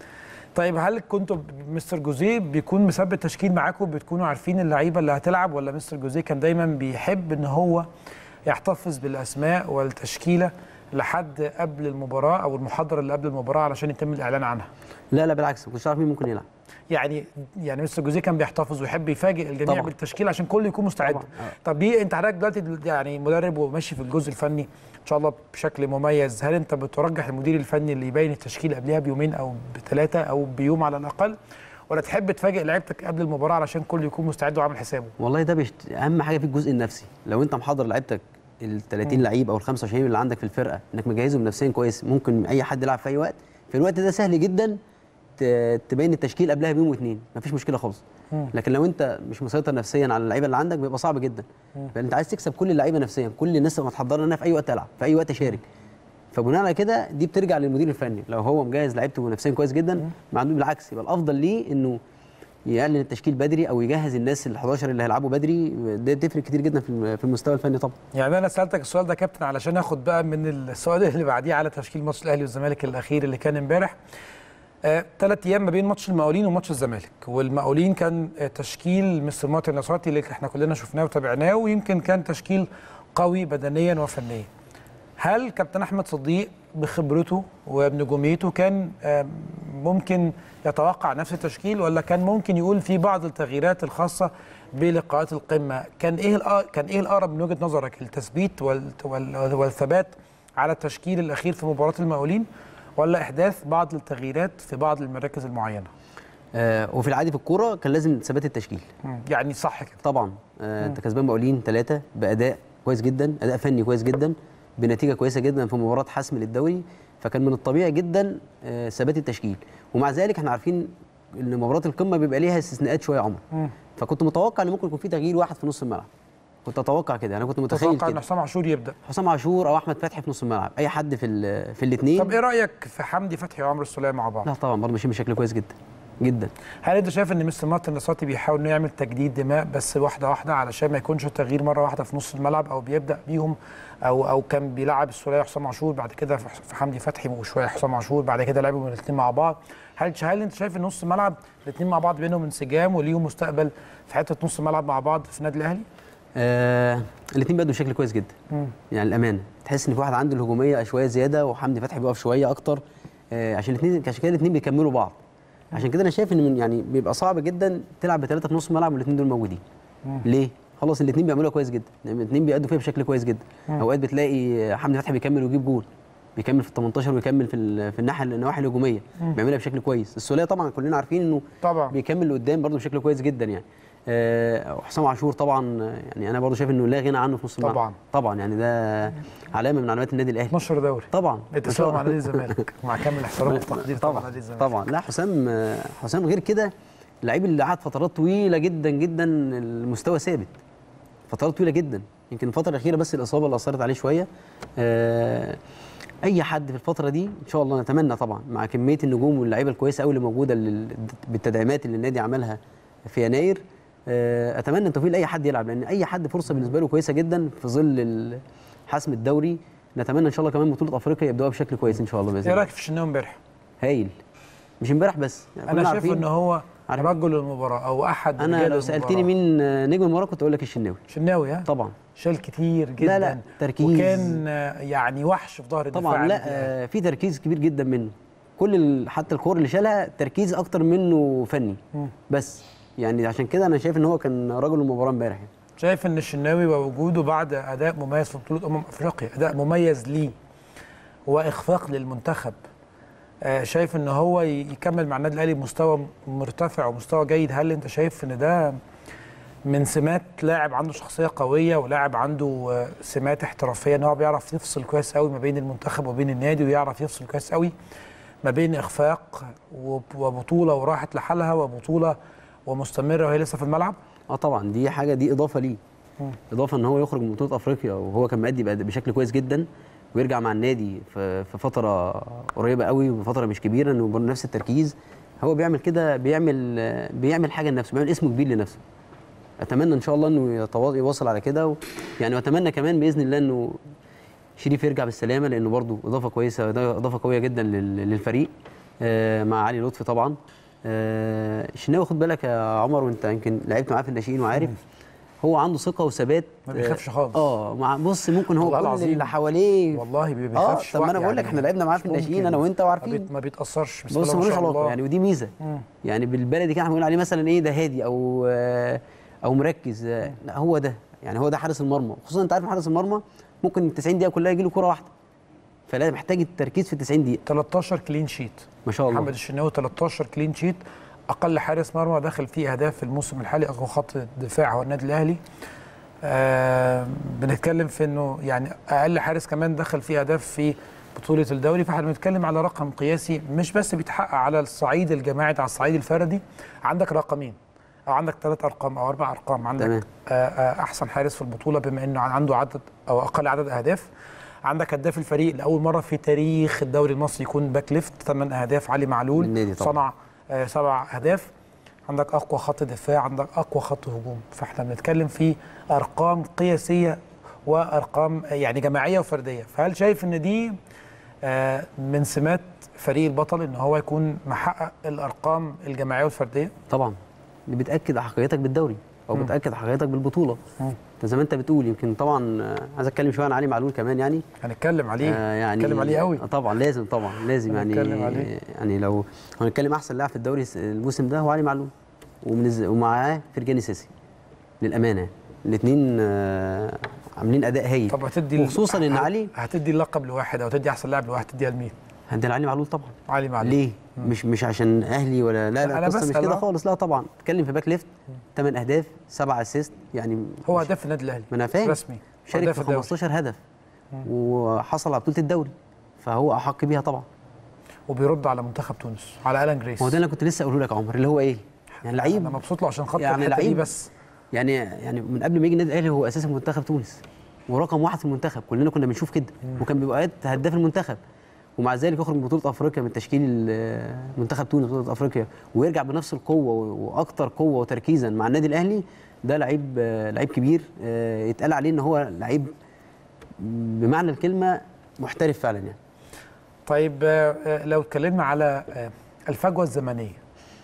طيب هل كنتوا ب- مستر جوزيه بيكون مثبت تشكيل معاكم بتكونوا عارفين اللعيبه اللي هتلعب ولا مستر جوزيه كان دايما بيحب ان هو يحتفظ بالاسماء والتشكيله لحد قبل المباراه او المحاضره اللي قبل المباراه علشان يتم الاعلان عنها لا لا بالعكس ما كنتش عارف مين ممكن يلعب يعني يعني مستر جوزيه كان بيحتفظ ويحب يفاجئ الجميع طبعاً. بالتشكيل عشان كله يكون مستعد طبعاً، آه. طب دي انت حضرتك دلوقتي دل- يعني مدرب وماشي في الجزء الفني ان شاء الله بشكل مميز هل انت بترجح المدير الفني اللي يبين التشكيل قبلها بيومين او بثلاثه او بيوم على الاقل ولا تحب تفاجئ لعيبتك قبل المباراه علشان كله يكون مستعد وعامل حسابه والله ده بيشت... اهم حاجه في الجزء النفسي لو انت محضر لعيبتك ال 30 لعيب او ال 25 اللي عندك في الفرقه انك مجهزهم نفسيا كويس ممكن اي حد يلعب في اي وقت في الوقت ده سهل جدا ت- تبين التشكيل قبلها بيوم واثنين مفيش مشكله خالص لكن لو انت مش مسيطر نفسيا على اللعيبه اللي عندك بيبقى صعب جدا فانت عايز تكسب كل اللعيبه نفسيا كل الناس اللي متحضره انها في اي وقت تلعب في اي وقت تشارك فبناء على كده دي بترجع للمدير الفني لو هو مجهز لعيبته نفسيا كويس جدا ما عنده بالعكس يبقى الافضل ليه انه يقلل التشكيل بدري او يجهز الناس ال 11 اللي هيلعبوا بدري ده تفرق كتير جدا في الم- في المستوى الفني طبعا يعني انا سالتك السؤال ده يا كابتن علشان اخد بقى من السؤال اللي بعديه على تشكيل ماتش الاهلي والزمالك الاخير اللي كان امبارح ثلاث ايام ما بين ماتش المقاولين وماتش الزمالك والمقاولين كان آه، تشكيل مستر مارتن نصراتي اللي احنا كلنا شفناه وتابعناه ويمكن كان تشكيل قوي بدنيا وفنيا هل كابتن احمد صديق بخبرته وبنجوميته كان آم، ممكن يتوقع نفس التشكيل ولا كان ممكن يقول في بعض التغييرات الخاصه بلقاءات القمه كان ايه الأ- كان ايه الاقرب من وجهه نظرك التثبيت وال- وال- والثبات على التشكيل الاخير في مباراه المقاولين ولا احداث بعض التغييرات في بعض المراكز المعينه آه وفي العادي في الكوره كان لازم ثبات التشكيل يعني صح كده طبعا آه انت كسبان مقاولين ثلاثه باداء كويس جدا اداء فني كويس جدا بنتيجه كويسه جدا في مباراه حسم للدوري فكان من الطبيعي جدا آه، ثبات التشكيل ومع ذلك احنا عارفين ان مباراه القمه بيبقى ليها استثناءات شويه يا عمر فكنت متوقع ان ممكن يكون في تغيير واحد في نص الملعب كنت اتوقع كده انا كنت متخيل تتوقع ان كده حسام عاشور يبدا حسام عاشور او احمد فتحي في نص الملعب اي حد في ال- في الاثنين طب ايه رايك في حمدي فتحي وعمرو السوليه مع بعض لا طبعا برضه ماشيين بشكل كويس جدا جدا هل انت شايف ان مستر مارتن نصاتي بيحاول انه يعمل تجديد دماء بس واحده واحده علشان ما يكونش التغيير مره واحده في نص الملعب او بيبدا بيهم او او كان بيلعب السوليه وحسام عاشور بعد كده في في حمدي فتحي وشويه حسام عاشور بعد كده لعبوا الاثنين مع بعض هل هل انت شايف ان نص الملعب الاثنين مع بعض بينهم انسجام وليهم مستقبل في حته نص الملعب مع بعض في النادي الاهلي؟ آه الاثنين بيأدوا بشكل كويس جدا يعني الامانه تحس ان في واحد عنده الهجوميه شويه زياده وحمدي فتحي بيقف شويه اكتر آه عشان الاثنين عشان كده الاثنين بيكملوا بعض عشان كده انا شايف ان من يعني بيبقى صعب جدا تلعب بثلاثه في نص الملعب والاثنين دول موجودين ليه؟ خلاص الاثنين بيعملوها كويس جدا يعني الاثنين بيأدوا فيها بشكل كويس جدا اوقات بتلاقي حمدي فتحي بيكمل ويجيب جول بيكمل في ال 18 ويكمل في ال- في الناحيه النواحي الهجوميه بيعملها بشكل كويس السوليه طبعا كلنا عارفين انه طبعا بيكمل لقدام برضه بشكل كويس جدا يعني آه، حسام عاشور طبعا آه، يعني انا برضو شايف انه لا غنى عنه في نص الملعب طبعاً. طبعا يعني ده علامه من علامات النادي الاهلي 12 دوري طبعا اتساوى مع نادي الزمالك مع كامل الاحترام والتقدير طبعا طبعا نادي الزمالك طبعا لا حسام آه، حسام غير كده اللعيب اللي قعد فترات طويله جدا جدا المستوى ثابت فترات طويله جدا يمكن الفتره الاخيره بس الاصابه اللي اثرت عليه شويه آه، اي حد في الفتره دي ان شاء الله نتمنى طبعا مع كميه النجوم واللعيبه الكويسه قوي اللي موجوده اللي- بالتدعيمات اللي النادي عملها في يناير آه، اتمنى التوفيق لاي حد يلعب لان اي حد فرصه بالنسبه له كويسه جدا في ظل ال- حسم الدوري نتمنى ان شاء الله كمان بطوله افريقيا يبداوها بشكل كويس ان شاء الله باذن ايه الله رايك في الشناوي امبارح؟ هايل مش امبارح بس يعني انا كلنا شايف عارفين. ان هو عارف. رجل المباراه او احد انا رجال لو سالتني المباراة. مين آه، نجم المباراه كنت اقول لك الشناوي شناوي ها طبعا شال كتير جدا لا، لا، تركيز. وكان آه، يعني وحش في ظهر الدفاع طبعا عن لا النادي الأهلي. آه، في تركيز كبير جدا منه كل ال- حتى الكور اللي شالها تركيز اكتر منه فني مم. بس يعني عشان كده انا شايف ان هو كان رجل المباراه امبارح يعني. شايف ان الشناوي ووجوده بعد اداء مميز في بطوله امم افريقيا اداء مميز ليه واخفاق للمنتخب آه، شايف ان هو ي- يكمل مع النادي الاهلي بمستوى مرتفع ومستوى جيد هل انت شايف ان ده من سمات لاعب عنده شخصيه قويه ولاعب عنده آه، سمات احترافيه ان هو بيعرف يفصل كويس قوي ما بين المنتخب وبين النادي ويعرف يفصل كويس قوي ما بين اخفاق وب- وبطوله وراحت لحالها وبطوله ومستمره وهي لسه في الملعب اه طبعا دي حاجه دي اضافه ليه مم. اضافه ان هو يخرج من بطوله افريقيا وهو كان مادي بأد- بشكل كويس جدا ويرجع مع النادي في في فتره قريبه قوي وفتره مش كبيره انه برضه نفس التركيز هو بيعمل كده بيعمل آه، بيعمل حاجه لنفسه بيعمل اسم كبير لنفسه اتمنى ان شاء الله انه يتوا- يواصل على كده و... يعني واتمنى كمان باذن الله انه شريف يرجع بالسلامه لانه برضه اضافه كويسه اضافه قويه جدا لل- للفريق آه، مع علي لطفي طبعا آه، الشناوي خد بالك يا عمر وانت يمكن لعبت معاه في الناشئين وعارف هو عنده ثقه وثبات ما بيخافش آه، خالص. اه مع بص ممكن هو والله كل العظيم. اللي حواليه والله ما اه بيخافش طب ما انا وقت بقول لك يعني احنا لعبنا معاه في مش الناشئين ممكن. انا وانت ما, وعارفين بيت ما بيتاثرش بسم بص الله ما ملوش شاء علاقه الله. يعني ودي ميزه مم. يعني بالبلدي كده احنا بنقول عليه مثلا ايه ده هادي او آه، او مركز آه، لا هو ده يعني هو ده حارس المرمى خصوصا انت عارف حارس المرمى ممكن ال 90 دقيقه كلها يجي له كره واحده فلا محتاج التركيز في ال 90 دقيقه 13 كلين شيت ما شاء الله محمد الشناوي 13 كلين شيت اقل حارس مرمى دخل فيه اهداف في الموسم الحالي اقوى خط دفاع هو النادي الاهلي آه بنتكلم في انه يعني اقل حارس كمان دخل فيه اهداف في بطوله الدوري فاحنا بنتكلم على رقم قياسي مش بس بيتحقق على الصعيد الجماعي على الصعيد الفردي عندك رقمين او عندك ثلاث ارقام او اربع ارقام عندك تمام. آه، آه، احسن حارس في البطوله بما انه عنده عدد او اقل عدد اهداف عندك هداف الفريق لاول مره في تاريخ الدوري المصري يكون باك ليفت ثمان اهداف علي معلول النادي طبعا. صنع آه، سبع اهداف عندك اقوى خط دفاع عندك اقوى خط هجوم فاحنا بنتكلم في ارقام قياسيه وارقام آه، يعني جماعيه وفرديه فهل شايف ان دي آه، من سمات فريق البطل ان هو يكون محقق الارقام الجماعيه والفرديه طبعا اللي بتاكد احقيتك بالدوري او مم. بتاكد احقيتك بالبطوله مم. انت زي ما انت بتقول يمكن طبعا آه، عايز اتكلم شويه عن علي معلول كمان يعني هنتكلم عليه آه يعني هنتكلم عليه قوي آه طبعا لازم طبعا لازم يعني هنتكلم عليه. يعني لو هنتكلم احسن لاعب في الدوري الس- الموسم ده هو علي معلول ومن الز- ومعاه فرجاني ساسي للامانه الاثنين آه عاملين اداء هايل طب هتدي وخصوصا ان علي هتدي اللقب لواحد او تدي احسن لاعب لواحد تديها لمين؟ هدي علي معلول طبعا علي معلول ليه مش مش عشان اهلي ولا لا لا، لا أنا القصه مش بسأل، كده آه. خالص لا طبعا اتكلم في باك ليفت 8 اهداف 7 اسيست يعني هو هداف النادي الاهلي ما انا فاهم رسمي شارك هداف في الدوري. 15 هدف وحصل على بطوله الدوري فهو احق بيها طبعا وبيرد على منتخب تونس على الان جريس هو ده اللي أنا كنت لسه اقوله لك يا عمر اللي هو ايه يعني لعيب انا مبسوط له عشان خاطر يعني الحته دي لعيب بس يعني يعني من قبل ما يجي النادي الاهلي هو اساسا في منتخب تونس ورقم واحد في المنتخب كلنا كنا بنشوف كده وكان بيبقى اوقات هداف المنتخب ومع ذلك يخرج من بطوله افريقيا من تشكيل ال- منتخب تونس بطوله افريقيا ويرجع بنفس القوه و- واكتر قوه وتركيزا مع النادي الاهلي ده لعيب آه، لعيب كبير آه، يتقال عليه ان هو لعيب بمعنى الكلمه محترف فعلا يعني طيب آه، آه، لو اتكلمنا على آه، الفجوه الزمنيه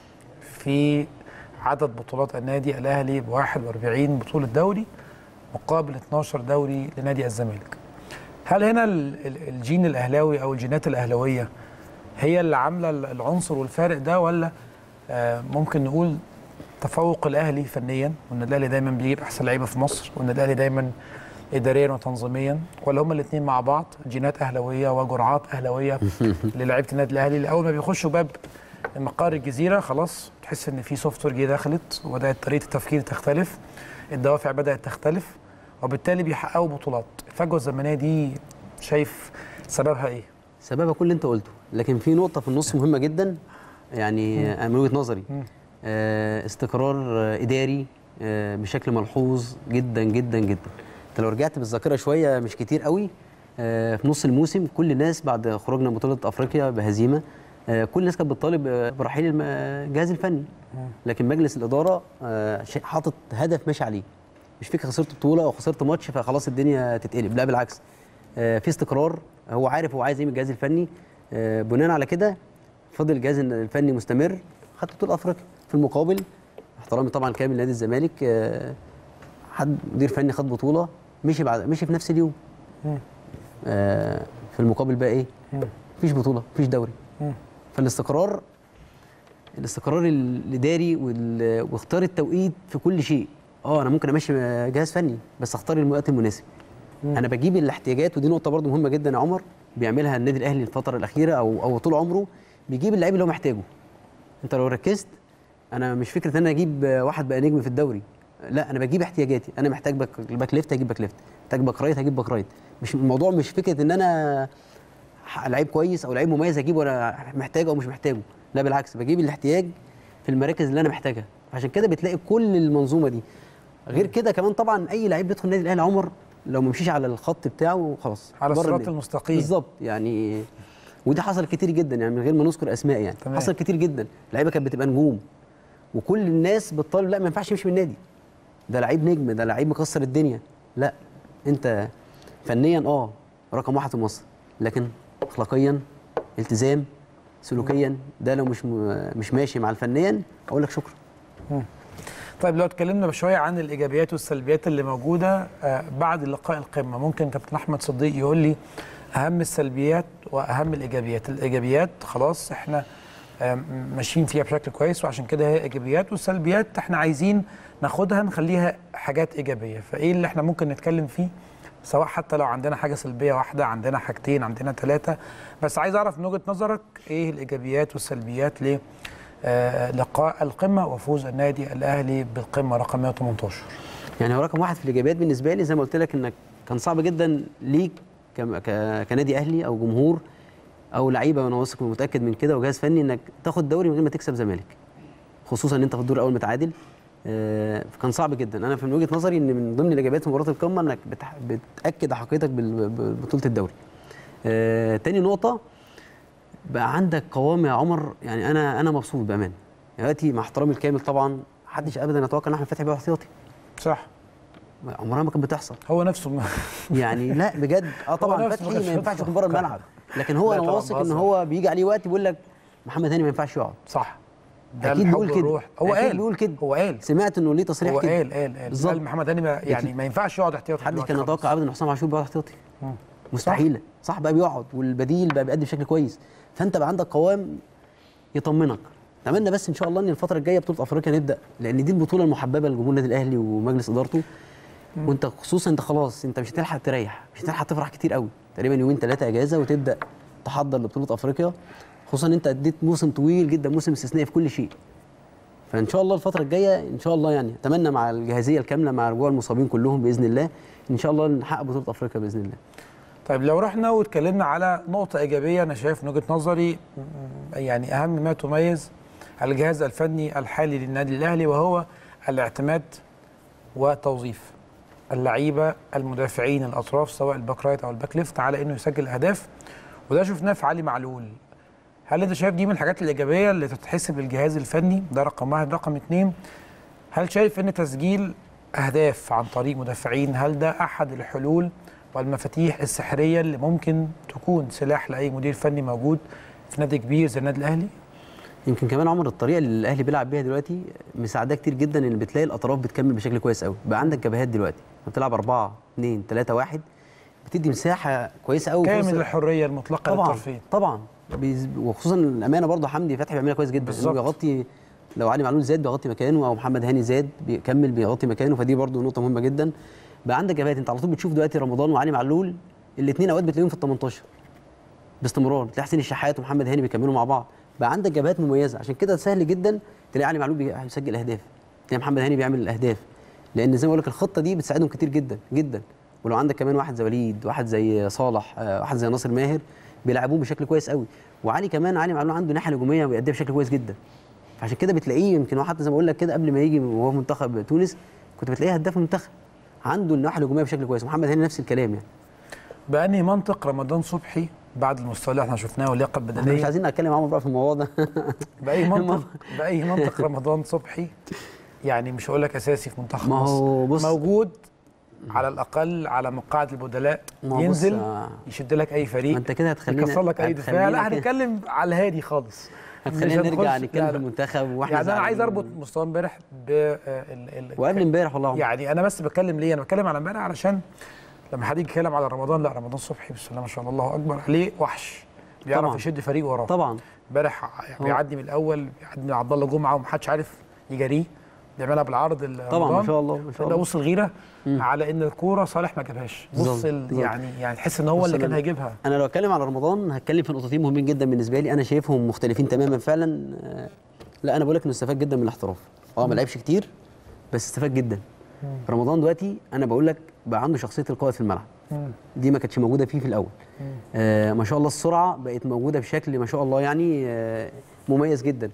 في عدد بطولات النادي الاهلي ب 41 بطوله دوري مقابل 12 دوري لنادي الزمالك هل هنا ال- ال- الجين الاهلاوي او الجينات الاهلاويه هي اللي عامله ال- العنصر والفارق ده ولا آه، ممكن نقول تفوق الاهلي فنيا وان الاهلي دايما بيجيب احسن لعيبه في مصر وان الاهلي دايما اداريا وتنظيميا ولا هما الاثنين مع بعض جينات اهلاويه وجرعات اهلاويه للاعيبه النادي الاهلي اللي اول ما بيخشوا باب مقر الجزيره خلاص تحس ان في سوفت وير جه دخلت وبدات طريقه التفكير تختلف الدوافع بدات تختلف وبالتالي بيحققوا بطولات الفجوه الزمنيه دي شايف سببها ايه سببها كل اللي انت قلته لكن في نقطه في النص مهمه جدا يعني أنا من وجهه نظري آه، استقرار آه، اداري آه، بشكل ملحوظ جدا جدا جدا انت لو رجعت بالذاكره شويه مش كتير قوي آه، في نص الموسم كل الناس بعد خروجنا من بطوله افريقيا بهزيمه آه، كل الناس كانت بتطالب آه، برحيل الم- الجهاز الفني لكن مجلس الاداره آه، شيء- حاطط هدف ماشي عليه مش فكره خسرت بطوله او خسرت ماتش فخلاص الدنيا تتقلب لا بالعكس آه، في استقرار هو عارف هو عايز ايه من الجهاز الفني آه، بناء على كده فضل الجهاز الفني مستمر خد بطوله افريقيا في المقابل احترامي طبعا كامل لنادي الزمالك آه، حد مدير فني خد بطوله مشي بعد مشي في نفس اليوم آه، في المقابل بقى ايه مفيش بطوله مفيش دوري فالاستقرار الاستقرار الاداري وال- واختيار التوقيت في كل شيء اه انا ممكن امشي جهاز فني بس اختار الوقت المناسب انا بجيب الاحتياجات ودي نقطه برضو مهمه جدا يا عمر بيعملها النادي الاهلي الفتره الاخيره او او طول عمره بيجيب اللعيب اللي هو محتاجه انت لو ركزت انا مش فكره ان انا اجيب واحد بقى نجم في الدوري لا انا بجيب احتياجاتي انا محتاج باك باك ليفت هجيب باك ليفت محتاج باك رايت هجيب باك رايت مش الموضوع مش فكره ان انا ح- لعيب كويس او لعيب مميز اجيبه وانا محتاجه او مش محتاجه لا بالعكس بجيب الاحتياج في المراكز اللي انا محتاجها عشان كده بتلاقي كل المنظومه دي غير كده كمان طبعا اي لعيب بيدخل النادي الاهلي عمر لو ما مشيش على الخط بتاعه خلاص على بره الصراط النادي. المستقيم. بالظبط يعني ودي حصل كتير جدا يعني من غير ما نذكر اسماء يعني تمام. حصل كتير جدا لعيبه كانت بتبقى نجوم وكل الناس بتطالب لا ما ينفعش يمشي من النادي ده لعيب نجم ده لعيب مكسر الدنيا لا انت فنيا اه رقم واحد في مصر لكن اخلاقيا التزام سلوكيا ده لو مش م- مش ماشي مع الفنيا اقول لك شكرا طيب لو اتكلمنا بشويه عن الايجابيات والسلبيات اللي موجوده آه، بعد لقاء القمه ممكن كابتن احمد صديق يقول لي اهم السلبيات واهم الايجابيات الايجابيات خلاص احنا آه، ماشيين فيها بشكل كويس وعشان كده هي ايجابيات والسلبيات احنا عايزين ناخدها نخليها حاجات ايجابيه فايه اللي احنا ممكن نتكلم فيه سواء حتى لو عندنا حاجه سلبيه واحده عندنا حاجتين عندنا ثلاثه بس عايز اعرف من وجهه نظرك ايه الايجابيات والسلبيات ل آه، لقاء القمه وفوز النادي الاهلي بالقمه رقم 118 يعني هو رقم واحد في الايجابيات بالنسبه لي زي ما قلت لك انك كان صعب جدا ليك كم- ك- كنادي اهلي او جمهور او لعيبه وانا واثق ومتاكد من كده وجهاز فني انك تاخد دوري من غير ما تكسب زمالك خصوصا ان انت في الدور الاول متعادل آه، فكان صعب جدا انا في من وجهه نظري ان من ضمن الايجابيات في مباراه القمه انك بتح- بتاكد حقيقتك بال- ببطوله الدوري آه، تاني نقطه بقى عندك قوام يا عمر يعني انا انا مبسوط بامان دلوقتي مع احترامي الكامل طبعا محدش ابدا يتوقع ان احمد فتحي بيبقى احتياطي صح عمرها ما كانت بتحصل هو نفسه يعني لا بجد اه طبعا نفسه ما فتحي كانش ما ينفعش يتوقع. يكون بره الملعب لكن هو لا انا طبعاً واثق ان بهزر. هو بيجي عليه وقت بيقول لك محمد هاني ما ينفعش يقعد صح ده اكيد الحب بيقول كده والروح. هو أكيد قال بيقول كده هو قال سمعت انه ليه تصريح هو كده قال قال قال بالظبط. قال محمد هاني ما يعني ما ينفعش يقعد احتياطي محدش دلوقتي كان خالص. يتوقع ابدا ان حسام عاشور بيقعد احتياطي مستحيله صح بقى بيقعد والبديل بقى بيأدي بشكل كويس فانت بقى عندك قوام يطمنك اتمنى بس ان شاء الله ان الفتره الجايه بطوله افريقيا نبدا لان دي البطوله المحببه لجمهور النادي الاهلي ومجلس ادارته وانت خصوصا انت خلاص انت مش هتلحق تريح مش هتلحق تفرح كتير قوي تقريبا يومين ثلاثه اجازه وتبدا تحضر لبطوله افريقيا خصوصا ان انت اديت موسم طويل جدا موسم استثنائي في كل شيء فان شاء الله الفتره الجايه ان شاء الله يعني اتمنى مع الجاهزيه الكامله مع رجوع المصابين كلهم باذن الله ان شاء الله نحقق بطوله افريقيا باذن الله طيب لو رحنا واتكلمنا على نقطة إيجابية أنا شايف من وجهة نظري م- يعني أهم ما تميز الجهاز الفني الحالي للنادي الأهلي وهو الاعتماد وتوظيف اللعيبة المدافعين الأطراف سواء الباك رايت أو الباك ليفت على إنه يسجل أهداف وده شفناه في علي معلول هل أنت شايف دي من الحاجات الإيجابية اللي تتحسب للجهاز الفني ده رقم واحد رقم اتنين هل شايف ان تسجيل اهداف عن طريق مدافعين هل ده احد الحلول والمفاتيح السحريه اللي ممكن تكون سلاح لاي مدير فني موجود في نادي كبير زي النادي الاهلي يمكن كمان عمر الطريقه اللي الاهلي بيلعب بيها دلوقتي مساعده كتير جدا ان بتلاقي الاطراف بتكمل بشكل كويس قوي بقى عندك جبهات دلوقتي لما بتلعب 4 2 3 1 بتدي مساحه كويسه قوي كامل فرصة- الحريه المطلقه طبعا للطرفين طبعا بيز- وخصوصا الامانه برضه حمدي فتحي بيعملها كويس جدا بالظبط. انه بيغطي لو علي معلول زاد بيغطي مكانه او محمد هاني زاد بيكمل بيغطي مكانه فدي برضه نقطه مهمه جدا بقى عندك جبهات انت على طول بتشوف دلوقتي رمضان وعلي معلول الاثنين اوقات بتلاقيهم في ال 18 باستمرار بتلاقي حسين الشحات ومحمد هاني بيكملوا مع بعض بقى عندك جبهات مميزه عشان كده سهل جدا تلاقي علي معلول بيسجل اهداف تلاقي محمد هاني بيعمل الاهداف لان زي ما بقول لك الخطه دي بتساعدهم كتير جدا جدا ولو عندك كمان واحد زي وليد واحد زي صالح آه، واحد زي ناصر ماهر بيلعبوه بشكل كويس قوي وعلي كمان علي معلول عنده ناحيه هجوميه بيأديها بشكل كويس جدا فعشان كده بتلاقيه يمكن هو حتى زي ما بقول لك كده قبل ما يجي وهو في منتخب تونس كنت بتلاقيه هداف المنتخب عنده الناحيه الهجوميه بشكل كويس محمد هاني نفس الكلام يعني بأنهي منطق رمضان صبحي بعد المستوى اللي احنا شفناه واللياقه احنا مش البدنيه عايزين نتكلم معاهم بقى في الموضوع ده باي منطق باي منطق رمضان صبحي يعني مش هقول لك اساسي في منتخب ما هو مصر بص- موجود على الاقل على مقاعد البدلاء ما هو بص، ينزل آه. يشد لك اي فريق ما انت كده هتخلينا يكسر لك اي دفاع لا هتخلينا كده- هنتكلم على الهادي خالص هتخلينا مش نرجع هنخش- نتكلم لا، في لا. المنتخب واحنا يعني انا عايز زعلانين. اربط مستوى امبارح ب ال ال وقبل امبارح والله عمر. يعني انا بس بتكلم ليه انا بتكلم على امبارح علشان لما حد يجي يتكلم على رمضان لا رمضان صبحي بسم الله ما شاء الله الله اكبر عليه وحش بيعرف طبعاً. يشد فريق وراه طبعا امبارح هو- بيعدي من الاول بيعدي من عبد الله جمعه ومحدش عارف يجاريه بيعملها بالعرض طبعا رمضان. ما شاء الله ما شاء ده الله بص الغيره على ان الكوره صالح ما جابهاش بص بالظبط، ال- بالظبط. يعني يعني تحس ان هو اللي بص كان أنا- هيجيبها انا لو اتكلم على رمضان هتكلم في نقطتين مهمين جدا بالنسبه لي انا شايفهم مختلفين تماما فعلا آه، لا انا بقول لك انه استفاد جدا من الاحتراف اه ما لعبش كتير بس استفاد جدا رمضان دلوقتي انا بقول لك بقى عنده شخصيه القائد في الملعب دي ما كانتش موجوده فيه في الاول آه ما شاء الله السرعه بقت موجوده بشكل ما شاء الله يعني آه مميز جدا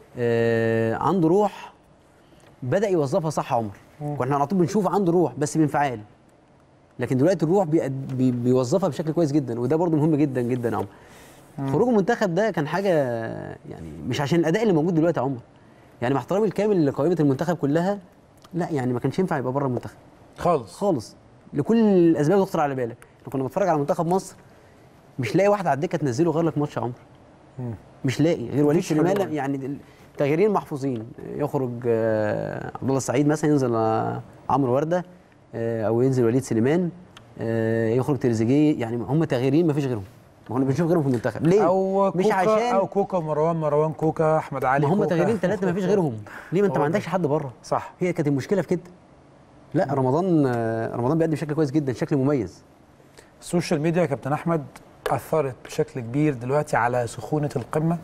آه عنده روح بدا يوظفها صح يا عمر واحنا على طول بنشوف عنده روح بس بانفعال لكن دلوقتي الروح بيأد- بي بيوظفها بشكل كويس جدا وده برضو مهم جدا جدا يا عمر خروج المنتخب ده كان حاجه يعني مش عشان الاداء اللي موجود دلوقتي يا عمر يعني مع احترامي الكامل لقائمه المنتخب كلها لا يعني ما كانش ينفع يبقى بره المنتخب خالص خالص لكل الاسباب اللي تخطر على بالك لو كنا بنتفرج على منتخب مصر مش لاقي واحد على الدكه تنزله غير لك ماتش يا عمر مش لاقي غير وليد مفيش حلول. سليمان يعني التغييرين محفوظين يخرج آه، عبد الله السعيد مثلا ينزل آه، عمرو ورده آه، او ينزل وليد سليمان آه، يخرج تريزيجيه يعني هم تغييرين ما فيش غيرهم ما كنا بنشوف غيرهم في المنتخب ليه او مش كوكا عشان او كوكا مروان مروان كوكا احمد علي ما هم كوكا. تغييرين ثلاثه ما فيش غيرهم ليه ما انت هو ما ده. عندكش حد بره صح هي كانت المشكله في كده لا رمضان آه، رمضان بيقدم بشكل كويس جدا شكل مميز السوشيال ميديا يا كابتن احمد اثرت بشكل كبير دلوقتي على سخونه القمه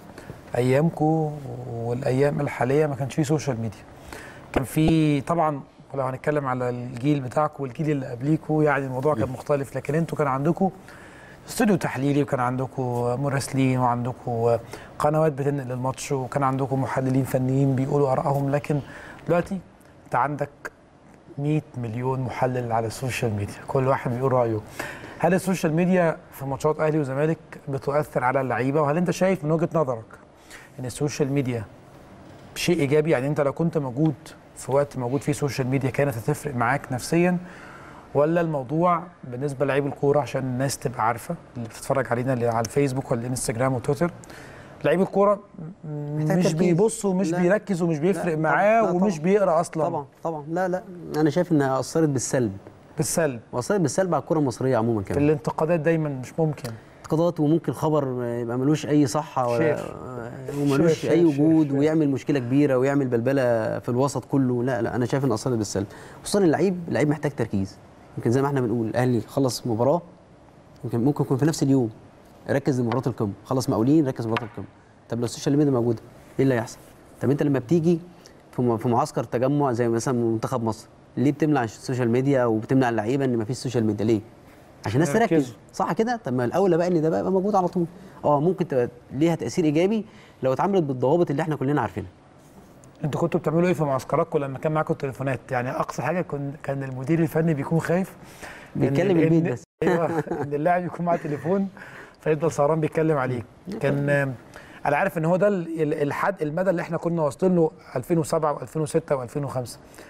ايامكم والايام الحاليه ما كانش فيه سوشيال ميديا كان في طبعا ولو هنتكلم على الجيل بتاعكم والجيل اللي قبليكوا يعني الموضوع كان مختلف لكن انتوا كان عندكم استوديو تحليلي وكان عندكم مراسلين وعندكم قنوات بتنقل الماتش وكان عندكم محللين فنيين بيقولوا ارائهم لكن دلوقتي انت عندك 100 مليون محلل على السوشيال ميديا كل واحد بيقول رايه هل السوشيال ميديا في ماتشات اهلي وزمالك بتؤثر على اللعيبه وهل انت شايف من وجهه نظرك ان السوشيال ميديا شيء ايجابي يعني انت لو كنت موجود في وقت موجود فيه سوشيال ميديا كانت هتفرق معاك نفسيا ولا الموضوع بالنسبه للعيب الكوره عشان الناس تبقى عارفه اللي بتتفرج علينا اللي على الفيسبوك ولا الانستجرام وتويتر لعيب الكوره م- محتاج مش تركيز. بيبص ومش لا. بيركز ومش بيفرق لا، طبعاً. معاه لا، ومش طبعاً. بيقرا اصلا طبعا طبعا لا لا انا شايف انها اثرت بالسلب بالسلب واثرت بالسلب على الكره المصريه عموما في كمان الانتقادات دايما مش ممكن انتقادات وممكن خبر يبقى ملوش اي صحه ولا شير. وملوش شير، اي شير، وجود شير. ويعمل مشكله كبيره ويعمل بلبله في الوسط كله لا لا انا شايف ان اثرت بالسلب خصوصا اللعيب اللعيب محتاج تركيز يمكن زي ما احنا بنقول الاهلي خلص مباراه يمكن ممكن يكون في نفس اليوم ركز لمباراه القمه خلص مقاولين ركز مباراه القمه طب لو السوشيال ميديا موجوده ايه اللي هيحصل طب انت لما بتيجي في م- في معسكر تجمع زي مثلا منتخب مصر ليه بتمنع السوشيال ميديا او بتمنع اللعيبه ان مفيش سوشيال ميديا ليه عشان الناس يركزوا. تركز صح كده طب ما الاولى بقى ان ده بقى يبقى موجود على طول اه ممكن تبقى ليها تاثير ايجابي لو اتعملت بالضوابط اللي احنا كلنا عارفينها انتوا كنتوا بتعملوا ايه في معسكراتكم لما كان معاكم التليفونات يعني اقصى حاجه كن كان المدير الفني بيكون خايف إن- بيتكلم إن- البيت بس. ايوه ان اللاعب يكون معاه تليفون فيفضل سهران بيتكلم عليك كان انا عارف ان هو ده ال- ال- الحد المدى اللي احنا كنا واصلين له 2007 و2006 و2005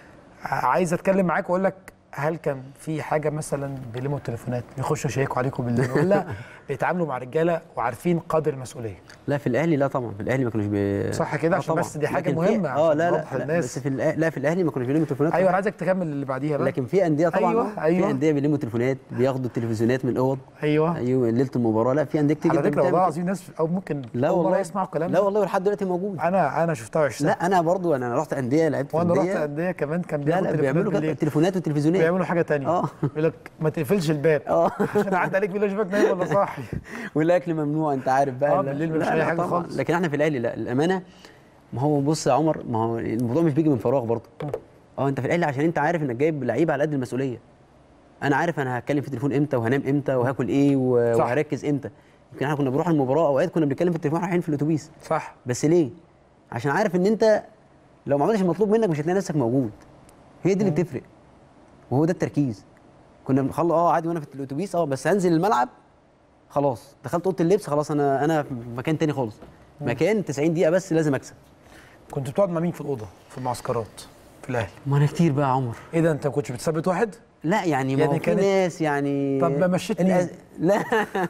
عايز اتكلم معاك واقول لك هل كان في حاجه مثلا بيلموا التليفونات بيخشوا يشيكوا عليكم بالليل ولا بيتعاملوا مع رجاله وعارفين قدر المسؤوليه لا في الاهلي لا طبعا في الاهلي ما كانوش بي... صح كده؟ آه عشان طبعاً. بس دي حاجة لكن في- مهمة اه عشان لا لا, نوضح لا للناس. بس في الأ- لا في الاهلي ما كانوش بيلموا تليفونات ايوه انا عايزك تكمل اللي بعديها بقى لكن في انديه طبعا أيوة، آه، أيوة. في انديه بيلموا تليفونات بياخدوا التلفزيونات من الاوض ايوه ايوه ليله المباراه لا في انديه كتير على جدا فكره والله بتعمل كده. العظيم ناس او ممكن لا أول مرة والله يسمعوا الكلام لا ده والله ولحد دلوقتي موجود انا انا شفتها وعشتها لا انا برضو انا رحت انديه لعبت في وانا رحت انديه انديه كمان كان لا بياخد لا تليفونات بيعملوا كده بالليل. تليفونات وتلفزيونات بيعملوا حاجه تانية آه. يقول لك ما تقفلش الباب اه عشان عدى عليك بالله اشوفك نايم ولا صاحي والاكل ممنوع انت عارف بقى آه، لا- بالليل مفيش لا، أي لا حاجة طبعاً. خالص. لكن احنا في الاهلي لا الامانه ما هو بص يا عمر ما هو الموضوع مش بيجي من فراغ برضه اه انت في الاهلي عشان انت عارف انك جايب لعيب على قد المسؤوليه انا عارف انا هتكلم في التليفون امتى وهنام امتى وهاكل ايه و- صح. وهركز امتى يمكن احنا كنا بنروح المباراه اوقات كنا بنتكلم في التليفون رايحين في الاتوبيس صح بس ليه عشان عارف ان انت لو ما عملتش المطلوب منك مش هتلاقي نفسك موجود هي دي اللي بتفرق وهو ده التركيز كنا بنخلص اه عادي وانا في الاتوبيس اه بس هنزل الملعب خلاص دخلت اوضه اللبس خلاص انا انا في مكان تاني خالص مكان 90 دقيقه بس لازم اكسب كنت بتقعد مع مين في الاوضه في المعسكرات في الاهلي ما انا كتير بقى يا عمر ايه ده انت ما كنتش بتثبت واحد لا يعني ما يعني هو في كانت- ناس يعني طب ما مشيت مين؟ الأز- لا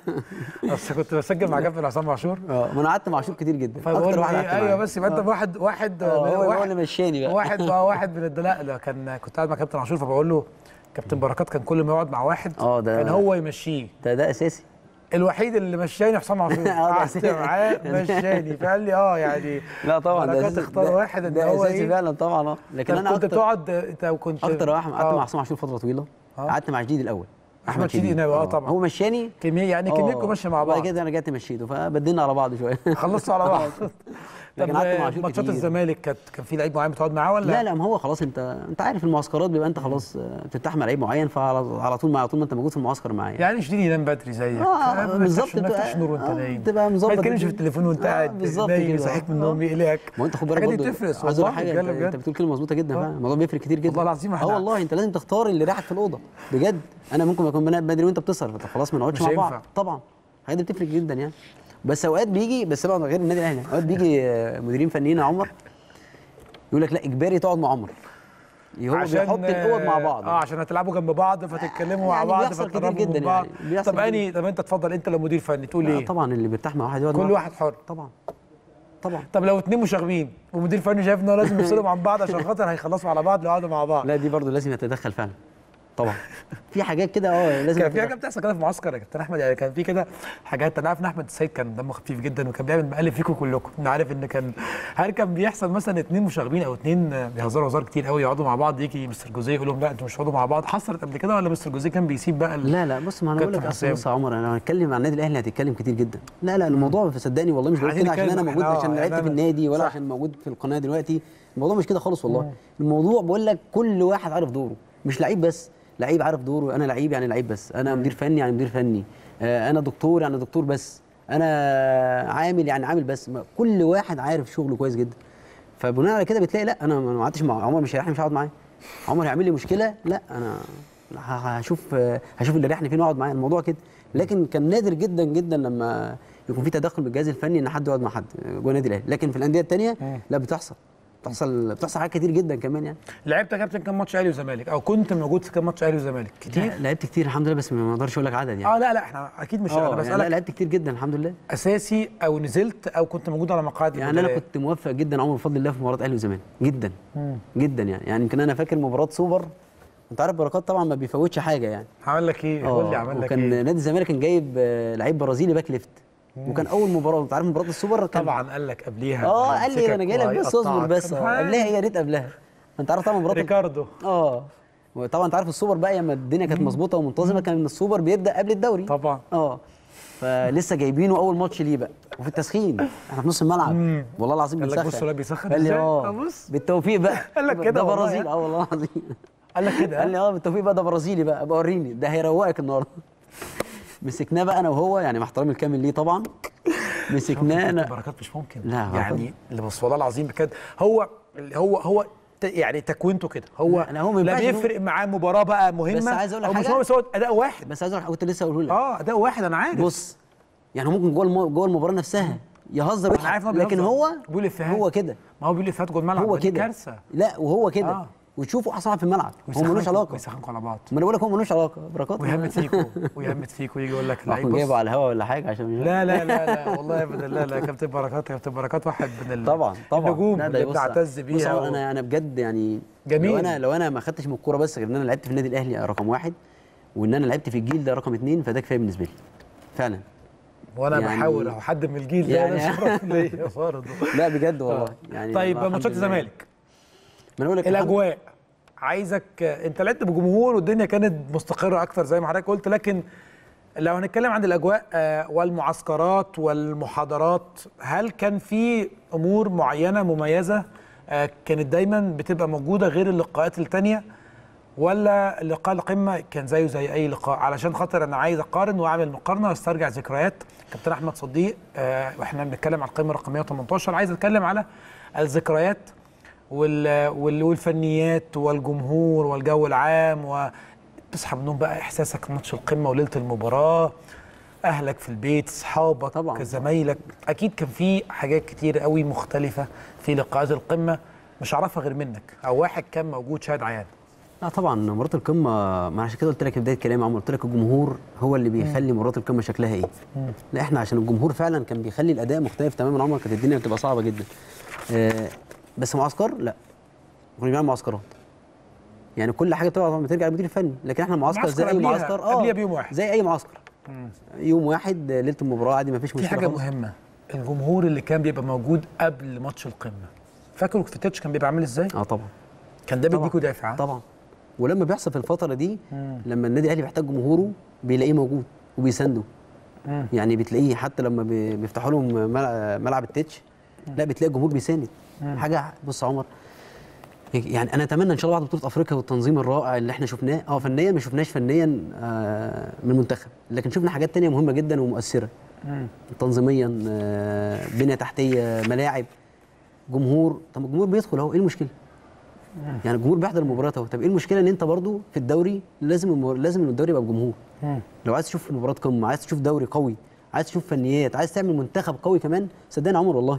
اصل كنت بسجل مع كابتن عصام عاشور اه ما انا قعدت مع عاشور كتير جدا فبقول اكتر له واحد إيه قعدت ايوه معاه. بس يبقى انت آه. واحد واحد آه، هو هو واحد اللي مشاني بقى واحد بقى واحد من الد- لا لا كان كنت قاعد مع كابتن عاشور فبقول له كابتن بركات كان كل ما يقعد مع واحد آه، ده- كان هو يمشيه ده ده اساسي الوحيد اللي مشاني حسام عاشور آه، ده قعدت أساسي. معاه مشاني فقال لي اه يعني لا طبعا ده بركات أساسي- اختار ده- واحد ان ده هو اساسي ايه فعلا طبعا اه لكن طب انا كنت اكتر بتقعد انت كنت اكتر واحد قعدت آه. مع عصام عاشور فتره طويله آه. قعدت مع جديد الاول أحمد شديد ناوي، آه طبعا. هو مشاني كمية يعني كميتكم ماشيه مع بعد بعض كده انا رجعت مشيته فبدلنا على بعض شويه خلصتوا على بعض طب لكن قعدت مع عاشور ماتشات كتير. الزمالك كانت كان في لعيب معين بتقعد معاه ولا لا لا ما هو خلاص انت انت عارف المعسكرات بيبقى انت خلاص آه، بترتاح مع لعيب معين فعلى على طول مع على طول ما انت موجود في المعسكر معايا يعني شديد ينام بدري زيك اه ما بالظبط تفتحش- ما تفتحش نور وانت آه، نايم بتبقى مظبط ما تتكلمش في الدنيا. التليفون وانت آه، قاعد بالظبط نايم كده. يصحيك من آه. النوم يقلقك ما هو انت خد بالك الحاجات دي برضه بتفرق عايز اقول والله حاجه بجد انت, انت بجد. بتقول كلمه مظبوطه جدا فعلا الموضوع بيفرق كتير جدا والله العظيم اه احنا- والله انت لازم تختار اللي رايحك في الاوضه بجد انا ممكن اكون بنام بدري وانت بتسهر طب خلاص ما نقعدش مش مع بعض هينفع. طبعا الحاجات دي بتفرق جدا يعني بس اوقات بيجي بس طبعا غير النادي الاهلي اوقات بيجي آه، مديرين فنيين يا عمر يقول لك لا اجباري تقعد مع عمر هو بيحط الاوض مع بعض اه عشان هتلعبوا جنب بعض فتتكلموا مع يعني بعض بيحصل كتير فتقربوا جدا من بعض يعني، بيحصل طب كتير. اني طب انت اتفضل انت لو مدير فني تقول آه، ايه طبعا اللي بيرتاح مع واحد يقعد كل معاه. واحد حر طبعا طبعا طب لو اتنين مشاغبين ومدير فني شايف ان هو لازم يفصلوا عن بعض عشان خاطر هيخلصوا على بعض لو قعدوا مع بعض لا دي برضه لازم يتدخل فعلا طبعا في حاجات كده اه لازم كان في يتدخل. حاجه بتحصل كده في معسكر يا كابتن احمد يعني كان في كده حاجات انا عارف ان احمد السيد كان دمه خفيف جدا وكان بيعمل مقلب فيكم كلكم انا عارف ان كان هل كان بيحصل مثلا اتنين مشاغبين او اتنين بيهزروا هزار كتير قوي يقعدوا مع بعض يجي مستر جوزيه يقول لهم لا انتوا مش هتقعدوا مع بعض حصلت قبل كده ولا مستر جوزيه كان بيسيب بقى ال- لا لا بص ما انا بقول لك كابتن اصل حسام. بص يا عمر انا هتكلم عن النادي الاهلي هتتكلم كتير جدا لا لا الموضوع صدقني والله مش بقول عايزين كده عشان نتكلم انا موجود احنا، عشان آه، لعبت يعني في أنا- النادي ولا صح. عشان موجود في القناه دلوقتي الموضوع مش كده خالص والله الموضوع بقول لك كل واحد عارف دوره مش لعيب بس لعيب عارف دوره انا لعيب يعني لعيب بس انا مدير فني يعني مدير فني آه، انا دكتور يعني دكتور بس انا عامل يعني عامل بس ما- كل واحد عارف شغله كويس جدا فبناء على كده بتلاقي لا انا ما قعدتش مع عمر مش هيريحني مش هقعد معاه عمر هيعمل لي مشكله لا انا ه- هشوف هشوف اللي ريحني فين واقعد معاه الموضوع كده لكن كان نادر جدا جدا لما يكون في تدخل من الجهاز الفني ان حد يقعد مع حد جوه النادي الاهلي لكن في الانديه الثانيه لا بتحصل بتحصل بتحصل حاجات كتير جدا كمان يعني لعبت يا كابتن كام ماتش اهلي وزمالك او كنت موجود في كام ماتش اهلي وزمالك كتير لا، لعبت كتير الحمد لله بس ما اقدرش اقول لك عدد يعني اه لا لا احنا اكيد مش انا اه يعني لا بسالك لعبت كتير جدا الحمد لله اساسي او نزلت او كنت موجود على مقاعد يعني انا البدلاء. كنت موفق جدا عمر بفضل الله في مباراه اهلي وزمالك جدا جدا يعني يعني يمكن انا فاكر مباراه سوبر انت عارف بركات طبعا ما بيفوتش حاجه يعني عمل لك ايه قول لي عمل لك وكان ايه نادي الزمالك كان جايب آه، لعيب برازيلي باك ليفت وكان اول مباراه انت عارف مباراه السوبر كان طبعا قال لك قبليها اه قال لي هيمسكك انا جاي لك بس اصبر وهيقطعك. بس اه قبلها يا ريت قبلها انت عارف طبعا مباراه ريكاردو اه وطبعا انت عارف السوبر بقى لما الدنيا كانت مظبوطه ومنتظمه كان السوبر بيبدا قبل الدوري طبعا اه فلسه جايبينه اول ماتش ليه بقى وفي التسخين احنا في نص الملعب والله العظيم قال لك بيسخن بص الولاد بيسخن قال لي ازاي؟ اه آه، بص. بالتوفيق بقى قال لك كده ده والله برازيل يعني. اه والله العظيم قال لك كده قال لي اه بالتوفيق بقى ده برازيلي بقى ابقى وريني ده هيروقك النهارده مسكناه بقى انا وهو يعني مع احترامي الكامل ليه طبعا مسكناه كابتن انا بركات مش ممكن لا، هو يعني اللي بص والله العظيم بجد هو هو هو ت- يعني تكوينته كده هو لا، لا، هو ما لا ينفعش بيفرق معاه مباراه بقى مهمه بس عايز أقول لك أو مش حاجة. هو بس هو اداء واحد بس عايز اقول كنت لسه اقوله لك اه اداء واحد انا عارف بص يعني هو ممكن جوه المو... جوه المباراه نفسها يهزر انا عارف إن هو ويضحك لكن بيهزر. هو بيقول إفيهات. هو كده ما هو بيقول لي فات جول الملعب هو دي كده كارثه لا وهو كده آه. وتشوفه احسن واحد في الملعب هو ملوش ويسخنكوا- علاقه ويسخنكوا على بعض ما انا بقول لك هو ملوش علاقه بركات ويهمت فيكوا ويهمت فيكوا يجي يقول لك اللعيب راحوا بص جايبه على الهوا ولا حاجه عشان مش لا لا لا لا والله ابدا لا لا كابتن بركات كابتن بركات واحد من ال... طبعا طبعا النجوم لا، ده اللي بص- بنعتز بص بيها هو و- انا انا بجد يعني جميل. لو انا لو انا ما خدتش من الكوره بس غير ان انا لعبت في النادي الاهلي رقم واحد وان انا لعبت في الجيل ده رقم اثنين فده كفايه بالنسبه لي فعلا وانا يعني- بحاول اهو حد من الجيل ده يعني- انا شرف ليا برضه لا بجد والله يعني طيب والله ماتشات الحمد لله. الزمالك ما انا بقول لك الحمد- الاجواء عايزك انت لعبت بجمهور والدنيا كانت مستقره اكتر زي ما حضرتك قلت لكن لو هنتكلم عن الاجواء آه، والمعسكرات والمحاضرات هل كان في امور معينه مميزه آه، كانت دايما بتبقى موجوده غير اللقاءات التانيه ولا لقاء القمه كان زيه زي اي لقاء علشان خاطر انا عايز اقارن واعمل مقارنه واسترجع ذكريات كابتن احمد صديق آه، واحنا بنتكلم على القمه الرقميه 18 عايز اتكلم على الذكريات وال... وال... والفنيات والجمهور والجو العام وتصحى من النوم بقى احساسك ماتش القمه وليله المباراه اهلك في البيت اصحابك طبعاً. زمايلك اكيد كان في حاجات كتير قوي مختلفه في لقاءات القمه مش هعرفها غير منك او واحد كان موجود شاهد عيان لا طبعا مباراه القمه ما عشان كده قلت لك في بدايه كلامي يا عمر قلت لك الجمهور هو اللي بيخلي مباراه القمه شكلها ايه لا احنا عشان الجمهور فعلا كان بيخلي الاداء مختلف تماما يا عمر كانت الدنيا بتبقى صعبه جدا آه بس معسكر لا كنا بنعمل معسكرات يعني كل حاجه طبعا بترجع للمدير الفني لكن احنا معسكر معسكر زي اي قبليها- معسكر قبليها بيوم واحد. زي اي معسكر يوم واحد آه، ليله المباراه عادي ما فيش في مشكله حاجه خالص. مهمه الجمهور اللي كان بيبقى موجود قبل ماتش القمه فاكر فيتاتش كان بيبقى عامل ازاي اه طبعا كان ده طبعاً. بيديكوا دافع ها؟ طبعا ولما بيحصل في الفتره دي لما النادي الاهلي بيحتاج جمهوره بيلاقيه موجود وبيسانده مم. يعني بتلاقيه حتى لما بي- بيفتحوا لهم ملع- ملعب التتش لا بتلاقي الجمهور بيساند حاجه بص يا عمر يعني انا اتمنى ان شاء الله بعد بطوله افريقيا والتنظيم الرائع اللي احنا شفناه اه فنيا ما شفناش فنيا آه من المنتخب لكن شفنا حاجات تانية مهمه جدا ومؤثره تنظيميا آه بنيه تحتيه ملاعب جمهور طب الجمهور بيدخل اهو ايه المشكله؟ يعني الجمهور بيحضر المباريات اهو طب ايه المشكله ان انت برضو في الدوري لازم المبار... لازم الدوري يبقى بجمهور لو عايز تشوف مباراه قمه عايز تشوف دوري قوي عايز تشوف فنيات عايز تعمل منتخب قوي كمان صدقني يا عمر والله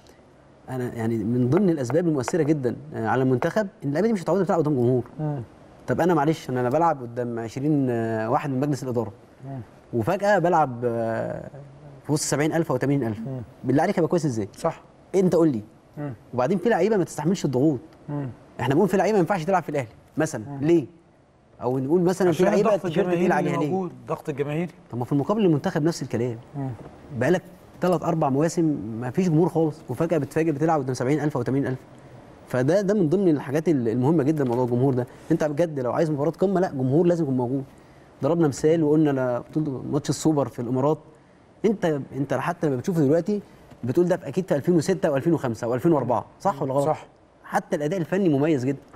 انا يعني من ضمن الاسباب المؤثره جدا آه، على المنتخب ان اللعيبه دي مش متعوده تلعب قدام جمهور طب انا معلش انا بلعب قدام 20 آه، واحد من مجلس الاداره وفجاه بلعب آه، في وسط 70000 او 80000 بالله عليك هيبقى كويس ازاي صح انت قول لي وبعدين في لعيبه ما تستحملش الضغوط احنا بنقول في لعيبه ما ينفعش تلعب في الاهلي مثلا ليه او نقول مثلا في عشان لعيبه الضغط التيشيرت تقيل الجماهيري اللي عليها ليه موجود الضغط الجماهيري طب ما في المقابل المنتخب نفس الكلام بقالك ثلاث اربع مواسم ما فيش جمهور خالص وفجاه بتفاجئ بتلعب قدام 70000 او 80000 فده ده من ضمن الحاجات ال- المهمه جدا موضوع الجمهور ده انت بجد لو عايز مباراه قمه لا جمهور لازم يكون موجود ضربنا مثال وقلنا لا بطولة ماتش السوبر في الامارات انت انت حتى لما بتشوفه دلوقتي بتقول ده اكيد في 2006 و2005 و2004 صح ولا غلط؟ صح. حتى الاداء الفني مميز جدا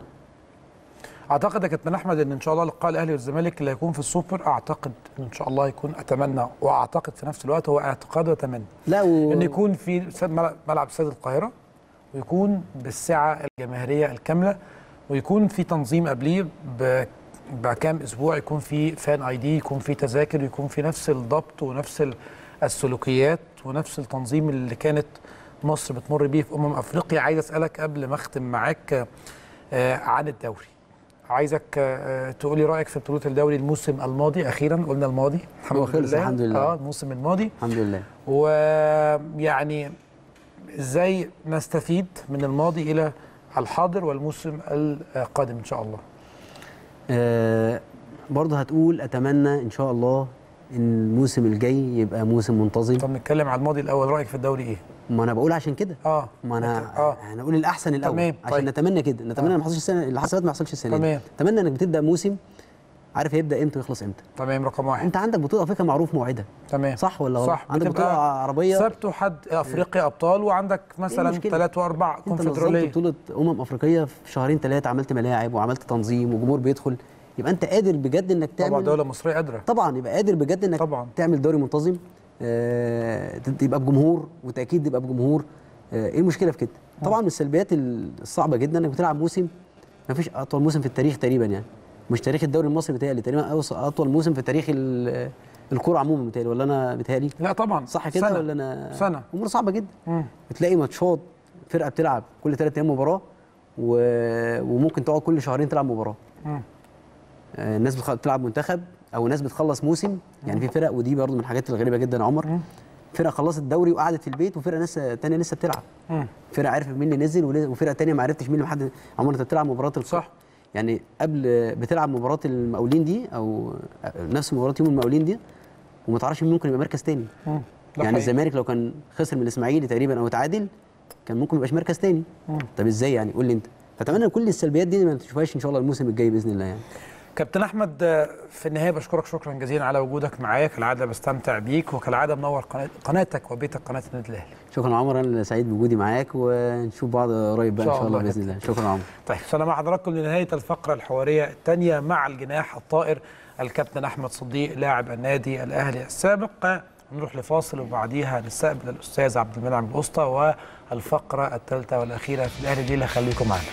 اعتقد يا كابتن احمد ان ان شاء الله لقاء الاهلي والزمالك اللي هيكون في السوبر اعتقد ان ان شاء الله يكون اتمنى واعتقد في نفس الوقت هو اعتقاد واتمنى لا و... ان يكون في استاد ملعب- ملعب استاد القاهره ويكون بالسعه الجماهيريه الكامله ويكون في تنظيم قبليه ب- بكام اسبوع يكون في فان اي دي يكون في تذاكر يكون في نفس الضبط ونفس ال- السلوكيات ونفس التنظيم اللي كانت مصر بتمر بيه في امم افريقيا عايز اسالك قبل ما اختم معاك آه، عن الدوري عايزك آه، تقولي رايك في بطوله الدوري الموسم الماضي اخيرا قلنا الماضي هو خلص الحمد لله. اه الموسم الماضي الحمد لله ويعني ازاي نستفيد من الماضي الى الحاضر والموسم القادم ان شاء الله آه برضه هتقول اتمنى ان شاء الله ان الموسم الجاي يبقى موسم منتظم طب نتكلم على الماضي الاول رايك في الدوري ايه ما انا بقول عشان كده اه ما انا اه هنقول الاحسن الاول تمام، عشان طيب. نتمنى كده نتمنى آه. ما يحصلش السنه اللي حصلت ما يحصلش السنه دي تمام. اتمنى انك بتبدا موسم عارف هيبدا امتى ويخلص امتى تمام رقم واحد انت عندك بطوله افريقيا معروف موعدها تمام صح ولا غلط صح عندك بتبقى بطوله عربيه سبت وحد افريقيا ابطال وعندك مثلا المشكلة؟ ثلاث واربع انت نظمت كونفدراليه بطوله امم افريقيه في شهرين ثلاثه عملت ملاعب وعملت تنظيم وجمهور بيدخل يبقى انت قادر بجد انك تعمل طبعا دوله مصريه قادره طبعا يبقى قادر بجد انك طبعاً. تعمل دوري منتظم آه تبقى بجمهور وتاكيد يبقى بجمهور آه ايه المشكله في كده طبعا من السلبيات الصعبه جدا انك بتلعب موسم ما فيش اطول موسم في التاريخ تقريبا يعني مش تاريخ الدوري المصري بتهيألي تقريبا أوس- اطول موسم في تاريخ ال- الكوره عموما بتهيألي ولا انا بتهيألي لا طبعا صح كده سنة. ولا انا سنة. امور صعبه جدا مم. بتلاقي ماتشات فرقه بتلعب كل ثلاث ايام مباراه و... وممكن تقعد كل شهرين تلعب مباراه مم. آه، الناس بتخ- بتلعب منتخب او ناس بتخلص موسم يعني في فرق ودي برضو من الحاجات الغريبه جدا يا عمر فرقه خلصت الدوري وقعدت في البيت وفرقه ناس تانية لسه بتلعب مم. فرقه عرفت مين اللي نزل ول- وفرقه تانية ما عرفتش مين اللي حد عمر انت بتلعب مباراه الق- صح. يعني قبل بتلعب مباراه المقاولين دي او نفس مباراه يوم المقاولين دي وما تعرفش مين ممكن يبقى مركز تاني مم. ده يعني حقيقي. الزمالك لو كان خسر من الاسماعيلي تقريبا او تعادل كان ممكن ما يبقاش مركز تاني طب ازاي يعني قول لي انت فاتمنى ان كل السلبيات دي ما تشوفهاش ان شاء الله الموسم الجاي باذن الله يعني كابتن احمد آه، في النهايه بشكرك شكرا جزيلا على وجودك معايا كالعاده بستمتع بيك وكالعاده منور قناة قناتك وبيتك قناه النادي الاهلي شكرا يا عمر انا سعيد بوجودي معاك ونشوف بعض قريب بقى ان شاء الله باذن الله شكرا يا عمر طيب وصلنا مع حضراتكم لنهايه الفقره الحواريه الثانيه مع الجناح الطائر الكابتن احمد صديق لاعب النادي الاهلي السابق نروح لفاصل وبعديها نستقبل الاستاذ عبد المنعم الاسطى والفقره الثالثه والاخيره في الاهلي دي اللي خليكم معانا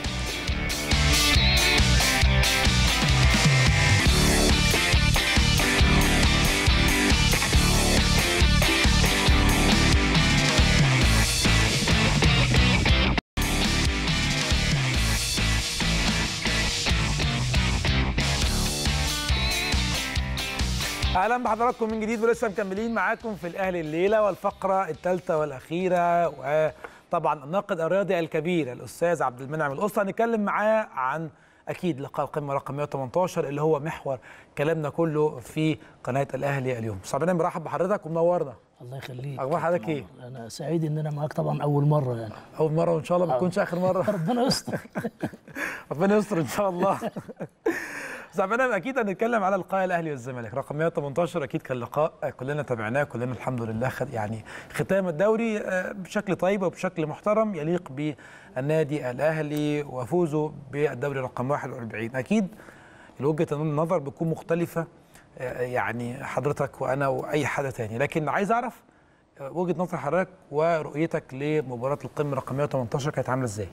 اهلا بحضراتكم من جديد ولسه مكملين معاكم في الاهلي الليله والفقره الثالثه والاخيره وطبعا الناقد الرياضي الكبير الاستاذ عبد المنعم الاسطى هنتكلم معاه عن اكيد لقاء القمه رقم 118 اللي هو محور كلامنا كله في قناه الاهلي اليوم صعبنا برحب بحضرتك ومنورنا الله يخليك أخبار حضرتك إيه؟ انا سعيد ان انا معاك طبعا اول مره يعني اول مره وان شاء الله ما تكونش اخر مره ربنا يستر ربنا يستر ان شاء الله زعبنا اكيد هنتكلم على لقاء الاهلي والزمالك رقم 118 اكيد كان لقاء كلنا تابعناه كلنا الحمد لله خد يعني ختام الدوري آه، بشكل طيب وبشكل محترم يليق بالنادي الاهلي وفوزه بالدوري رقم 41 اكيد وجهه النظر بتكون مختلفه آه، يعني حضرتك وانا واي حد تاني لكن عايز اعرف آه، وجهه نظر حضرتك ورؤيتك لمباراه القمه رقم 118 كانت عامله ازاي؟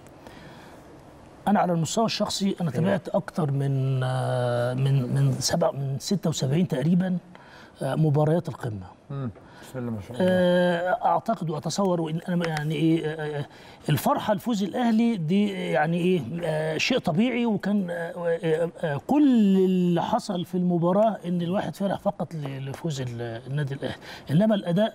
انا على المستوى الشخصي انا تابعت اكتر من آه، من من سبع من 76 تقريبا آه، مباريات القمه بسم الله ما شاء الله آه، اعتقد واتصور وان انا يعني ايه آه، آه، الفرحه لفوز الاهلي دي يعني ايه آه، شيء طبيعي وكان آه، آه، آه، كل اللي حصل في المباراه ان الواحد فرح فقط ل- لفوز ال- النادي الاهلي انما الاداء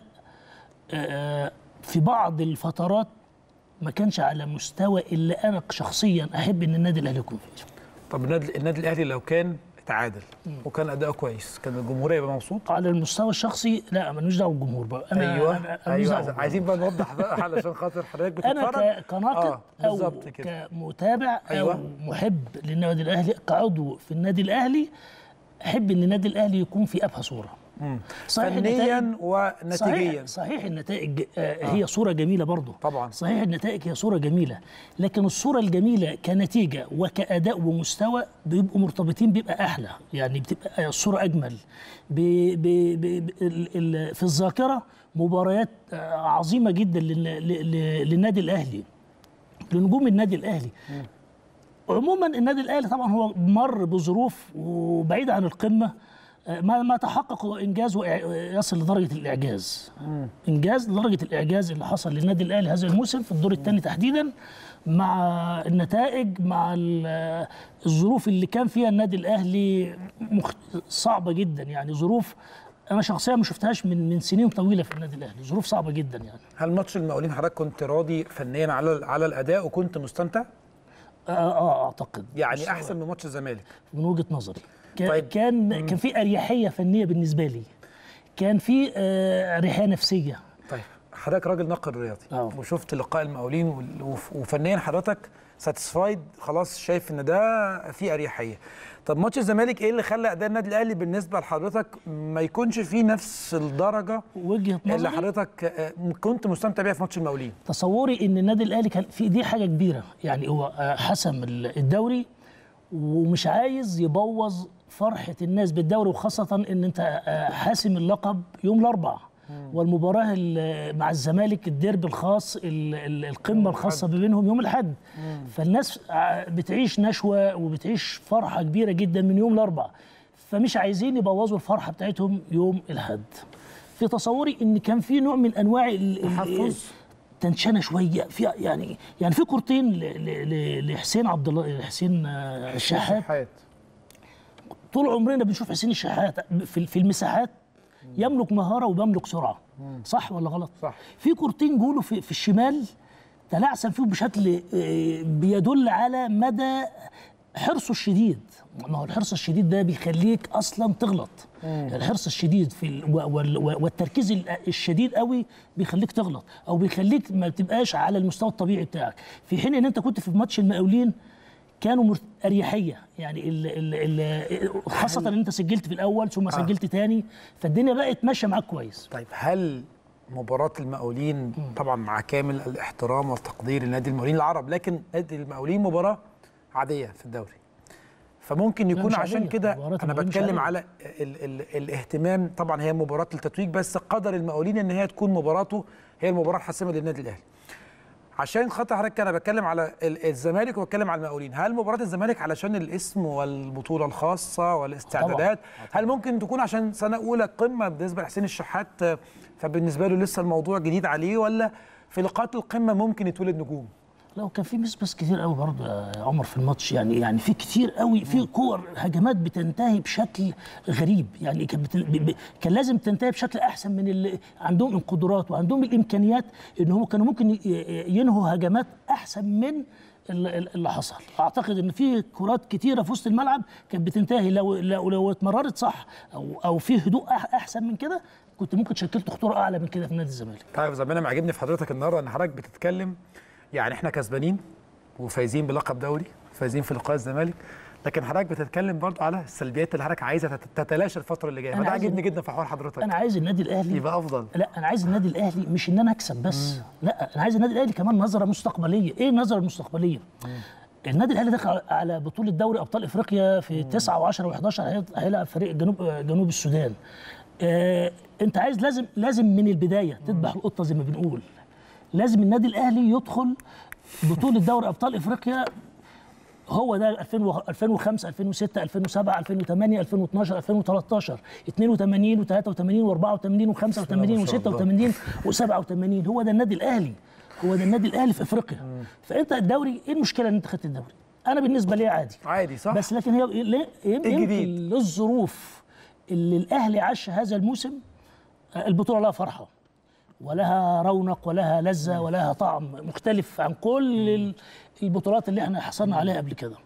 آه، في بعض الفترات ما كانش على مستوى اللي انا شخصيا احب ان النادي الاهلي يكون فيه طب النادي النادي الاهلي لو كان تعادل وكان اداؤه كويس كان الجمهور يبقى مبسوط على المستوى الشخصي لا ملوش دعوه بالجمهور بقى انا ايوه أنا- أنا ماليش دعوة ايوه بالجمهور. عايزين بقى نوضح بقى علشان خاطر حضرتك انا بتتفرج ك- كناقد آه، او بالظبط كده كمتابع أيوة. او محب للنادي الاهلي كعضو في النادي الاهلي احب ان النادي الاهلي يكون في ابهى صوره صحيح فنيا النتائج- ونتيجيا صحيح صحيح النتائج آه هي صوره جميله برضه طبعا. صحيح النتائج هي صوره جميله لكن الصوره الجميله كنتيجه وكاداء ومستوى بيبقوا مرتبطين بيبقى احلى يعني بتبقى الصوره اجمل ب ب ب ب ال- ال- في الذاكره مباريات آه، عظيمه جدا لل- لل- للنادي الاهلي لنجوم النادي الاهلي عموما النادي الاهلي طبعا هو مر بظروف وبعيد عن القمه آه، ما ما تحقق هو انجاز وإع- يصل لدرجه الاعجاز انجاز لدرجه الاعجاز اللي حصل للنادي الاهلي هذا الموسم في الدور الثاني تحديدا مع النتائج مع ال- الظروف اللي كان فيها النادي الاهلي مخ... صعبه جدا يعني ظروف انا شخصيا ما شفتهاش من من سنين طويله في النادي الاهلي ظروف صعبه جدا يعني هل ماتش المقاولين حضرتك كنت راضي فنيا على على الاداء وكنت مستمتع اه, آه اعتقد يعني احسن من ماتش الزمالك من وجهه نظري كان طيب. طيب. كان كان في اريحيه فنيه بالنسبه لي كان في آه، اريحيه نفسيه طيب حضرتك راجل ناقد رياضي آه. وشفت لقاء المقاولين وال- وف- وفنيا حضرتك ساتيسفايد خلاص شايف ان ده في اريحيه طب ماتش الزمالك ايه اللي خلى اداء النادي الاهلي بالنسبه لحضرتك ما يكونش فيه نفس الدرجه وجهه اللي نظري حضرتك آه، كنت مستمتع بيها في ماتش المقاولين تصوري ان النادي الاهلي كان في دي حاجه كبيره يعني هو آه، حسم ال- الدوري ومش عايز يبوظ فرحه الناس بالدوري وخاصه ان انت آه، حاسم اللقب يوم الاربعاء والمباراه ال- مع الزمالك الديربي الخاص ال- ال- القمه الخاصه ما بينهم يوم الاحد فالناس آه، بتعيش نشوه وبتعيش فرحه كبيره جدا من يوم الاربعاء فمش عايزين يبوظوا الفرحه بتاعتهم يوم الاحد في تصوري ان كان في نوع من انواع ال- ال- تحفظ. تنشنه شويه في يعني يعني في كورتين ل- ل- ل- لحسين عبد الله حسين آه، الشحات شحات طول عمرنا بنشوف حسين الشحات في في المساحات يملك مهاره وبيملك سرعه صح ولا غلط؟ صح. في كورتين جوله في, في الشمال تلعثم فيه بشكل آه، بيدل على مدى حرصه الشديد ما هو الحرص الشديد ده بيخليك اصلا تغلط الحرص الشديد في ال... و- وال- و- والتركيز ال- الشديد قوي بيخليك تغلط او بيخليك ما تبقاش على المستوى الطبيعي بتاعك في حين ان انت كنت في ماتش المقاولين كانوا مر- اريحيه يعني ال ال ال خاصه ان انت سجلت في الاول ثم سجلت تاني فالدنيا بقت ماشيه معاك كويس طيب هل مباراة المقاولين طبعا مع كامل الاحترام والتقدير لنادي المقاولين العرب لكن نادي المقاولين مباراة عادية في الدوري فممكن يكون مش عشان عادية. كده مباراة انا المقاولين مش بتكلم عادية. على ال ال الاهتمام طبعا هي مباراة التتويج بس قدر المقاولين ان هي تكون مباراته هي المباراة الحاسمة للنادي الاهلي عشان خاطر حضرتك انا بتكلم على ال- الزمالك وبتكلم على المقاولين هل مباراه الزمالك علشان الاسم والبطوله الخاصه والاستعدادات هل ممكن تكون عشان سنه اولى قمه بالنسبه لحسين الشحات آه، فبالنسبه له لسه الموضوع جديد عليه ولا في لقاءات القمه ممكن يتولد نجوم لو كان في مس بس كتير قوي برضه يا عمر في الماتش يعني يعني في كتير قوي في كور هجمات بتنتهي بشكل غريب يعني كان بت... ب... ب... كان لازم تنتهي بشكل احسن من اللي عندهم القدرات وعندهم الامكانيات ان هم كانوا ممكن ي- ي- ينهوا هجمات احسن من ال- ال- اللي حصل اعتقد ان في كرات كتيره في وسط الملعب كانت بتنتهي لو لو لو اتمررت صح او او في هدوء أح- احسن من كده كنت ممكن شكلت خطوره اعلى من كده في نادي الزمالك طيب زي ما انا معجبني في حضرتك النهارده ان حضرتك بتتكلم يعني احنا كسبانين وفايزين بلقب دوري فايزين في لقاء الزمالك لكن حضرتك بتتكلم برضه على السلبيات اللي حضرتك عايزه تت- تتلاشى الفتره اللي جايه أنا فده عايز- عاجبني جدا في حوار حضرتك انا عايز النادي الاهلي يبقى افضل لا انا عايز النادي الاهلي مش ان انا اكسب بس لا انا عايز النادي الاهلي كمان نظره مستقبليه ايه النظره المستقبليه النادي الاهلي دخل على بطوله دوري ابطال افريقيا في 9 و10 و11 هيلعب فريق جنوب جنوب السودان آه انت عايز لازم لازم من البدايه تذبح القطه زي ما بنقول لازم النادي الاهلي يدخل بطوله دوري ابطال افريقيا هو ده 2000 2005 2006 2007 2008 2012 2013 82 و83 و84 و85 و86 و87 هو ده النادي الاهلي هو ده النادي الاهلي في افريقيا فانت الدوري ايه المشكله ان انت خدت الدوري انا بالنسبه لي عادي عادي صح بس لكن هي ليه- يمكن الجديد؟ للظروف اللي الاهلي عاش هذا الموسم آه، البطوله لها فرحه ولها رونق ولها لذه ولها طعم مختلف عن كل ال- البطولات اللي احنا حصلنا عليها قبل كده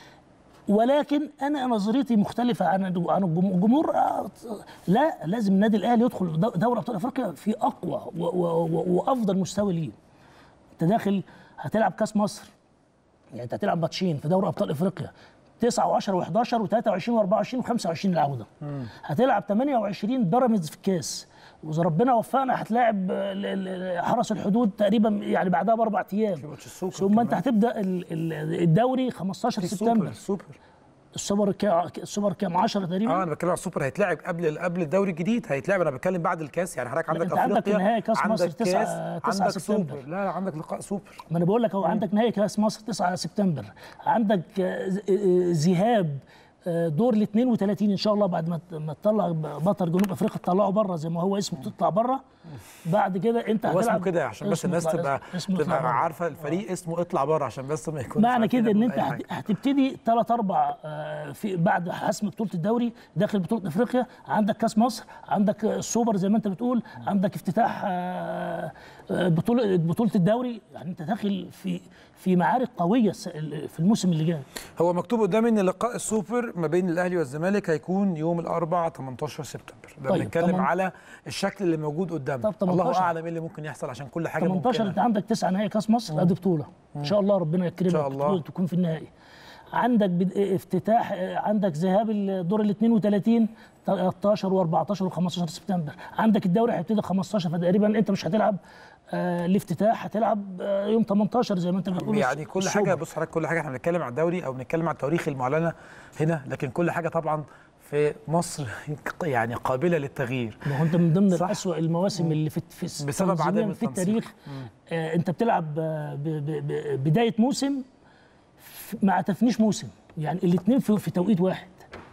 ولكن انا نظريتي مختلفه عن عن الجم- الجمهور آه، لا لازم النادي الاهلي يدخل دو- دوري ابطال افريقيا في اقوى و- و- و- وافضل مستوى ليه انت داخل هتلعب كاس مصر يعني انت هتلعب ماتشين في دوري ابطال افريقيا 9 و10 و11 و23 و24 و25 العوده هتلعب 28 بيراميدز في الكاس واذا ربنا وفقنا هتلاعب آه، ال- ال- حرس الحدود تقريبا يعني بعدها باربع ايام ماتش السوبر ثم انت كمان. هتبدا ال- ال- الدوري 15 في سبتمبر السوبر السوبر السوبر كا- السوبر كام 10 تقريبا اه انا بتكلم على السوبر هيتلعب قبل قبل الدوري الجديد هيتلعب انا بتكلم بعد الكاس يعني حضرتك عندك انت عندك افريقيا نهائي كأس مصر عندك تسعة- كاس تسعة عندك سبتمبر. سوبر لا لا عندك لقاء سوبر ما انا بقول لك هو عندك نهائي كاس مصر 9 سبتمبر عندك آه، ز- آه، ذهاب آه، دور ال 32 ان شاء الله بعد ما ت- ما تطلع بطل جنوب افريقيا تطلعه بره زي ما هو اسمه تطلع بره بعد كده انت هو اسمه هتلعب كده عشان بس اسمه الناس اطلع- تبقى اسمه اطلع بره. تبقى عارفه الفريق اسمه اطلع بره عشان بس ما يكونش معنى عارفين كده ان قبل انت أي هت- حاجة. هتبتدي ثلاث اربع آه، في بعد حسم بطوله الدوري داخل بطوله افريقيا عندك كاس مصر عندك السوبر زي ما انت بتقول عندك افتتاح آه، آه، بطوله بطوله الدوري يعني انت داخل في في معارك قويه الس- في الموسم اللي جاي هو مكتوب قدامي ان لقاء السوبر ما بين الاهلي والزمالك هيكون يوم الاربعاء 18 سبتمبر ده طيب، بنتكلم تمن- على الشكل اللي موجود قدامنا طب 18. الله اعلم ايه اللي ممكن يحصل عشان كل حاجه 18 انت ممكنه عندك تسعه نهائي كاس مصر ادي بطوله ان شاء الله ربنا يكرمك شاء الله. تكون- تكون في النهائي عندك بد- افتتاح آه، عندك ذهاب الدور ال 32 13 و14 و15 سبتمبر عندك الدوري هيبتدي 15 فتقريبا انت مش هتلعب آه الافتتاح هتلعب آه يوم 18 زي ما انت بتقول يعني كل السوبر. حاجه بص حضرتك كل حاجه احنا بنتكلم على الدوري او بنتكلم على التواريخ المعلنه هنا لكن كل حاجه طبعا في مصر يعني قابله للتغيير ما هو انت من ضمن صح. اسوء المواسم اللي في, في بسبب تنظيمياً عدم في التنسيق. التاريخ آه انت بتلعب آه، ب- ب- ب- بدايه موسم ف- مع تفنيش موسم يعني الاثنين في, في توقيت واحد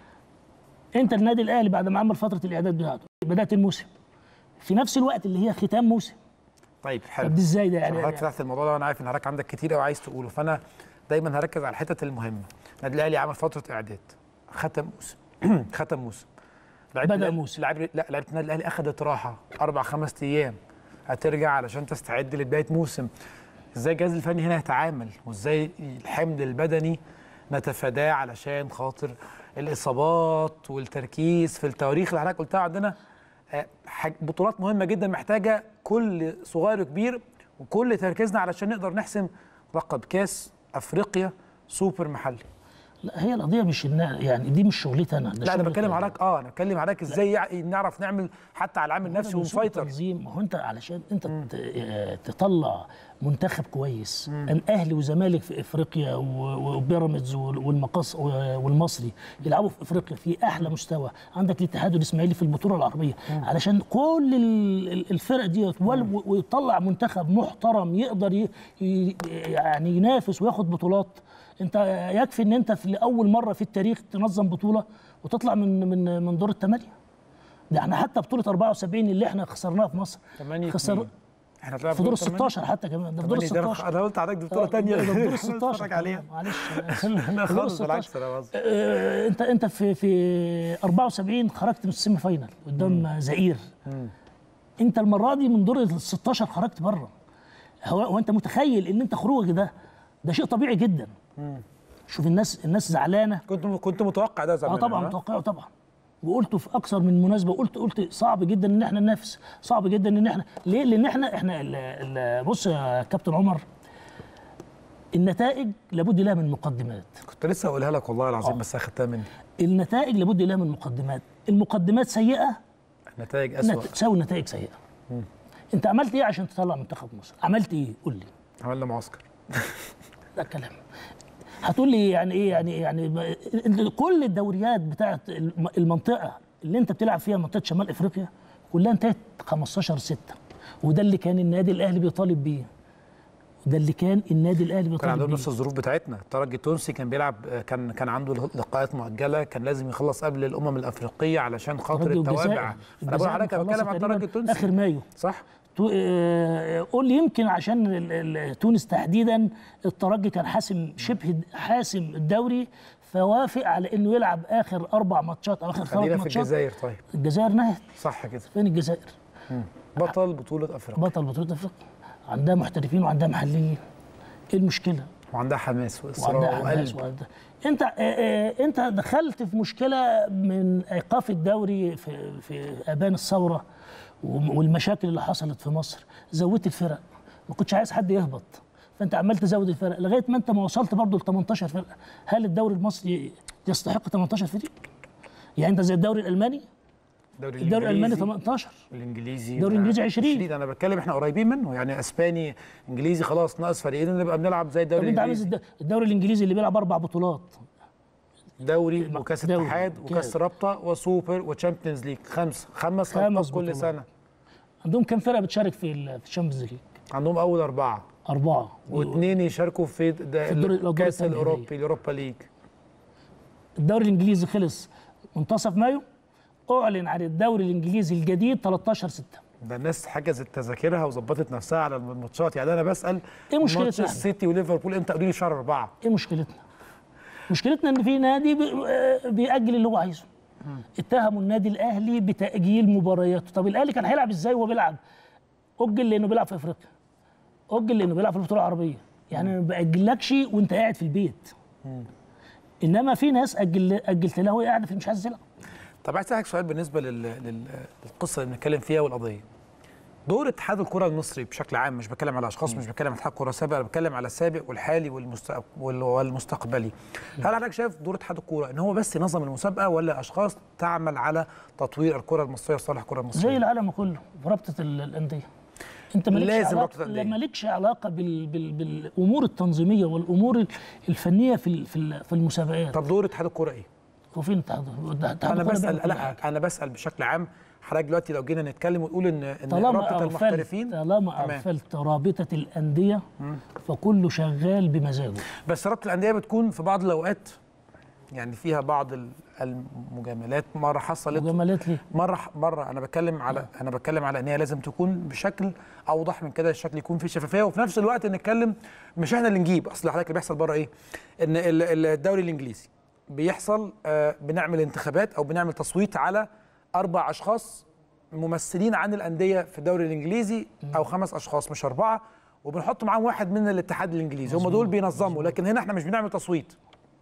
انت النادي الاهلي بعد ما عمل فتره الاعداد بتاعته بدات الموسم في نفس الوقت اللي هي ختام موسم طيب حلو طب دي ازاي ده يعني يعني, حضرتك فتحت الموضوع ده وانا عارف ان حضرتك عندك كتير قوي عايز تقوله فانا دايما هركز على الحتت المهمه النادي الاهلي عمل فتره اعداد ختم موسم ختم موسم لعيبة بدأ الأهلي- موسم. لعيبة لا لعيبه النادي الاهلي اخذت راحه اربع خمس ايام هترجع علشان تستعد لبدايه موسم ازاي الجهاز الفني هنا يتعامل وازاي الحمل البدني نتفاداه علشان خاطر الاصابات والتركيز في التواريخ اللي حضرتك قلتها عندنا آه، حاج- بطولات مهمه جدا محتاجه كل صغير وكبير وكل تركيزنا علشان نقدر نحسم لقب كاس افريقيا سوبر محلي لا هي القضيه مش إن يعني دي مش شغلتي انا ده لا انا شغل بتكلم ال- حضرتك اه انا بتكلم حضرتك ازاي يع- نعرف نعمل حتى على العامل النفسي من سوء ونسيطر التنظيم ما هو انت علشان انت ت- آه، تطلع منتخب كويس الاهلي وزمالك في افريقيا و- وبيراميدز وال- والمقص والمصري يلعبوا في افريقيا في احلى مستوى عندك الاتحاد والاسماعيلي في البطوله العربيه علشان كل ال- ال- الفرق دي وال- ويطلع منتخب محترم يقدر ي- ي- يعني ينافس وياخد بطولات انت يكفي ان انت في اول مره في التاريخ تنظم بطوله وتطلع من من من دور الثمانيه ده احنا حتى بطوله 74 اللي احنا خسرناها في مصر 8 خسر احنا طلعنا في دور ال الثمانية. 16 حتى كمان ده في دور ال تمانية ده 16 انا قلت حضرتك دي بطوله آه، ثانيه ده في دور ال 16 اتفرج عليها معلش لا في دور ال خالص 16. بالعكس انا بهزر. آه، انت انت في في 74 خرجت من السيمي فاينال قدام زئير انت المره دي من دور ال 16 خرجت بره هو, هو انت متخيل ان انت خروجك ده ده شيء طبيعي جدا شوف الناس الناس زعلانه كنت كنت متوقع ده زمان اه طبعا ها؟ متوقعه طبعا وقلته في اكثر من مناسبه قلت قلت صعب جدا ان احنا ننافس صعب جدا ان احنا ليه لان احنا احنا ال- ال- بص يا كابتن عمر النتائج لابد لها من مقدمات كنت لسه هقولها لك والله العظيم بس اخدتها مني النتائج لابد لها من مقدمات المقدمات سيئه نتائج اسوء نت- تساوي نتائج سيئه انت عملت ايه عشان تطلع منتخب مصر عملت ايه قول لي عملنا معسكر ده كلام هتقول لي يعني ايه يعني إيه؟ يعني ب- كل الدوريات بتاعت الم- المنطقه اللي انت بتلعب فيها منطقه شمال افريقيا كلها انتهت 15 6 وده اللي كان النادي الاهلي بيطالب بيه ده اللي كان النادي الاهلي كان بيطالب عندهم بيه نفس الظروف بتاعتنا الترجي التونسي كان بيلعب كان كان عنده لقاءات مؤجله كان لازم يخلص قبل الامم الافريقيه علشان خاطر الترجي التوابع والجزائر. انا بقول الجزائر لحضرتك أنا مخلصة بتكلم عن تقريباً الترجي التونسي اخر مايو صح تو- آه، قول لي يمكن عشان ال- ال- تونس تحديدا الترجي كان حاسم شبه حاسم الدوري فوافق على انه يلعب اخر اربع ماتشات او اخر خلينا ثلاث في ماتشات الجزائر طيب الجزائر نهت صح كده فين الجزائر؟ بطل بطوله افريقيا بطل بطولة افريقيا عندها محترفين وعندها محليين ايه المشكلة؟ وعندها حماس واصرار وعندها حماس وقلب وعندها انت آه، آه، انت دخلت في مشكلة من ايقاف الدوري في في ابان الثورة وم- والمشاكل اللي حصلت في مصر زودت الفرق ما كنتش عايز حد يهبط فانت عمال تزود الفرق لغايه ما انت ما وصلت برضه ل 18 فرقه هل الدوري المصري يستحق 18 فريق؟ يعني انت زي الدوري الالماني الدوري الدوري الالماني الإنجليزي. 18 الانجليزي الدوري الإنجليزي 20. انا بتكلم احنا قريبين منه يعني اسباني انجليزي خلاص ناقص فريقين نبقى بنلعب زي طب الدوري انت عايز الانجليزي الد- الدوري الانجليزي اللي بيلعب اربع بطولات دوري وكاس دوري، اتحاد كاس. وكاس رابطه وسوبر وتشامبيونز ليج خمس خمس خمس القاب كل بطولات. سنه عندهم كام فرقه بتشارك في ال- في الشامبيونز ليج؟ عندهم اول اربعه اربعه واثنين يشاركوا في د- في الدور- الأدوار الكاس التانية الاوروبي هي. اليوروبا ليج الدوري الانجليزي خلص منتصف مايو اعلن عن الدوري الانجليزي الجديد 13 6 ده الناس حجزت تذاكرها وظبطت نفسها على الماتشات يعني انا بسال إيه مشكلتنا ماتش إحنا؟ السيتي وليفربول امتى قولوا لي شهر اربعه ايه مشكلتنا؟ مشكلتنا ان في نادي بي- آه، بيأجل اللي هو عايزه اتهموا النادي الاهلي بتأجيل مبارياته طب الاهلي كان هيلعب ازاي وهو بيلعب؟ اجل لانه بيلعب في افريقيا اجل لانه بيلعب في البطوله العربيه يعني ما باجلكش وانت قاعد في البيت انما في ناس اجل اجلت لها وهي قاعده في مش عايزه تلعب طب عايز اسالك سؤال بالنسبه لل... لل... للقصه اللي بنتكلم فيها والقضيه دور اتحاد الكره المصري بشكل عام مش بتكلم على اشخاص مش بتكلم على اتحاد كره سابق انا بتكلم على السابق والحالي والمستقبل والمستقبلي هل حضرتك شايف دور اتحاد الكوره ان هو بس ينظم المسابقه ولا اشخاص تعمل على تطوير الكره المصريه وصالح الكره زي المصريه العالم كله في رابطه ال- الانديه انت مالكش لازم علاقه رابطة الأندية. لا مالكش علاقه بال... بال... بالامور التنظيميه والامور الفنيه في ال- في ال- في المسابقات طب دور اتحاد الكوره ايه وفين اتحاد اتحاد انا الكرة بسال بيعمل كل حاجة. لا انا بسال بشكل عام حضرتك دلوقتي لو جينا نتكلم ونقول ان ان طالما رابطه أغفلت المحترفين طالما تمام. أغفلت رابطة الأندية فكله شغال بمزاجه بس رابطه الانديه بتكون في بعض الاوقات يعني فيها بعض ال- المجاملات مره حصلت مجاملات ليه؟ مره مره انا بتكلم على انا بتكلم على ان هي لازم تكون بشكل اوضح من كده الشكل يكون فيه شفافيه وفي نفس الوقت نتكلم مش احنا اللي نجيب اصل حضرتك اللي بيحصل بره ايه ان ال- ال- الدوري الانجليزي بيحصل آه، بنعمل انتخابات او بنعمل تصويت على اربع اشخاص ممثلين عن الانديه في الدوري الانجليزي او خمس اشخاص مش اربعه وبنحط معاهم واحد من الاتحاد الانجليزي هم دول بينظموا لكن هنا احنا مش بنعمل تصويت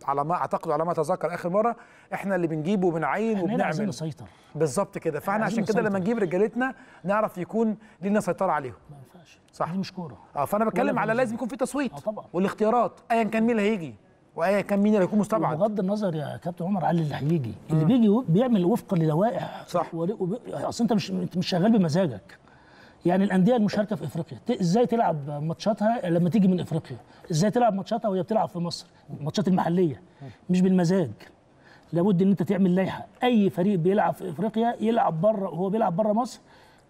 على ما اعتقد على ما اتذكر اخر مره احنا اللي بنجيب وبنعين احنا هنا عايزين وبنعمل نسيطر بالظبط كده فاحنا عايزين عشان كده لما نسيطر. نجيب رجالتنا نعرف يكون لينا سيطره عليهم ما ينفعش صح. دي مش كوره اه فانا بتكلم ولا على بنزل. لازم يكون في تصويت آه طبعا. والاختيارات ايا كان مين اللي هيجي وايا كان مين اللي هيكون مستبعد بغض النظر يا كابتن عمر على اللي هيجي اللي بيجي بيعمل وفقا للوائح صح. ول- وب- اصل انت مش انت مش شغال بمزاجك يعني الانديه المشاركه في افريقيا ت- ازاي تلعب ماتشاتها لما تيجي من افريقيا ازاي تلعب ماتشاتها وهي بتلعب في مصر الماتشات المحليه مش بالمزاج لابد ان انت تعمل لائحه اي فريق بيلعب في افريقيا يلعب بره وهو بيلعب بره مصر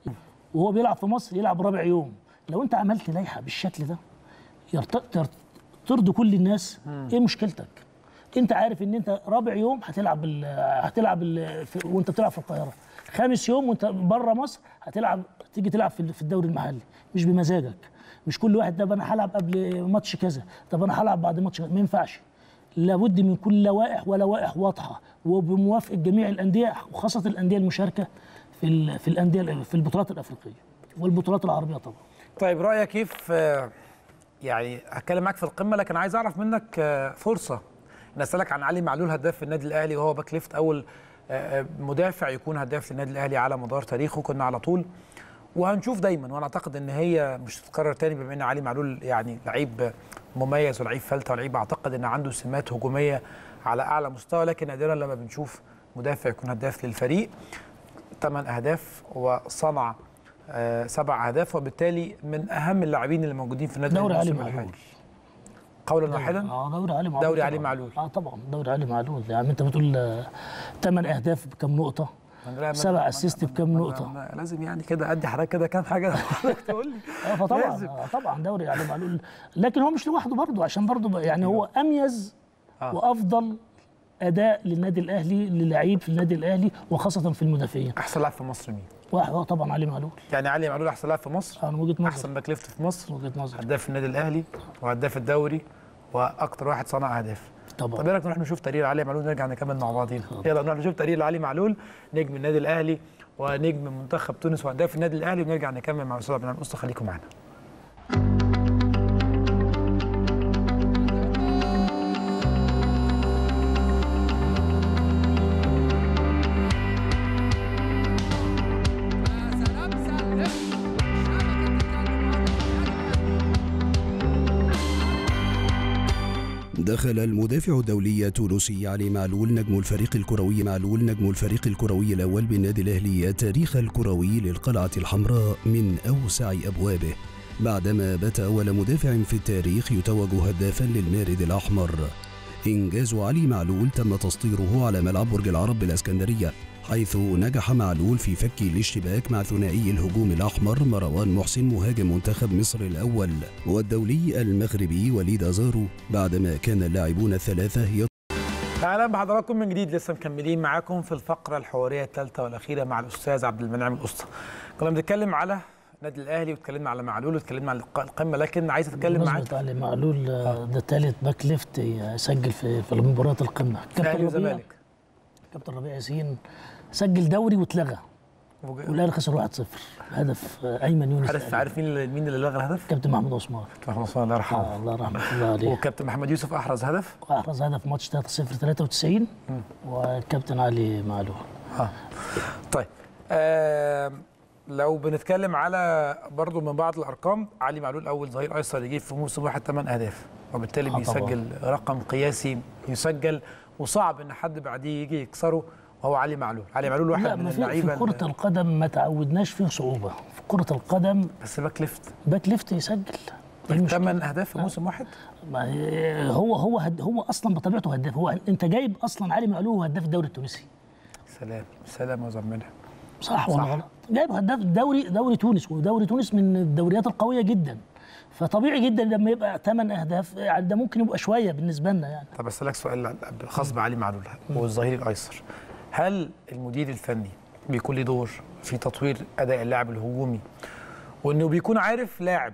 وهو بيلعب في مصر يلعب رابع يوم لو انت عملت لائحه بالشكل ده يرت... تر- ترضي كل الناس ايه مشكلتك انت عارف ان انت رابع يوم هتلعب ال... هتلعب ال... في... وانت بتلعب في القاهره خامس يوم وانت بره مصر هتلعب تيجي تلعب في في الدوري المحلي مش بمزاجك مش كل واحد طب انا هلعب قبل ماتش كذا طب انا هلعب بعد ماتش كذا ما ينفعش لابد من كل لوائح ولوائح واضحه وبموافقه جميع الانديه وخاصه الانديه المشاركه في ال... في الانديه في البطولات الافريقيه والبطولات العربيه طبعا طيب رايك كيف آه، يعني هتكلم معاك في القمه لكن عايز اعرف منك آه، فرصه ان اسالك عن علي معلول هداف في النادي الاهلي وهو باك ليفت اول آه، آه، مدافع يكون هداف للنادي الاهلي على مدار تاريخه كنا على طول وهنشوف دايما وانا اعتقد ان هي مش هتتكرر تاني بما ان علي معلول يعني لعيب مميز ولعيب فلته ولعيب اعتقد ان عنده سمات هجوميه على اعلى مستوى لكن نادرا لما بنشوف مدافع يكون هداف للفريق ثمان اهداف وصنع آه، سبع اهداف وبالتالي من اهم اللاعبين اللي موجودين في النادي دوري الأهلي علي الموسم معلول الحالي. قولا واحدا اه دوري علي معلول دوري علي طبعاً. معلول. اه طبعا دوري علي معلول يعني انت بتقول ثمان اهداف بكم نقطه من- لا، من- سبع من- اسيست من- بكم من- نقطه من- لازم يعني كده ادي حضرتك كده كام حاجه حضرتك تقول لي اه فطبعا لازم. آه طبعا دوري علي معلول لكن هو مش لوحده برضه عشان برضه يعني هو اميز آه. وافضل اداء للنادي الاهلي للعيب في النادي الاهلي وخاصه في المدافعين احسن لاعب في مصر مين؟ واحد هو طبعا علي معلول يعني علي معلول احسن لاعب في مصر انا من وجهه نظري احسن باك ليفت في مصر وجهه نظري هداف النادي الاهلي وهداف الدوري واكتر واحد صنع اهداف طب طبعا ايه رايك نروح نشوف تقرير علي معلول نرجع نكمل مع بعضينا يلا نروح نشوف تقرير علي معلول نجم النادي الاهلي ونجم منتخب تونس وهداف النادي الاهلي ونرجع نكمل مع الاستاذ عبد المنعم الاسطى خليكم معانا دخل المدافع الدولي التونسي علي معلول نجم الفريق الكروي معلول نجم الفريق الكروي الأول بالنادي الأهلي التاريخ الكروي للقلعة الحمراء من أوسع أبوابه بعدما بات أول مدافع في التاريخ يتوج هدافا للمارد الأحمر إنجاز علي معلول تم تسطيره على ملعب برج العرب بالإسكندرية حيث نجح معلول في فك الاشتباك مع ثنائي الهجوم الأحمر مروان محسن مهاجم منتخب مصر الأول والدولي المغربي وليد أزارو بعدما كان اللاعبون الثلاثة اهلا بحضراتكم من جديد لسه مكملين معاكم في الفقره الحواريه الثالثه والاخيره مع الاستاذ عبد المنعم الاسطى كنا بنتكلم على النادي الاهلي واتكلمنا على معلول واتكلمنا على الق- القمه لكن عايز اتكلم معاك بالنسبه علي معلول آه، ده ثالث باك ليفت يسجل في في مباريات القمه اهلي كابتن ربيع وزمالك كابتن ربيع ياسين سجل دوري واتلغى وج- والاهلي خسر 1-0 هدف آه، ايمن يونس عارف تقريباً. عارف مين اللي مين اللي لغى الهدف؟ كابتن محمود عثمان رحمه الله الله يرحمه آه الله رحمه الله عليه وكابتن محمد يوسف احرز هدف واحرز هدف ماتش 3-0 93 والكابتن علي معلول اه طيب آه لو بنتكلم على برضو من بعض الارقام علي معلول اول ظهير ايسر يجيب في موسم واحد 8 اهداف وبالتالي آه طبعاً. بيسجل رقم قياسي يسجل وصعب ان حد بعديه يجي يكسره وهو علي معلول علي معلول واحد لا من ما في, اللعيبه في كرة اللي- القدم ما تعودناش فيه صعوبة في كرة القدم بس باك ليفت باك ليفت يسجل إيه المشكلة؟ 8 اهداف في موسم واحد ما هي- هو هو هد هو اصلا بطبيعته هداف هو انت جايب اصلا علي معلول هو هداف الدوري التونسي سلام سلام يا منها صح ولا صح. غلط جايب هداف دوري دوري تونس ودوري تونس من الدوريات القويه جدا فطبيعي جدا لما يبقى 8 اهداف يعني ده ممكن يبقى شويه بالنسبه لنا يعني طب اسالك سؤال خاص بعلي معلول والظهير الايسر هل المدير الفني بيكون له دور في تطوير اداء اللاعب الهجومي وانه بيكون عارف لاعب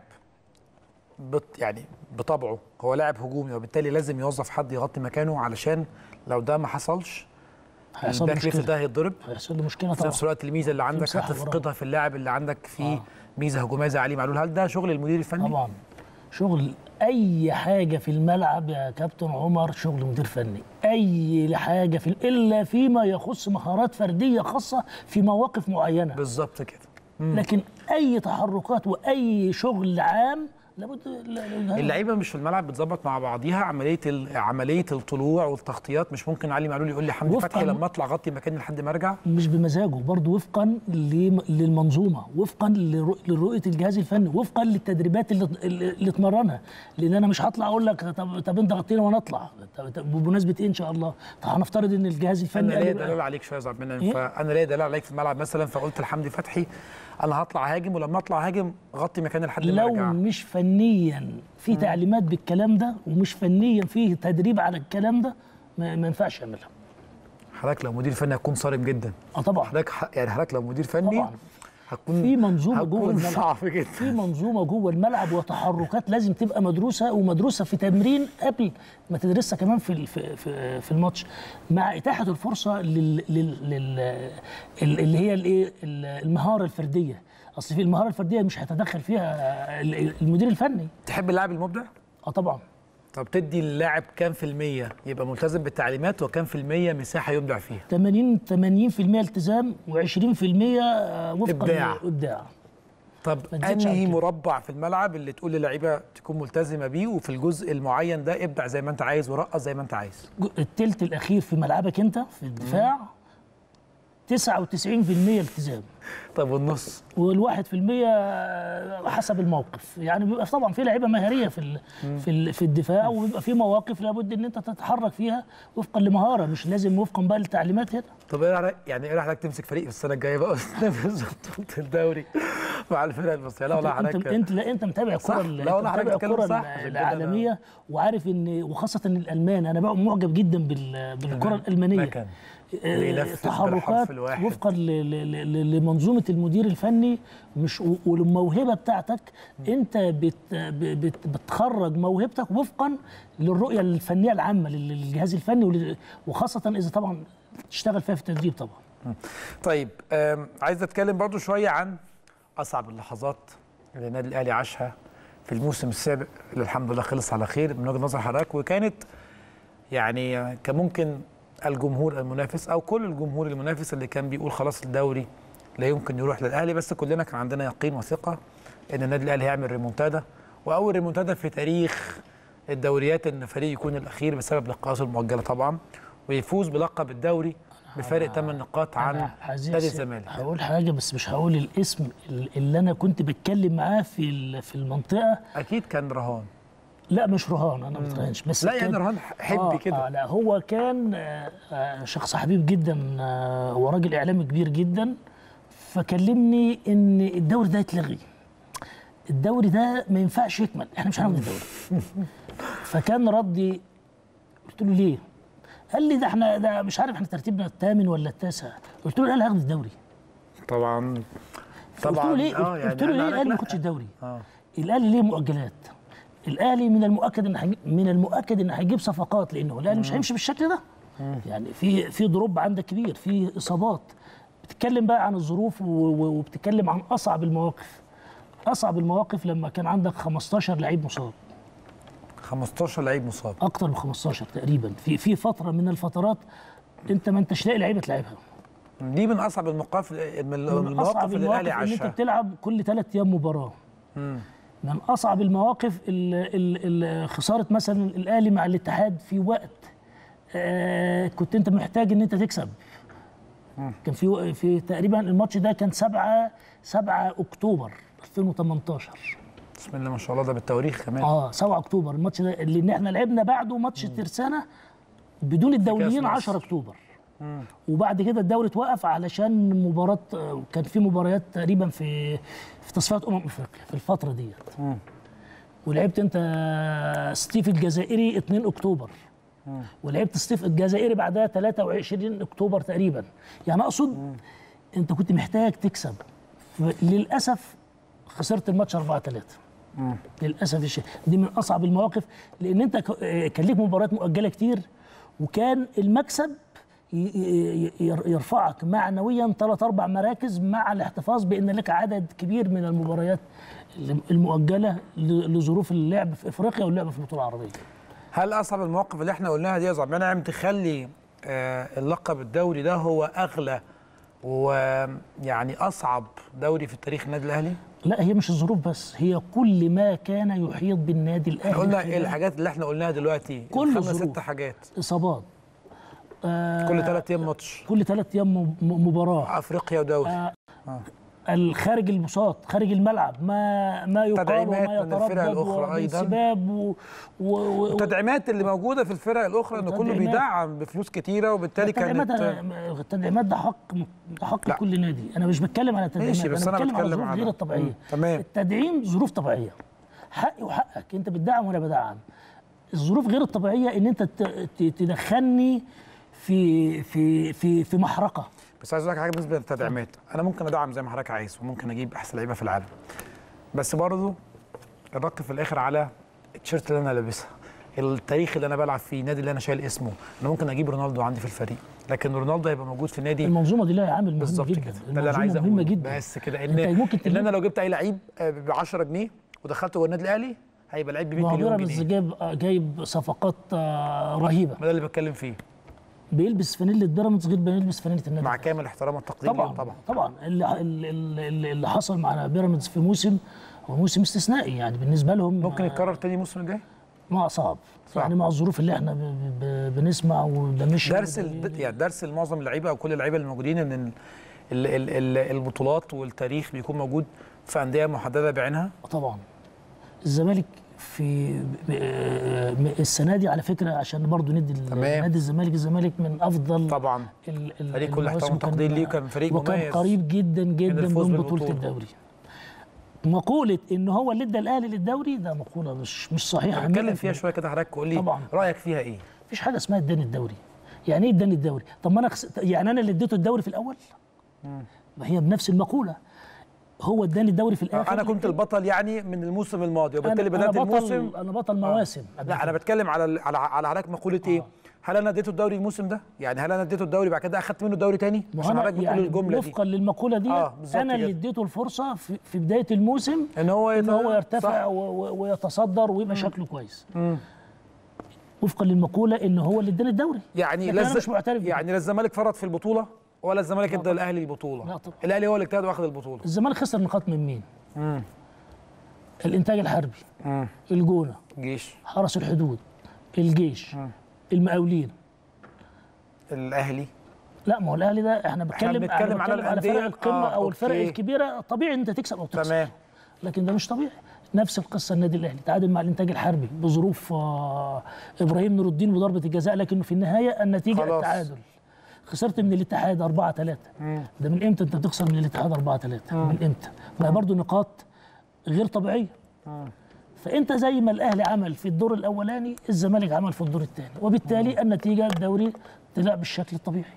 بط يعني بطبعه هو لاعب هجومي وبالتالي لازم يوظف حد يغطي مكانه علشان لو ده ما حصلش هيحصل له الباك ليفت مشكله ده هيتضرب هيحصل له مشكله في طبعا نفس الوقت الميزه اللي عندك مساحة هتفقدها في اللاعب اللي عندك فيه آه. ميزه هجوميه زي علي معلول هل ده شغل المدير الفني؟ طبعا شغل اي حاجه في الملعب يا كابتن عمر شغل مدير فني اي حاجه في الا فيما يخص مهارات فرديه خاصه في مواقف معينه بالظبط كده لكن اي تحركات واي شغل عام لابد ل- ل- اللعيبه مش في الملعب بتظبط مع بعضيها عمليه ال- عمليه الطلوع والتغطيات مش ممكن علي معلول يقول لي حمدي وفقاً- فتحي لما اطلع غطي مكاني لحد ما ارجع مش بمزاجه برضه وفقا لم- للمنظومه وفقا لرؤ- لرؤيه الجهاز الفني وفقا للتدريبات اللي اللي اللي اتمرنها لان انا مش هطلع اقول لك طب طب انت غطينا وانا اطلع طب طب بمناسبه ايه ان شاء الله طب هنفترض ان الجهاز انا الفني ليا قال لي دلال عليك شويه يا زعب منعم إيه؟ فانا ليا دلال عليك في الملعب مثلا فقلت لحمدي فتحي انا هطلع هاجم ولما اطلع هاجم غطي مكاني لحد ما لو ارجع مش فنيا في تعليمات بالكلام ده ومش فنيا فيه تدريب على الكلام ده ما, ما ينفعش يعملها حضرتك لو مدير فني هتكون صارم جدا اه طبعا حضرتك ح- يعني حضرتك لو مدير فني طبعا هتكون في منظومه جوه هتكون الملعب صعب جدا في منظومه جوه الملعب وتحركات لازم تبقى مدروسه ومدروسه في تمرين قبل ما تدرسها كمان في ال- في في, في الماتش مع اتاحه الفرصه لل, لل, لل ال- اللي هي الايه ال- المهاره الفرديه اصل في المهاره الفرديه مش هيتدخل فيها ال- المدير الفني تحب اللاعب المبدع اه طبعا طب تدي اللاعب كام في المية يبقى ملتزم بالتعليمات وكام في المية مساحة يبدع فيها 80 80% التزام و20% وفقا إبداع. ابداع طب ما تزيدش عن انهي كده. مربع في الملعب اللي تقول للعيبه تكون ملتزمه بيه وفي الجزء المعين ده ابدع زي ما انت عايز ورقص زي ما انت عايز التلت الاخير في ملعبك انت في الدفاع 99% التزام طب والنص والواحد في المية حسب الموقف يعني بيبقى طبعا في لعيبه مهاريه في ال في ال في الدفاع وبيبقى في مواقف لابد ان انت تتحرك فيها وفقا لمهاره مش لازم وفقا بقى للتعليمات هنا طب ايه رأيك- يعني ايه رايك تمسك فريق في السنه الجايه بقى وتنافس بطوله الدوري مع الفرق المصريه لا والله انت حضرتك انت لا انت متابع صح. الكره لا والله حضرتك متابع بتتكلم الكره صح. عشان كده أنا- العالميه وعارف ان وخاصه الالمان انا بقى معجب جدا بال- بالكره الالمانيه مكان. آه، بينفذ تحركات بالحرف الواحد. وفقا ل- ل- ل- لمنظومه المدير الفني مش و- والموهبه بتاعتك انت بت ب- بت بتخرج موهبتك وفقا للرؤيه الفنيه العامه لل- للجهاز الفني ول- وخاصه اذا طبعا تشتغل فيها في التدريب طبعا طيب آم، عايز اتكلم برضو شويه عن اصعب اللحظات اللي النادي الاهلي عاشها في الموسم السابق اللي الحمد لله خلص على خير من وجهه نظر حضرتك وكانت يعني كان ممكن الجمهور المنافس او كل الجمهور المنافس اللي كان بيقول خلاص الدوري لا يمكن يروح للاهلي بس كلنا كان عندنا يقين وثقه ان النادي الاهلي هيعمل ريمونتادا واول ريمونتادا في تاريخ الدوريات ان فريق يكون الاخير بسبب لقاءاته المؤجله طبعا ويفوز بلقب الدوري بفارق 8 نقاط عن أنا عايز نادي أس- الزمالك هقول حاجه بس مش هقول الاسم اللي انا كنت بتكلم معاه في ال- في المنطقه اكيد كان رهان لا مش رهان انا ما بترهنش بس لا كان- يعني رهان حبي آه كده آه لا هو كان آه آه شخص حبيب جدا آه هو راجل اعلامي كبير جدا فكلمني ان الدوري ده يتلغي الدوري ده ما ينفعش يكمل احنا مش هناخد الدوري فكان ردي قلت له ليه؟ قال لي ده احنا ده مش عارف احنا ترتيبنا الثامن ولا التاسع قلت له لا لا هاخد الدوري طبعا قلت له ليه آه، قلت له أنا ليه قالك الاهلي ما لا. ياخدش الدوري اه الاهلي ليه مؤجلات الاهلي من المؤكد ان هيجي- من المؤكد ان هيجيب صفقات لانه الاهلي مش هيمشي بالشكل ده يعني في في ضروب عندك كبير في اصابات بتتكلم بقى عن الظروف و- و- وبتتكلم عن اصعب المواقف اصعب المواقف لما كان عندك 15 لعيب مصاب 15 لعيب مصاب اكتر من 15 تقريبا في في فتره من الفترات انت ما انتش لاقي لعيبه تلعبها دي من اصعب المواقف من من المواقف اصعب اللي الاهلي المواقف ان انت عاشها بتلعب كل ثلاث ايام مباراه من اصعب المواقف ال ال ال خساره مثلا الاهلي مع الاتحاد في وقت آه كنت انت محتاج ان انت تكسب كان في في تقريبا الماتش ده كان 7 7 اكتوبر 2018 بسم الله ما شاء الله ده بالتواريخ كمان اه 7 اكتوبر الماتش ده اللي ان احنا لعبنا بعده ماتش ترسانه بدون الدوليين مصر. 10 اكتوبر وبعد كده الدوري اتوقف علشان مباراه آه، كان في مباريات تقريبا في في تصفيات امم افريقيا في الفتره ديت ولعبت انت ستيف الجزائري 2 اكتوبر ولعبت ستيف الجزائري بعدها 23 اكتوبر تقريبا يعني اقصد انت كنت محتاج تكسب للاسف خسرت الماتش 4 3 للاسف الشيء دي من اصعب المواقف لان انت ك- آه، كان ليك مباريات مؤجله كتير وكان المكسب ي- ي- ي- يرفعك معنويا ثلاث اربع مراكز مع الاحتفاظ بان لك عدد كبير من المباريات المؤجله ل- لظروف اللعب في افريقيا واللعب في البطوله العربيه هل اصعب المواقف اللي احنا قلناها دي يا زعيم نعم تخلي آه، اللقب الدوري ده هو اغلى ويعني اصعب دوري في تاريخ النادي الاهلي؟ لا هي مش الظروف بس هي كل ما كان يحيط بالنادي الاهلي احنا قلنا ايه خلال الحاجات اللي احنا قلناها دلوقتي كل خمس ظروف. ست حاجات اصابات آه كل ثلاث ايام ماتش كل ثلاث ايام م- م- مباراه افريقيا ودوري الخارج البساط خارج الملعب ما ما يقال تدعيمات وما من الفرق يتردد الأخرى أيضاً. وانسباب و... و... و... التدعيمات اللي موجوده في الفرق الاخرى ان كله التدعيمات. بيدعم بفلوس كتيره وبالتالي التدعيمات كانت أنا- التدعيمات ده حق ده حق لا. كل نادي انا مش بتكلم على التدعيمات ماشي، بس أنا بتكلم على بتكلم الظروف على- غير الطبيعيه مم، تمام. التدعيم ظروف طبيعيه حقي وحقك انت بتدعم وانا بدعم الظروف غير الطبيعيه ان انت ت- ت- تدخلني في في في في محرقه بس عايز اقول لك حاجه بالنسبه للتدعيمات انا ممكن ادعم زي ما حضرتك عايز وممكن اجيب احسن لعيبه في العالم بس برضه الرك في الاخر على التيشيرت اللي انا لابسها التاريخ اللي انا بلعب فيه النادي اللي انا شايل اسمه انا ممكن اجيب رونالدو عندي في الفريق لكن رونالدو هيبقى موجود في النادي المنظومه دي لها عامل مهم بالظبط جدا كده ده اللي انا عايز المنظومة اقوله مهمه جدا بس كده انت ان ممكن ان تجيب انا لو جبت اي لعيب ب 10 جنيه ودخلته جوه النادي الاهلي هيبقى لعيب ب 100 ما هو مليون بيراميدز جنيه جايب جايب صفقات آه، رهيبه ما ده اللي بتكلم فيه بيلبس فانيله بيراميدز غير بيلبس فانيله النادي مع كامل احترام والتقدير طبعا ليهم طبعا طبعا اللي, اللي, اللي اللي حصل مع بيراميدز في موسم هو موسم استثنائي يعني بالنسبه لهم ممكن يتكرر تاني الموسم الجاي ما صعب صعب. يعني مع الظروف اللي احنا ب ب بنسمع وده مش درس ال... يعني درس لمعظم اللعيبه او كل اللعيبه اللي موجودين ان ال... ال... ال... ال... البطولات والتاريخ بيكون موجود في انديه محدده بعينها طبعا الزمالك في ب- السنه دي على فكره عشان برضو ندي ال- تمام. نادي الزمالك الزمالك من افضل طبعا ال- ال- فريق كل المواسم احترام وتقدير ليه وكان فريق وكان مميز قريب جدا جدا الفوز من بطوله بالبطولة. الدوري مقولة ان هو اللي ادى الاهلي للدوري ده مقولة مش مش صحيحة هنتكلم 100%. فيها شويه كده حضرتك قول لي طبعا. رايك فيها ايه مفيش حاجة اسمها اداني الدوري يعني ايه اداني الدوري طب ما انا خس... يعني انا اللي اديته الدوري في الاول ما هي بنفس المقولة هو اداني الدوري في الاخر انا كنت لكن البطل يعني من الموسم الماضي أنا- وبالتالي أنا بدات بطل الموسم انا بطل مواسم قبل لا انا كده. بتكلم على ال- على على حضرتك مقوله ايه هل انا اديته الدوري الموسم ده يعني هل انا اديته الدوري بعد كده اخدت منه الدوري تاني ما هو عشان أنا حضرتك بتقول يعني الجمله دي وفقا للمقولة دي آه، بالظبط انا اللي كده. اديته الفرصة في, في بداية الموسم ان هو ان هو يت- يرتفع صح. و- و- ويتصدر ويبقى شكله كويس وفقا للمقولة ان هو اللي اداني الدوري يعني لكن لا انا الز- مش معترف بده. يعني لا الزمالك فرط في البطوله ولا الزمالك ادى الاهلي البطوله لا طبعا. الاهلي هو اللي اجتهد واخد البطوله الزمالك خسر نقاط من مين؟ الانتاج الحربي الجونه جيش حرس الحدود الجيش المقاولين الاهلي لا ما هو الاهلي ده احنا بنتكلم بنتكلم على بنتكلم على الأندية. فرق القمه آه، او الفرق أوكي. الكبيره طبيعي ان انت تكسب او تخسر تمام لكن ده مش طبيعي نفس القصه النادي الاهلي تعادل مع الانتاج الحربي بظروف آه ابراهيم نور الدين وضربه الجزاء لكنه في النهايه النتيجه خلاص. التعادل خسرت من الاتحاد 4 3 ده من امتى انت بتخسر من الاتحاد 4 3 من امتى ما هي برضه نقاط غير طبيعيه فانت زي ما الاهلي عمل في الدور الاولاني الزمالك عمل في الدور الثاني وبالتالي النتيجه الدوري طلع بالشكل الطبيعي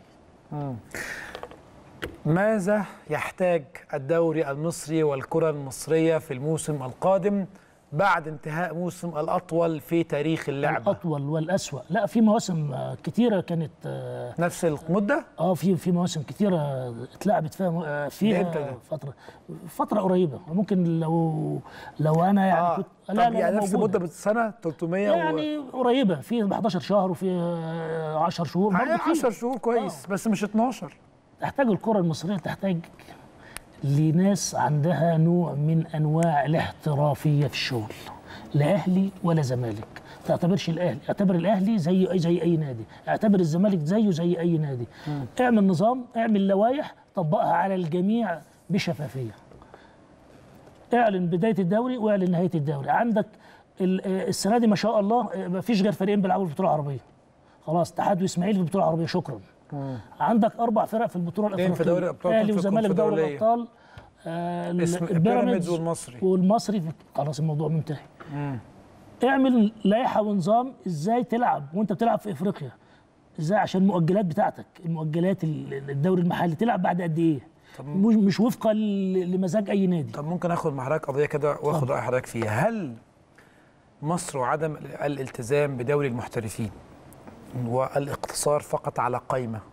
ماذا يحتاج الدوري المصري والكره المصريه في الموسم القادم بعد انتهاء موسم الاطول في تاريخ اللعبه الاطول والاسوا لا في مواسم آه، كتيره كانت اه نفس المده آه، في في مواسم كتيره اتلعبت فيها م- آه، ده فيها إمتى ده؟ فتره فتره قريبه ممكن لو لو انا يعني اه كنت طب يعني نفس المده بالسنه 300 و... يعني قريبه في 11 شهر وفي آه، 10 شهور برضه يعني في. 10 شهور كويس بس مش 12 تحتاج الكرة المصرية تحتاج لناس عندها نوع من أنواع الاحترافية في الشغل لا أهلي ولا زمالك تعتبرش الأهلي اعتبر الأهلي زي زي أي نادي اعتبر الزمالك زيه زي أي نادي اعمل نظام اعمل لوائح طبقها على الجميع بشفافية اعلن بداية الدوري واعلن نهاية الدوري عندك ال- آه، السنة دي ما شاء الله آه، ما فيش غير فريقين بيلعبوا في البطولة العربية خلاص اتحاد واسماعيل في البطولة العربية شكرا عندك اربع فرق في البطوله اتنين الافريقيه في دوري الأبطال، الاهلي اتنين في والزمالك دوري الكونفدرالية. الابطال آه ال- اسم- البيراميدز والمصري. والمصري خلاص الموضوع منتهي اعمل لائحه ونظام ازاي تلعب وانت بتلعب في افريقيا ازاي عشان المؤجلات بتاعتك المؤجلات ال- الدوري المحلي تلعب بعد قد ايه مش مش وفقا ل- لمزاج اي نادي طب ممكن اخد مع حضرتك قضيه كده واخد راي حضرتك فيها هل مصر وعدم الالتزام بدوري المحترفين والاقتصار فقط على قائمه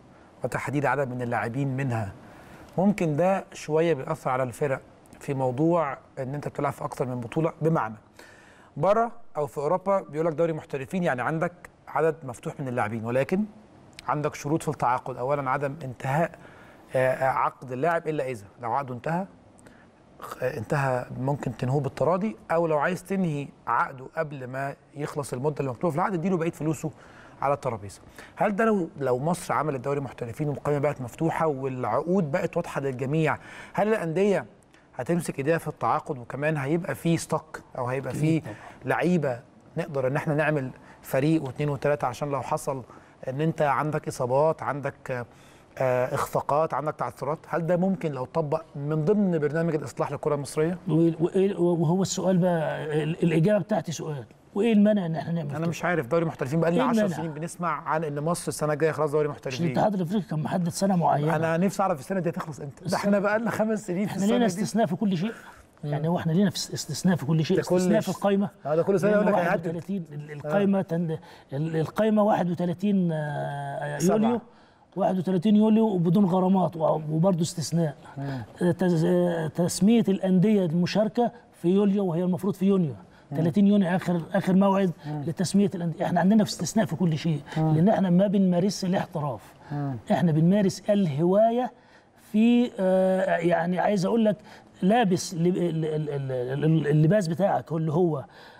وتحديد عدد من اللاعبين منها ممكن ده شويه بيأثر على الفرق في موضوع ان انت بتلعب في اكتر من بطوله بمعنى بره او في اوروبا بيقول لك دوري محترفين يعني عندك عدد مفتوح من اللاعبين ولكن عندك شروط في التعاقد اولا عدم انتهاء آه، آه، عقد اللاعب الا اذا لو عقده انتهى آه، انتهى ممكن تنهوه بالتراضي او لو عايز تنهي عقده قبل ما يخلص المده اللي مكتوبه في العقد اديله بقيه فلوسه على الترابيزه هل ده لو لو مصر عملت دوري محترفين والقائمه بقت مفتوحه والعقود بقت واضحه للجميع هل الانديه هتمسك ايديها في التعاقد وكمان هيبقى في ستوك او هيبقى في لعيبه نقدر ان احنا نعمل فريق واثنين وثلاثه عشان لو حصل ان انت عندك اصابات عندك آه، آه، اخفاقات عندك تعثرات هل ده ممكن لو طبق من ضمن برنامج الاصلاح للكره المصريه و- وإيه- وهو السؤال بقى ال- الاجابه بتاعتي سؤال وايه المانع ان احنا نعمل انا كده؟ مش عارف دوري محترفين بقى لنا إيه 10 المانع؟ سنين بنسمع عن ان مصر السنه الجايه خلاص دوري مش محترفين الاتحاد الافريقي كان محدد سنه معينه انا نفسي اعرف السنه دي هتخلص امتى ده احنا بقى لنا خمس سنين في احنا لينا السنه دي استثناء في كل شيء يعني هو احنا لينا في استثناء في كل شيء ده كل استثناء في ش- القايمه اه ده كل سنه يقول لك لأن هيعدل 31 ال- القايمه تن... ال- القايمه 31 آه، سبعة. يوليو 31 يوليو وبدون غرامات و- وبرضه استثناء تز... تسميه الانديه المشاركه في يوليو وهي المفروض في يونيو 30 يونيو اخر اخر موعد لتسميه الانديه احنا عندنا في استثناء في كل شيء لان احنا ما بنمارس الاحتراف احنا بنمارس الهوايه في آه، يعني عايز اقول لك لابس لب- ال- ال- ال- ال- اللباس بتاعك اللي هو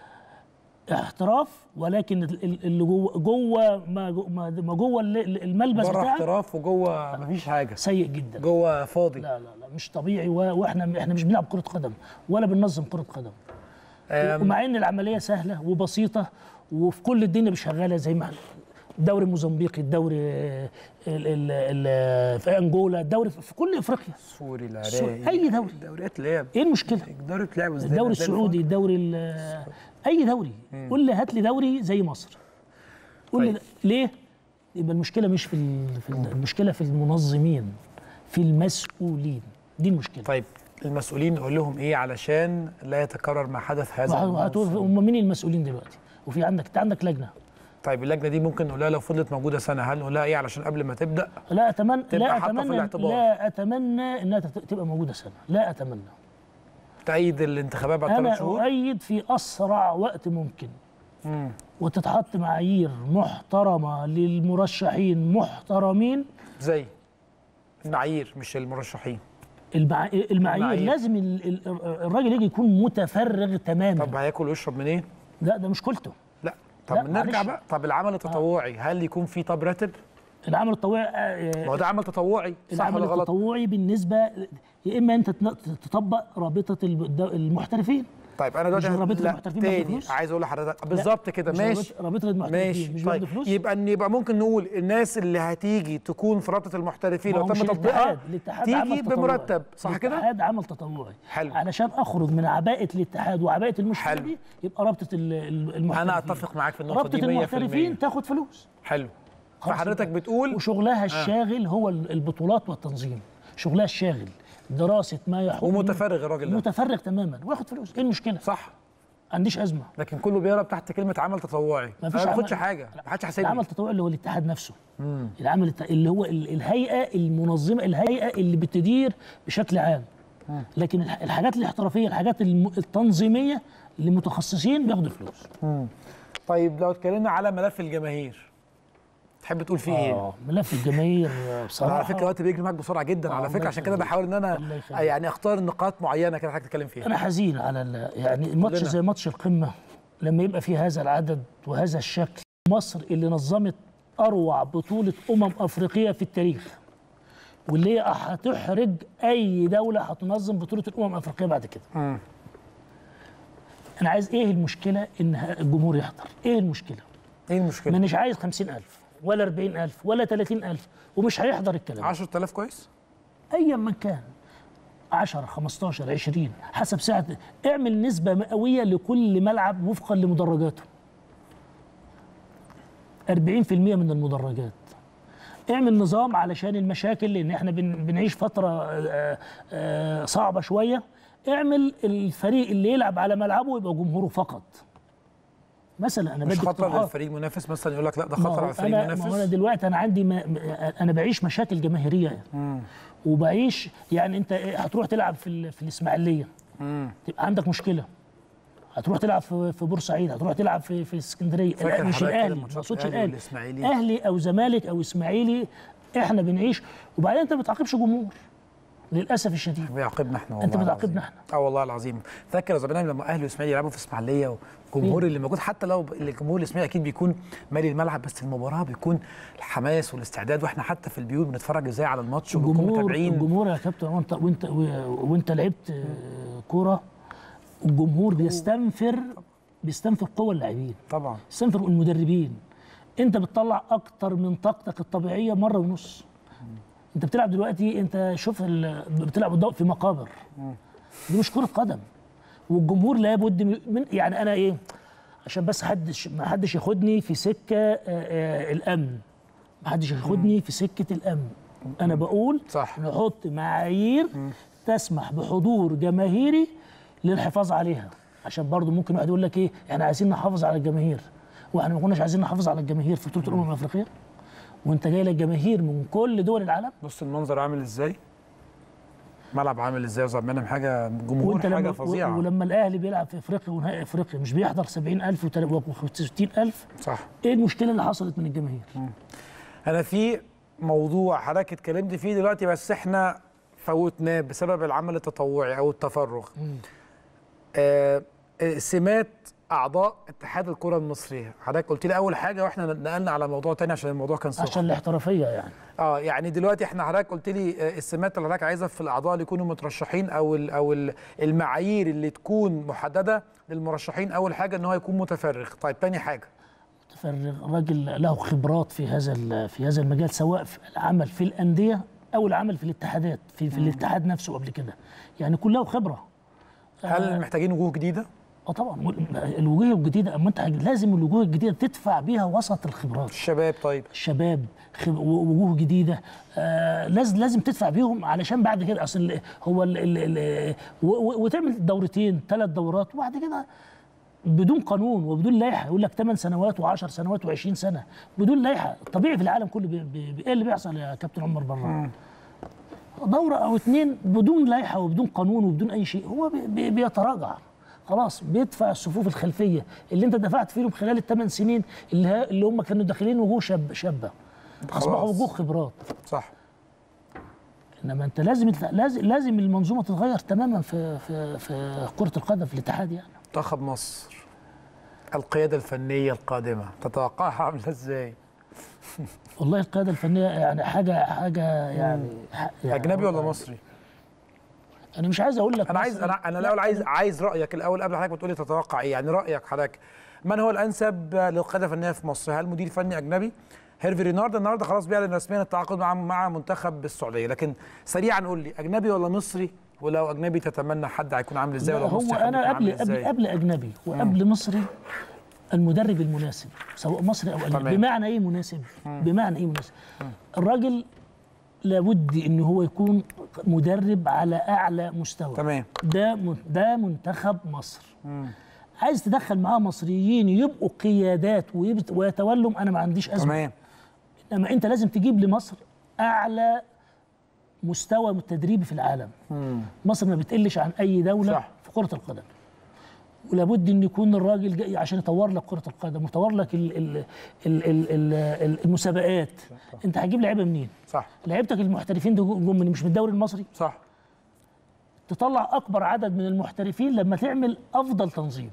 احتراف ولكن ال- ال- اللي جوه جوه ما جو- ما ما جوه ال- الملبس بره بتاعك احتراف وجوه مفيش حاجه سيء جدا جوه فاضي لا لا لا مش طبيعي و- واحنا احنا مش بنلعب كره قدم ولا بننظم كره قدم أم، ومع ان العمليه سهله وبسيطه وفي كل الدنيا مش شغاله زي ما الدوري موزمبيقي الدوري ال ال ال في انجولا الدوري في كل افريقيا سوري سوري، العراقي اي دوري دوريات لعب ايه المشكله دوريات لعب وازاي الدوري زي السعودي الدوري ال- اي دوري قول لي هات لي دوري زي مصر قول لي طيب. ليه يبقى المشكله مش في, ال- في ال- المشكله في المنظمين في المسؤولين دي المشكله طيب المسؤولين نقول لهم ايه علشان لا يتكرر ما حدث هذا وهتقول الموسم؟ هم مين المسؤولين دلوقتي وفي عندك انت عندك لجنه طيب اللجنه دي ممكن نقولها لو فضلت موجوده سنه هل نقولها ايه علشان قبل ما تبدا لا اتمنى تبقى لا حاطة في اتمنى الاعتبار. لا اتمنى انها تت- تبقى موجوده سنه لا اتمنى تأيد الانتخابات بعد ثلاث انا شهور اؤيد في اسرع وقت ممكن وتتحط معايير محترمه للمرشحين محترمين زي المعايير مش المرشحين المع... المعايير المعايير. لازم ال- ال- الراجل يجي يكون متفرغ تماما طب هياكل ويشرب منين؟ لا ده مشكلته لا طب لا، نرجع معلش. بقى طب العمل التطوعي هل يكون في طب راتب؟ العمل الطوعي ما آه، هو ده عمل تطوعي صح العمل ولا غلط؟ التطوعي بالنسبه يا اما انت تن- تطبق رابطه الب- المحترفين طيب انا دلوقتي مش رابطة لا المحترفين بياخدوا تاني فلوس؟ عايز اقول لحضرتك بالظبط كده مش ماشي رابطة- رابطه المحترفين ماشي مش طيب بياخدوا فلوس يبقى إن يبقى ممكن نقول الناس اللي هتيجي تكون في رابطه المحترفين ما لو هو تم مش تطبيقها الاتحاد الاتحاد عمل تيجي تطوعي. بمرتب صح كده؟ الاتحاد عمل تطوعي حلو. علشان اخرج من عباءه الاتحاد وعباءه المشكله حلو. دي يبقى رابطه ال- ال- المحترفين انا اتفق معاك في النقطه رابطه دي 100% المحترفين تاخد فلوس حلو خلاص فحضرتك يبقى. بتقول وشغلها الشاغل هو ال- البطولات والتنظيم شغلها الشاغل دراسه ما يحكم ومتفرغ الراجل ده متفرغ تماما وياخد فلوس ايه المشكله؟ صح ما عنديش ازمه لكن كله بيهرب تحت كلمه عمل تطوعي ما انا فيش ما باخدش عمل- حاجه ما حدش حاسبني العمل التطوعي اللي هو الاتحاد نفسه العمل الت... اللي هو ال- الهيئه المنظمه الهيئه اللي بتدير بشكل عام لكن الح- الحاجات الاحترافيه الحاجات الم... التنظيميه اللي متخصصين بياخدوا فلوس طيب لو اتكلمنا على ملف الجماهير تحب تقول فيه ايه؟ اه ملف الجماهير انا بصراحه على فكره الوقت بيجري معاك بسرعه جدا آه، على الله فكره عشان كده يخليك. بحاول ان انا الله يخليك. يعني اختار نقاط معينه كده حضرتك تتكلم فيها انا حزين على ال... يعني الماتش كلنا. زي ماتش القمه لما يبقى فيه هذا العدد وهذا الشكل مصر اللي نظمت اروع بطوله امم افريقيه في التاريخ واللي هي هتحرج اي دوله هتنظم بطوله الامم الافريقيه بعد كده انا عايز ايه المشكله ان الجمهور يحضر ايه المشكله ايه ما المشكله؟ مش عايز 50000 ولا 40000 ولا 30000 ومش هيحضر الكلام ده. 10000 كويس؟ ايا من كان 10 15 20 حسب سعه اعمل نسبه مئويه لكل ملعب وفقا لمدرجاته 40% من المدرجات اعمل نظام علشان المشاكل لان احنا بن- بنعيش فتره آه، آه، صعبه شويه اعمل الفريق اللي يلعب على ملعبه يبقى جمهوره فقط مثلا انا مش بدي خطر اقتراحات. للفريق المنافس مثلا يقول لك لا ده ما خطر هو على الفريق انا ما هو انا المنافس دلوقتي انا عندي ما انا بعيش مشاكل جماهيريه وبعيش يعني انت إيه، هتروح تلعب في ال- في الاسماعيليه تبقى عندك مشكله هتروح تلعب في في بورسعيد هتروح تلعب في في اسكندريه فاكر لا مش حضرتك كده الاهلي ما ماتشات اقصدش الأهلي الاهلي والإسماعيلي؟ اهلي او زمالك او اسماعيلي احنا بنعيش وبعدين انت ما بتعاقبش جمهور للاسف الشديد بيعاقبنا احنا أنت والله بتعاقبنا العظيم. اه والله العظيم فاكر يا زمان لما اهلي واسماعيلي يلعبوا في اسماعيليه والجمهور اللي موجود حتى لو الجمهور الاسماعيلي اكيد بيكون مالي الملعب بس المباراه بيكون الحماس والاستعداد واحنا حتى في البيوت بنتفرج ازاي على الماتش وبنكون الجمهور متابعين الجمهور يا كابتن وانت وانت وانت لعبت آه، كوره الجمهور بيستنفر بيستنفر قوة اللاعبين طبعا بيستنفر المدربين انت بتطلع اكتر من طاقتك الطبيعيه مره ونص انت بتلعب دلوقتي انت شوف ال- بتلعب قدام في مقابر دي مش كره قدم والجمهور لابد من من- يعني انا ايه عشان بس حدش ما حدش ياخدني في سكه آه، آه، الامن ما حدش ياخدني في سكه الامن انا بقول صح. نحط معايير تسمح بحضور جماهيري للحفاظ عليها عشان برضو ممكن واحد يقول لك ايه احنا عايزين نحافظ على الجماهير واحنا ما كناش عايزين نحافظ على الجماهير في بطوله الامم الافريقيه وانت جاي لك جماهير من كل دول العالم بص المنظر عامل ازاي ملعب عامل ازاي يا زلمه منهم حاجه جمهور وانت حاجه لما فظيعه ولما الاهلي بيلعب في افريقيا ونهائي افريقيا مش بيحضر 70000 و60000 صح ايه المشكله اللي حصلت من الجماهير؟ انا في موضوع حضرتك اتكلمت فيه دلوقتي بس احنا فوتناه بسبب العمل التطوعي او التفرغ آه آه، سمات اعضاء اتحاد الكره المصريه حضرتك قلت لي اول حاجه واحنا نقلنا على موضوع تاني عشان الموضوع كان سخن عشان الاحترافيه يعني اه يعني دلوقتي احنا حضرتك قلت لي آه، السمات اللي حضرتك عايزها في الاعضاء اللي يكونوا مترشحين او ال او ال المعايير اللي تكون محدده للمرشحين اول حاجه ان هو يكون متفرغ طيب تاني حاجه متفرغ راجل له خبرات في هذا ال- في هذا المجال سواء في العمل في الانديه او العمل في الاتحادات في, في الاتحاد نفسه قبل كده يعني كله خبره هل محتاجين وجوه جديده اه طبعا الوجوه الجديده اما انت لازم الوجوه الجديده تدفع بيها وسط الخبرات الشباب طيب شباب خب- وجوه جديده آه لازم لازم تدفع بيهم علشان بعد كده اصل ال- هو ال ال ال و- و- وتعمل دورتين ثلاث دورات وبعد كده بدون قانون وبدون لائحه يقول لك 8 سنوات و10 سنوات و20 سنه بدون لائحه طبيعي في العالم كله بي- بي- بي- ايه اللي بيحصل يا كابتن عمر بره دوره او اتنين بدون لائحه وبدون قانون وبدون اي شيء هو بي- بي- بيتراجع خلاص بيدفع الصفوف الخلفيه اللي انت دفعت فيهم خلال الثمان سنين اللي, ها- اللي هم كانوا داخلين وجوه شاب شابه اصبحوا خلاص. وجوه خبرات صح انما انت لازم لازم لازم المنظومه تتغير تماما في في في كره القدم في الاتحاد يعني منتخب مصر القياده الفنيه القادمه تتوقعها عامله ازاي والله القياده الفنيه يعني حاجه حاجه يعني, ح- يعني اجنبي ولا مصري انا مش عايز اقول لك انا عايز مصري. انا انا الاول عايز عايز رايك الاول قبل حضرتك بتقولي تتوقع ايه يعني رايك حضرتك من هو الانسب للقياده الفنيه في مصر هل مدير فني اجنبي هيرفي رينارد النهارده خلاص بيعلن رسميا التعاقد مع مع منتخب السعوديه لكن سريعا قول لي اجنبي ولا مصري ولو اجنبي تتمنى حد هيكون عامل ازاي لا، ولا هو مصري حد انا يكون قبل عامل قبل ازاي قبل اجنبي وقبل مصري المدرب المناسب سواء مصري او اجنبي تمام. بمعنى ايه مناسب بمعنى ايه مناسب الراجل لابد ان هو يكون مدرب على اعلى مستوى تمام ده من- ده منتخب مصر عايز تدخل معاه مصريين يبقوا قيادات ويبت- ويتولوا انا ما عنديش ازمه تمام انما انت لازم تجيب لمصر اعلى مستوى تدريبي في العالم مصر ما بتقلش عن اي دوله صح. في كره القدم ولابد ان يكون الراجل جاي عشان يطور لك كره القدم ويطور لك ال ال ال ال ال المسابقات انت هتجيب لعيبه منين صح لعيبتك المحترفين دول جم من مش من الدوري المصري صح تطلع اكبر عدد من المحترفين لما تعمل افضل تنظيم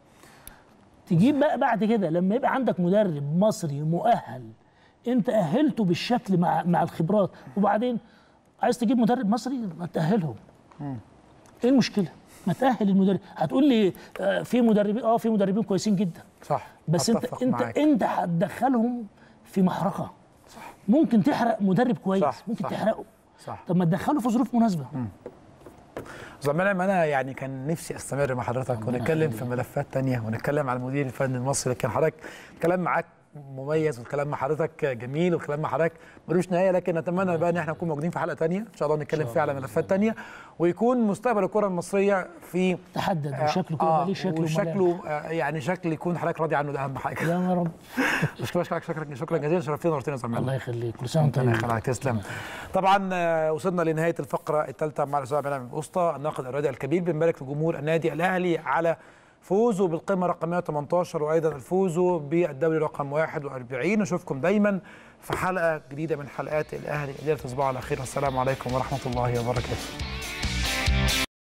تجيب بقى بعد كده لما يبقى عندك مدرب مصري مؤهل انت اهلته بالشكل مع مع الخبرات وبعدين عايز تجيب مدرب مصري ما تاهلهم ايه المشكله ما تاهل المدرب هتقول لي آه، في مدربين اه في مدربين كويسين جدا صح بس انت أتفق انت معاك. انت هتدخلهم في محرقه صح. ممكن تحرق مدرب كويس صح، ممكن صح. تحرقه صح طب ما تدخله في ظروف مناسبه زمان ما انا يعني كان نفسي استمر مع حضرتك ونتكلم في ملفات تانية ونتكلم على المدير الفني المصري لكن حضرتك الكلام معاك مميز والكلام مع حضرتك جميل والكلام مع حضرتك ملوش نهايه لكن نتمنى بقى ان احنا نكون موجودين في حلقه تانية ان شاء الله نتكلم فيها على ملفات تانية ويكون مستقبل الكره المصريه في تحدد وشكله كده آه ليه شكل وملامح. وشكله آه يعني شكل يكون حضرتك راضي عنه ده اهم حاجه يا رب شكرا شكرا شكرا شكرا جزيلا شرفتنا ونورتنا يا زميلنا الله يخليك كل سنه وانت ربنا طيب يخليك تسلم طبعا آه، وصلنا لنهايه الفقره الثالثه مع الاستاذ عبد الوسطى الناقد الرياضي الكبير بنبارك لجمهور النادي الاهلي على فوزه بالقمه رقم 118 وايضا الفوز بالدوري رقم 41 نشوفكم دايما في حلقه جديده من حلقات الاهلي اللي تصبحوا على خير والسلام عليكم ورحمه الله وبركاته